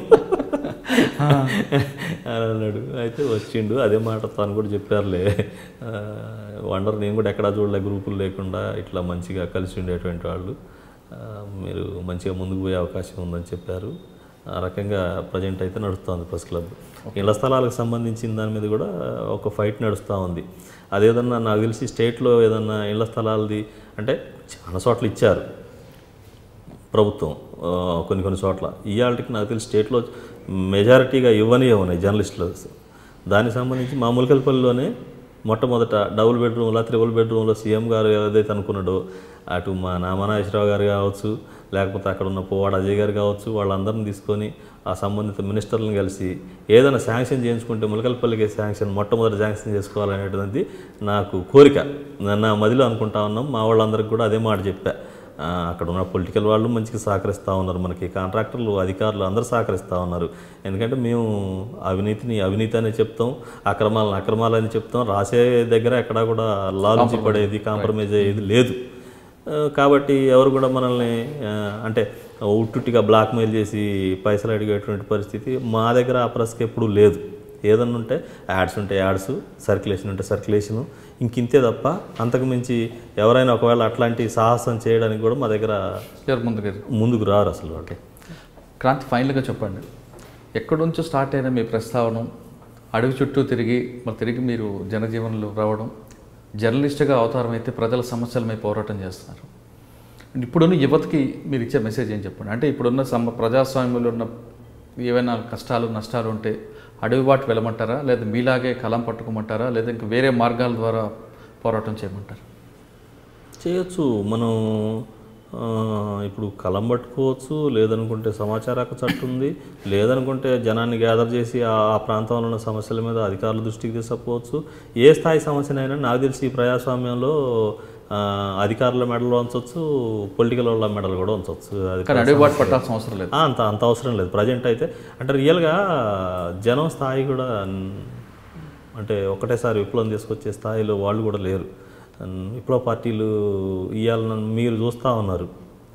S1: అని అన్నాడు అయితే వచ్చిండు అదే మాట తను కూడా చెప్పారులే ఆ, వండర్ నేను కూడా ఎక్కడా చూడలే గ్రూపులు లేకుండా ఇట్లా మంచిగా కలిసి ఉండేటువంటి వాళ్ళు ఆ, మీరు మంచిగా ముందుకు పోయే అవకాశం ఉందని చెప్పారు ఆ రకంగా ప్రజెంట్ అయితే నడుస్తుంది ప్రెస్ క్లబ్ ఇళ్ల స్థలాలకు సంబంధించిన దాని మీద కూడా ఒక ఫైట్ నడుస్తూ ఉంది అదేదన్నా నాకు తెలిసి స్టేట్లో ఏదన్నా ఇళ్ల స్థలాలది అంటే చాలా చోట్ల ఇచ్చారు ప్రభుత్వం ఆ, కొన్ని కొన్ని చోట్ల ఇవాళకి నాకు తెలిసి స్టేట్లో మెజారిటీగా ఇవ్వని ఉన్నాయి జర్నలిస్టులు దానికి సంబంధించి మా ములకల్పల్లిలోనే మొట్టమొదట డబుల్ బెడ్రూమ్లో త్రిబుల్ బెడ్రూమ్లో సీఎం గారు ఏదైతే అనుకున్నాడో అటు మా నామనాగేశ్వరరావు గారు కావచ్చు లేకపోతే అక్కడ ఉన్న పువ్వాడ అజయ్ గారు కావచ్చు వాళ్ళందరిని తీసుకొని ఆ సంబంధిత మినిస్టర్లను కలిసి ఏదైనా శాంక్షన్ చేయించుకుంటే ములకల్పల్లికి శాంక్షన్ మొట్టమొదటి శాంక్షన్ చేసుకోవాలనేటువంటిది నాకు కోరిక నా- నా మదిలో అనుకుంటా ఉన్నాం మా వాళ్ళందరికీ కూడా అదే మాట చెప్పా ఆ, అక్కడ ఉన్న పొలిటికల్ వాళ్ళు మంచిగా సహకరిస్తూ ఉన్నారు మనకి కాంట్రాక్టర్లు అధికారులు అందరూ సహకరిస్తూ ఉన్నారు ఎందుకంటే మేము అవినీతిని అవినీతి అనే చెప్తాం అక్రమాలను అక్రమాలని చెప్తాం రాసే దగ్గర ఎక్కడా కూడా లాలుచి పడేది కాంప్రమైజ్ అయ్యేది లేదు ఆ, కాబట్టి ఎవరు కూడా మనల్ని ఆ, అంటే ఉట్టుట్టిగా బ్లాక్మెయిల్ చేసి పైసలు అడిగేటువంటి పరిస్థితి మా దగ్గర ఆ ప్రెస్కి ఎప్పుడూ లేదు ఏదన్నా ఉంటే యాడ్స్ ఉంటే యాడ్స్ సర్క్యులేషన్ ఉంటే సర్క్యులేషను ఇంకింతే తప్ప అంతకు మించి ఎవరైనా ఒకవేళ అట్లాంటి సాహసం చేయడానికి కూడా మా దగ్గర
S2: ఎవరు ముందుకు
S1: ముందుకు రారు అసలు వాళ్ళు
S2: క్రాంతి ఫైనల్గా చెప్పండి ఎక్కడి నుంచో స్టార్ట్ అయిన మీ ప్రస్తావన అడవి చుట్టూ తిరిగి మరి తిరిగి మీరు జనజీవనంలో రావడం జర్నలిస్ట్గా అవతారం అయితే ప్రజల సమస్యలపై పోరాటం చేస్తున్నారు ఇప్పుడున్న యువతకి మీరు ఇచ్చే మెసేజ్ ఏం చెప్పండి అంటే ఇప్పుడున్న సమ ప్రజాస్వామ్యంలో ఉన్న ఏవైనా కష్టాలు నష్టాలు ఉంటే అడవి బాటు వెళ్ళమంటారా లేదా మీలాగే కలం పట్టుకోమంటారా లేదా ఇంకా వేరే మార్గాల ద్వారా పోరాటం చేయమంటారా
S1: చేయొచ్చు మనం ఆ, ఇప్పుడు కలం పట్టుకోవచ్చు లేదనుకుంటే సమాచార హక్కు చట్టం ఉంది లేదనుకుంటే జనాన్ని గ్యాదర్ చేసి ఆ ఆ ప్రాంతంలో ఉన్న సమస్యల మీద అధికారుల దృష్టికి తీసుకపోవచ్చు ఏ స్థాయి సమస్యనైనా నాకు తెలిసి ఈ ప్రజాస్వామ్యంలో ఆ, అధికారుల మెడలు ఉంచవచ్చు పొలిటికల్ వాళ్ళ మెడలు కూడా ఉంచవచ్చు అది
S2: కానీ అడవి బాటు పట్టాల్సిన అవసరం లేదు
S1: ఆ, అంత అంత అవసరం లేదు ప్రజెంట్ అయితే అంటే రియల్గా జనం స్థాయి కూడా న్- అంటే ఒకటేసారి విప్లవం తీసుకొచ్చే స్థాయిలో వాళ్ళు కూడా లేరు న్- విప్లవ పార్టీలు ఇవాళ మీరు చూస్తూ ఉన్నారు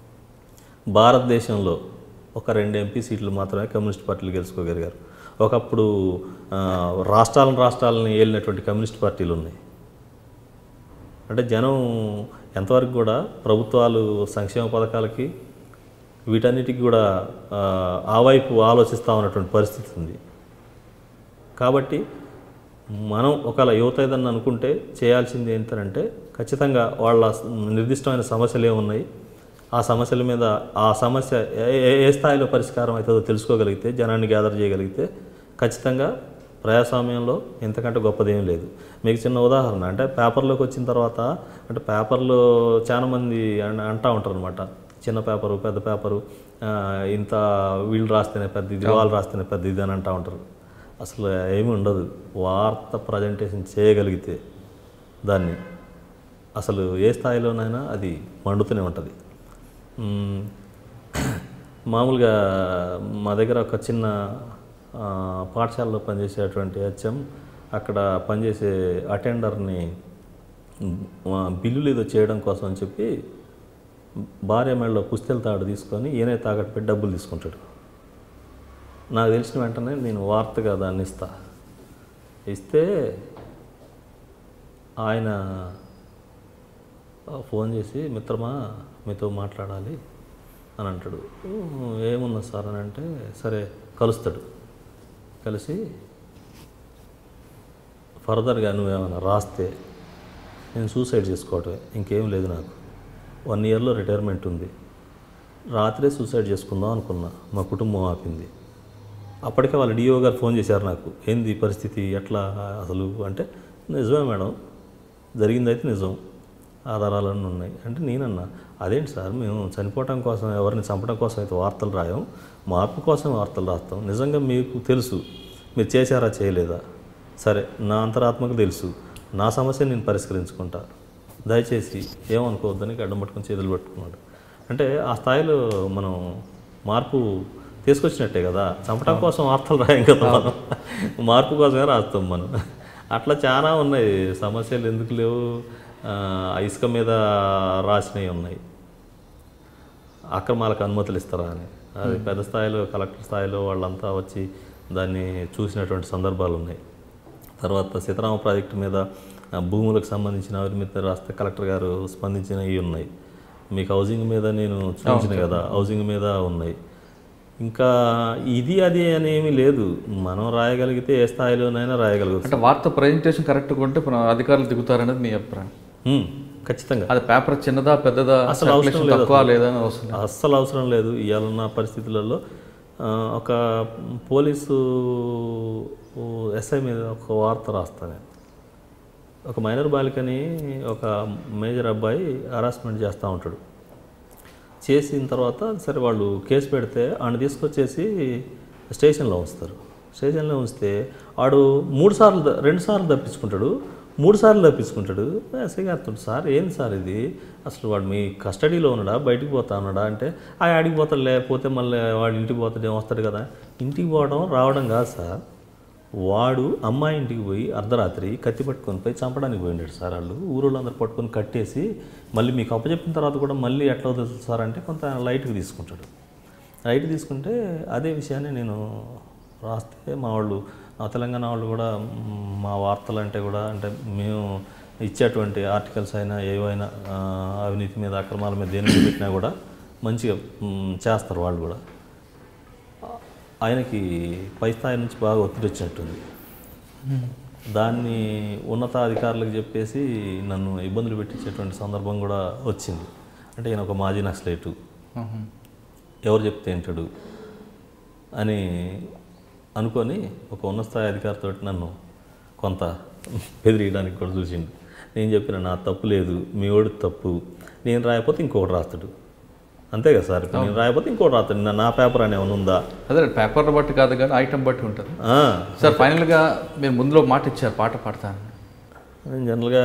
S1: భారతదేశంలో ఒక రెండు ఎంపీ సీట్లు మాత్రమే కమ్యూనిస్ట్ పార్టీలు గెలుచుకోగలిగారు ఒకప్పుడు ఆ, రాష్ట్రాలను రాష్ట్రాలను ఏలినటువంటి కమ్యూనిస్ట్ పార్టీలు ఉన్నాయి అంటే జనం ఎంతవరకు కూడా ప్రభుత్వాలు సంక్షేమ పథకాలకి వీటన్నిటికీ కూడా ఆ, ఆ వైపు ఆలోచిస్తూ ఉన్నటువంటి పరిస్థితి ఉంది కాబట్టి మనం ఒకవేళ యువత ఏదన్నా అనుకుంటే చేయాల్సింది ఏంటంటే ఖచ్చితంగా వాళ్ళ నిర్దిష్టమైన సమస్యలు ఏమున్నాయి ఆ సమస్యల మీద ఆ సమస్య ఏ- ఏ- ఏ స్థాయిలో పరిష్కారం అవుతుందో తెలుసుకోగలిగితే జనాన్ని గ్యాదర్ చేయగలిగితే ఖచ్చితంగా ప్రజాస్వామ్యంలో ఎంతకంటే గొప్పదేం లేదు మీకు చిన్న ఉదాహరణ అంటే పేపర్లోకి వచ్చిన తర్వాత అంటే పేపర్లో చాలామంది అన్- అంటూ ఉంటారు అనమాట చిన్న పేపరు పెద్ద పేపరు ఆ, ఇంత వీళ్ళు రాస్తేనే పెద్ద ఇది వాళ్ళు రాస్తేనే పెద్ద ఇది అని అంటూ ఉంటారు అసలు ఏమీ ఉండదు వార్త ప్రజెంటేషన్ చేయగలిగితే దాన్ని అసలు ఏ స్థాయిలోనైనా అది మండుతూనే ఉంటుంది మ్మ్. మామూలుగా మా దగ్గర ఒక చిన్న ఆ, పాఠశాలలో పనిచేసేటువంటి హెచ్ఎం అక్కడ పనిచేసే అటెండర్ని మ్, ఆ, బిల్లులు ఏదో చేయడం కోసం అని చెప్పి భార్య మెడలో పుస్తెల తాడు తీసుకొని ఈయనే తాకట్టు పెట్టి డబ్బులు తీసుకుంటాడు నాకు తెలిసిన వెంటనే నేను వార్తగా దాన్ని ఇస్తా ఇస్తే ఆయన ఆ, ఫోన్ చేసి మిత్రమా మీతో మాట్లాడాలి అని అంటాడు "ఉమ్, ఏమున్నా సార్ అని అంటే సరే కలుస్తాడు కలిసి ఫర్దర్గా నువ్వేమైనా రాస్తే నేను సూసైడ్ చేసుకోవటమే ఇంకేం లేదు నాకు వన్ ఇయర్లో రిటైర్మెంట్ ఉంది రాత్రే సూసైడ్ చేసుకుందాం అనుకున్నా మా కుటుంబం ఆపింది అప్పటికే వాళ్ళ డిఓ గారు ఫోన్ చేశారు నాకు ఏంది ఈ పరిస్థితి ఎట్లా అసలు అంటే నిజమే మేడం జరిగింది అయితే నిజం ఆధారాలన్నీ ఉన్నాయి అంటే నేనన్నా అదేంటి సార్ మేము చనిపోవటం కోసం ఎవరిని చంపడం కోసం అయితే వార్తలు రాయం మార్పు కోసం వార్తలు రాస్తాం నిజంగా మీకు తెలుసు మీరు చేశారా చేయలేదా సరే నా అంతరాత్మకు తెలుసు నా సమస్య నేను పరిష్కరించుకుంటా దయచేసి ఏమనుకోవద్దని అడ్డం పట్టుకొని చేతులు పట్టుకున్నాడు అంటే ఆ స్థాయిలో మనం మార్పు తీసుకొచ్చినట్టే కదా చంపడం కోసం వార్తలు రాయం కదా మనం మార్పు కోసమే రాస్తాం మనం అట్లా చాలా ఉన్నాయి సమస్యలు ఎందుకు లేవు ఆ, ఇసుక మీద రాసినవి ఉన్నాయి అక్రమాలకు అనుమతులు ఇస్తారా అని అది పెద్ద స్థాయిలో కలెక్టర్ స్థాయిలో వాళ్ళంతా వచ్చి దాన్ని చూసినటువంటి సందర్భాలు ఉన్నాయి తర్వాత సీతారామ ప్రాజెక్టు మీద ఆ, భూములకు సంబంధించిన అవినీతి రాస్తే కలెక్టర్ గారు స్పందించినవి ఉన్నాయి మీకు హౌసింగ్ మీద నేను చూపించిన కదా హౌసింగ్ మీద ఉన్నాయి ఇంకా ఇది అది అనేమి లేదు మనం రాయగలిగితే ఏ స్థాయిలోనైనా రాయగలుగుతాం
S2: అంటే వార్త ప్రజెంటేషన్ కరెక్ట్గా ఉంటే మన అధికారులు దిగుతారనేది మీ అభిప్రాయం
S1: ఉమ్, ఖచ్చితంగా
S2: అది పేపర్ చిన్నదా పెద్దదా
S1: అసలు అవసరం
S2: circulation
S1: లేదు
S2: తక్కువ లేదా అని అవసరం లేదు.
S1: అస్సలు అవసరం లేదు ఇవాళ ఉన్న పరిస్థితులలో ఆ, ఒక పోలీసు ఎస్ఐ మీద ఒక వార్త రాస్తాను నేను ఒక మైనర్ బాలికని ఒక మేజర్ అబ్బాయి హరాస్మెంట్ చేస్తూ ఉంటాడు చేసిన తర్వాత సరే వాళ్ళు కేసు పెడితే ఆయన తీసుకొచ్చేసి స్టేషన్లో ఉంచుతారు స్టేషన్లో ఉంచితే వాడు మూడు సార్లు ద- రెండు సార్లు తప్పించుకుంటాడు మూడు సార్లు తప్పించుకుంటాడు ఎస్ఐ గారితో సార్ ఏంది సార్ ఇది అసలు వాడు మీ కస్టడీలో ఉన్నాడా బయటికి పోతా ఉన్నాడా అంటే ఆ ఆడికి పోతాడు లేకపోతే మళ్ళీ వాడు ఇంటికి పోతాడు వస్తాడు కదా ఇంటికి పోవడం రావడం కాదు సార్ వాడు అమ్మాయి ఇంటికి పోయి అర్ధరాత్రి కత్తి పట్టుకొని పోయి చంపడానికి పోయిండాడు సార్ వాళ్ళు ఊరోళ్ళు అందరు పట్టుకొని కట్టేసి మళ్ళీ మీకు అప్పచెప్పిన తర్వాత కూడా మళ్ళీ ఎట్లా వదులుతుంది సార్ అంటే కొంత లైట్గా తీసుకుంటాడు లైట్ తీసుకుంటే అదే విషయాన్ని నేను రాస్తే మా వాళ్ళు ఆ తెలంగాణ వాళ్ళు కూడా మ్, మా వార్తలు అంటే కూడా అంటే మేము ఇచ్చేటువంటి ఆర్టికల్స్ అయినా ఏవైనా ఆ, అవినీతి మీద అక్రమాల మీద దేని మీద పెట్టినా కూడా మంచిగా మ్, చేస్తారు వాళ్ళు కూడా ఆయనకి పై స్థాయి నుంచి బాగా ఒత్తిడి వచ్చినట్టుంది దాన్ని ఉన్నతాధికారులకు చెప్పేసి నన్ను ఇబ్బందులు పెట్టించేటువంటి సందర్భం కూడా వచ్చింది అంటే ఈయన ఒక మాజీ నక్సలైటు
S2: ఆహా.
S1: ఎవరు చెప్తే ఏంటాడు అని అనుకొని ఒక ఉన్నత స్థాయి అధికారితో నన్ను కొంత బెదిరియడానికి కూడా చూసిండు నేను చెప్పిన నా తప్పు లేదు మీ వాడి తప్పు నేను రాయకపోతే ఇంకొకటి రాస్తాడు అంతే కదా సార్ ఇప్పుడు నేను రాయకపోతే ఇంకోటి రాస్తాడు నా- నా పేపర్ అని ఏమైనా ఉందా
S2: అదే పేపర్ బట్టి కాదు కానీ ఐటమ్ బట్టి ఉంటుంది
S1: ఆ,
S2: సార్ ఫైనల్గా మీరు ముందులో మాట ఇచ్చారు పాట పాడతాను
S1: నేను జనరల్గా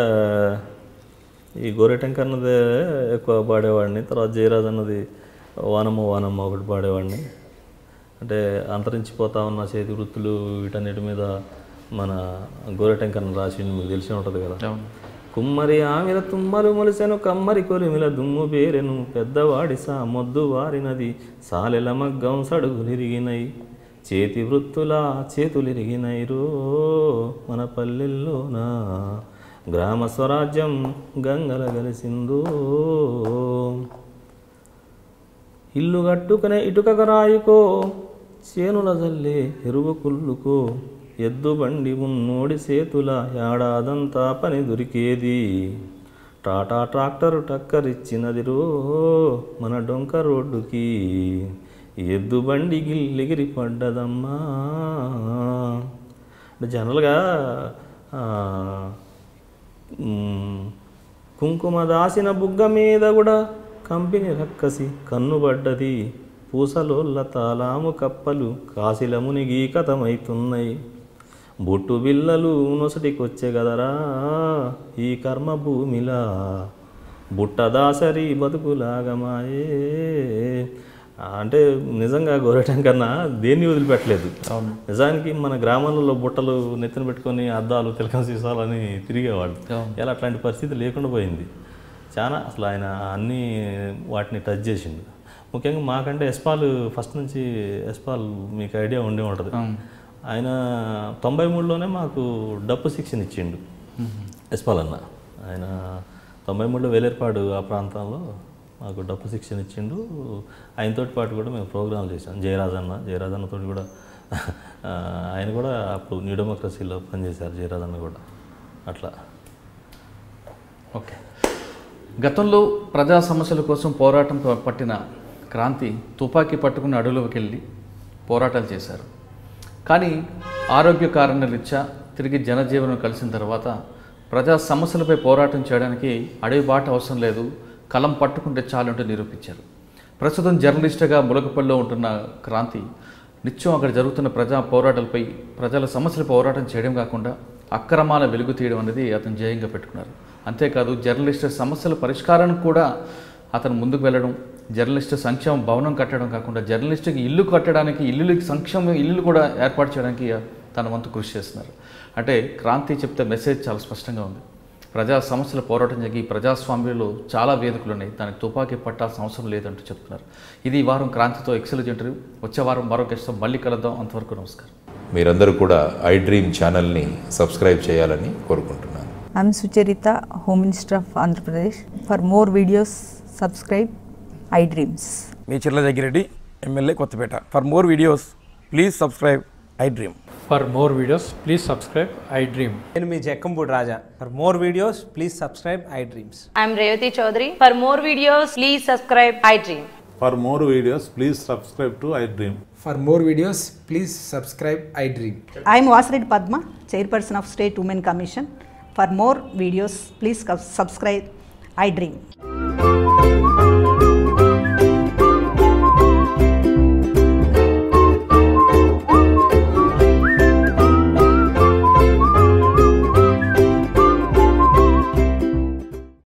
S1: ఈ గోరెటంక అన్నదే ఎక్కువ పాడేవాడిని తర్వాత జయరాజ్ అన్నది వానమ్మ వానమ్మ ఒకటి పాడేవాడిని అంటే అంతరించిపోతా ఉన్న చేతి వృత్తులు వీటన్నిటి మీద మన గోరెటంకన్న రాసి మీకు తెలిసే ఉంటుంది కదా
S2: అవును
S1: కుమ్మరి ఆమెల తుమ్మలు మొలిసెను కమ్మరి కొలిమిల దుమ్ము బేరెను పెద్దవాడి సా మొద్దు వారినది సాలెల మగ్గం సడుగులిరిగినై చేతి వృత్తుల చేతులిరిగినై రో మన పల్లెల్లోనా గ్రామ స్వరాజ్యం గంగల గలిసిందో ఇల్లు కట్టుకునే ఇటుక రాయుకో చేనుల జల్లే ఎరువు కుళ్ళుకో ఎద్దు బండి ఉన్నోడి సేతుల ఏడాదంతా పని దొరికేది టాటా ట్రాక్టర్ టక్కరిచ్చినది రో మన డొంక రోడ్డుకి ఎద్దు బండి గిల్లిగిరి పడ్డదమ్మా అంటే జనరల్గా ఆ, మ్, కుంకుమ దాసిన బుగ్గ మీద కూడా కంపెనీ రక్కసి కన్నుబడ్డది పూసలోళ్ళ తాలాము కప్పలు కాశీల మునిగి కథమైతున్నాయి బొట్టు బిల్లలు నొసటికొచ్చే గదరా ఈ కర్మ భూమిలా బుట్టదాసరి బతుకులాగమాయే అంటే నిజంగా గోరటం కన్నా దేన్ని వదిలిపెట్టలేదు
S2: అవును
S1: నిజానికి మన గ్రామాలలో బుట్టలు నెత్తిన పెట్టుకొని అద్దాలు తిలకం సీసాలని తిరిగేవాళ్ళు
S2: అవును.
S1: ఇలా అట్లాంటి పరిస్థితి లేకుండా పోయింది చాలా అసలు ఆయన అన్ని వాటిని టచ్ చేసిండు ముఖ్యంగా మాకంటే ఎస్పాల్ ఫస్ట్ నుంచి ఎస్పాల్ మీకు ఐడియా ఉండే ఉంటుంది
S2: అవును
S1: ఆయన తొంభై మూడులోనే మాకు డప్పు శిక్షణ ఇచ్చిండు ఎస్పాల్ అన్న ఆయన తొంభై మూడులో వేలేర్పాడు ఆ ప్రాంతంలో మాకు డప్పు శిక్షణ ఇచ్చిండు ఆయనతోటి పాటు కూడా మేము ప్రోగ్రాంలు చేసాం జయరాజన్న జయరాజన్నతో కూడా ఆ, ఆయన కూడా అప్పుడు న్యూ డెమోక్రసీలో పనిచేశారు జయరాజన్న కూడా అట్లా
S2: ఓకే గతంలో ప్రజా సమస్యల కోసం పోరాటం ప- పట్టిన క్రాంతి తుపాకీ పట్టుకుని అడవులోకి వెళ్ళి పోరాటాలు చేశారు కానీ ఆరోగ్య కారణాల రీత్యా తిరిగి జనజీవనం కలిసిన తర్వాత ప్రజా సమస్యలపై పోరాటం చేయడానికి అడవి బాట అవసరం లేదు కలం పట్టుకుంటే చాలంటూ నిరూపించారు ప్రస్తుతం జర్నలిస్టుగా ములకపల్లిలో ఉంటున్న క్రాంతి నిత్యం అక్కడ జరుగుతున్న ప్రజా పోరాటాలపై ప్రజల సమస్యల పోరాటం చేయడం కాకుండా అక్రమాల వెలుగు తీయడం అనేది అతను జయంగా పెట్టుకున్నారు అంతేకాదు జర్నలిస్టు సమస్యల పరిష్కారానికి కూడా అతను ముందుకు వెళ్ళడం జర్నలిస్టు సంక్షేమ భవనం కట్టడం కాకుండా జర్నలిస్టుకి ఇల్లు కట్టడానికి ఇల్లులకి సంక్షేమ ఇల్లు కూడా ఏర్పాటు చేయడానికి తన వంతు కృషి చేస్తున్నారు అంటే క్రాంతి చెప్తే మెసేజ్ చాలా స్పష్టంగా ఉంది ప్రజా సమస్యల పోరాటం జరిగి ప్రజాస్వామ్యంలో చాలా వేదికలు ఉన్నాయి దానికి తుపాకీ పట్టాల్సిన అవసరం లేదంటూ చెప్తున్నారు ఇది ఈ వారం క్రాంతితో ఎక్సలెంట్ ఇంటర్వ్యూ వచ్చే వారం మరో గెస్ట్తో మళ్ళీ కలుద్దాం అంతవరకు నమస్కారం
S3: మీరందరూ కూడా ఐ డ్రీమ్ ఛానల్ని సబ్స్క్రైబ్ చేయాలని కోరుకుంటున్నాను
S4: I'm Sucharita, Home Minister of Andhra Pradesh. For more videos, subscribe iDreams.
S5: మీ Chirla Jaggireddy MLA Kothapeta for more videos please subscribe iDream
S6: For more videos, please subscribe I Dream.
S7: నేను మీ Jakkampudi Raja for more videos please subscribe iDreams
S8: I'm Revati Chaudhary. For more videos, please subscribe iDream.
S9: For more videos, please subscribe to iDream.
S10: For more videos, please subscribe iDream.
S4: I am Vasireddy Padma, Chairperson of State Women Commission. For more videos, please subscribe iDream.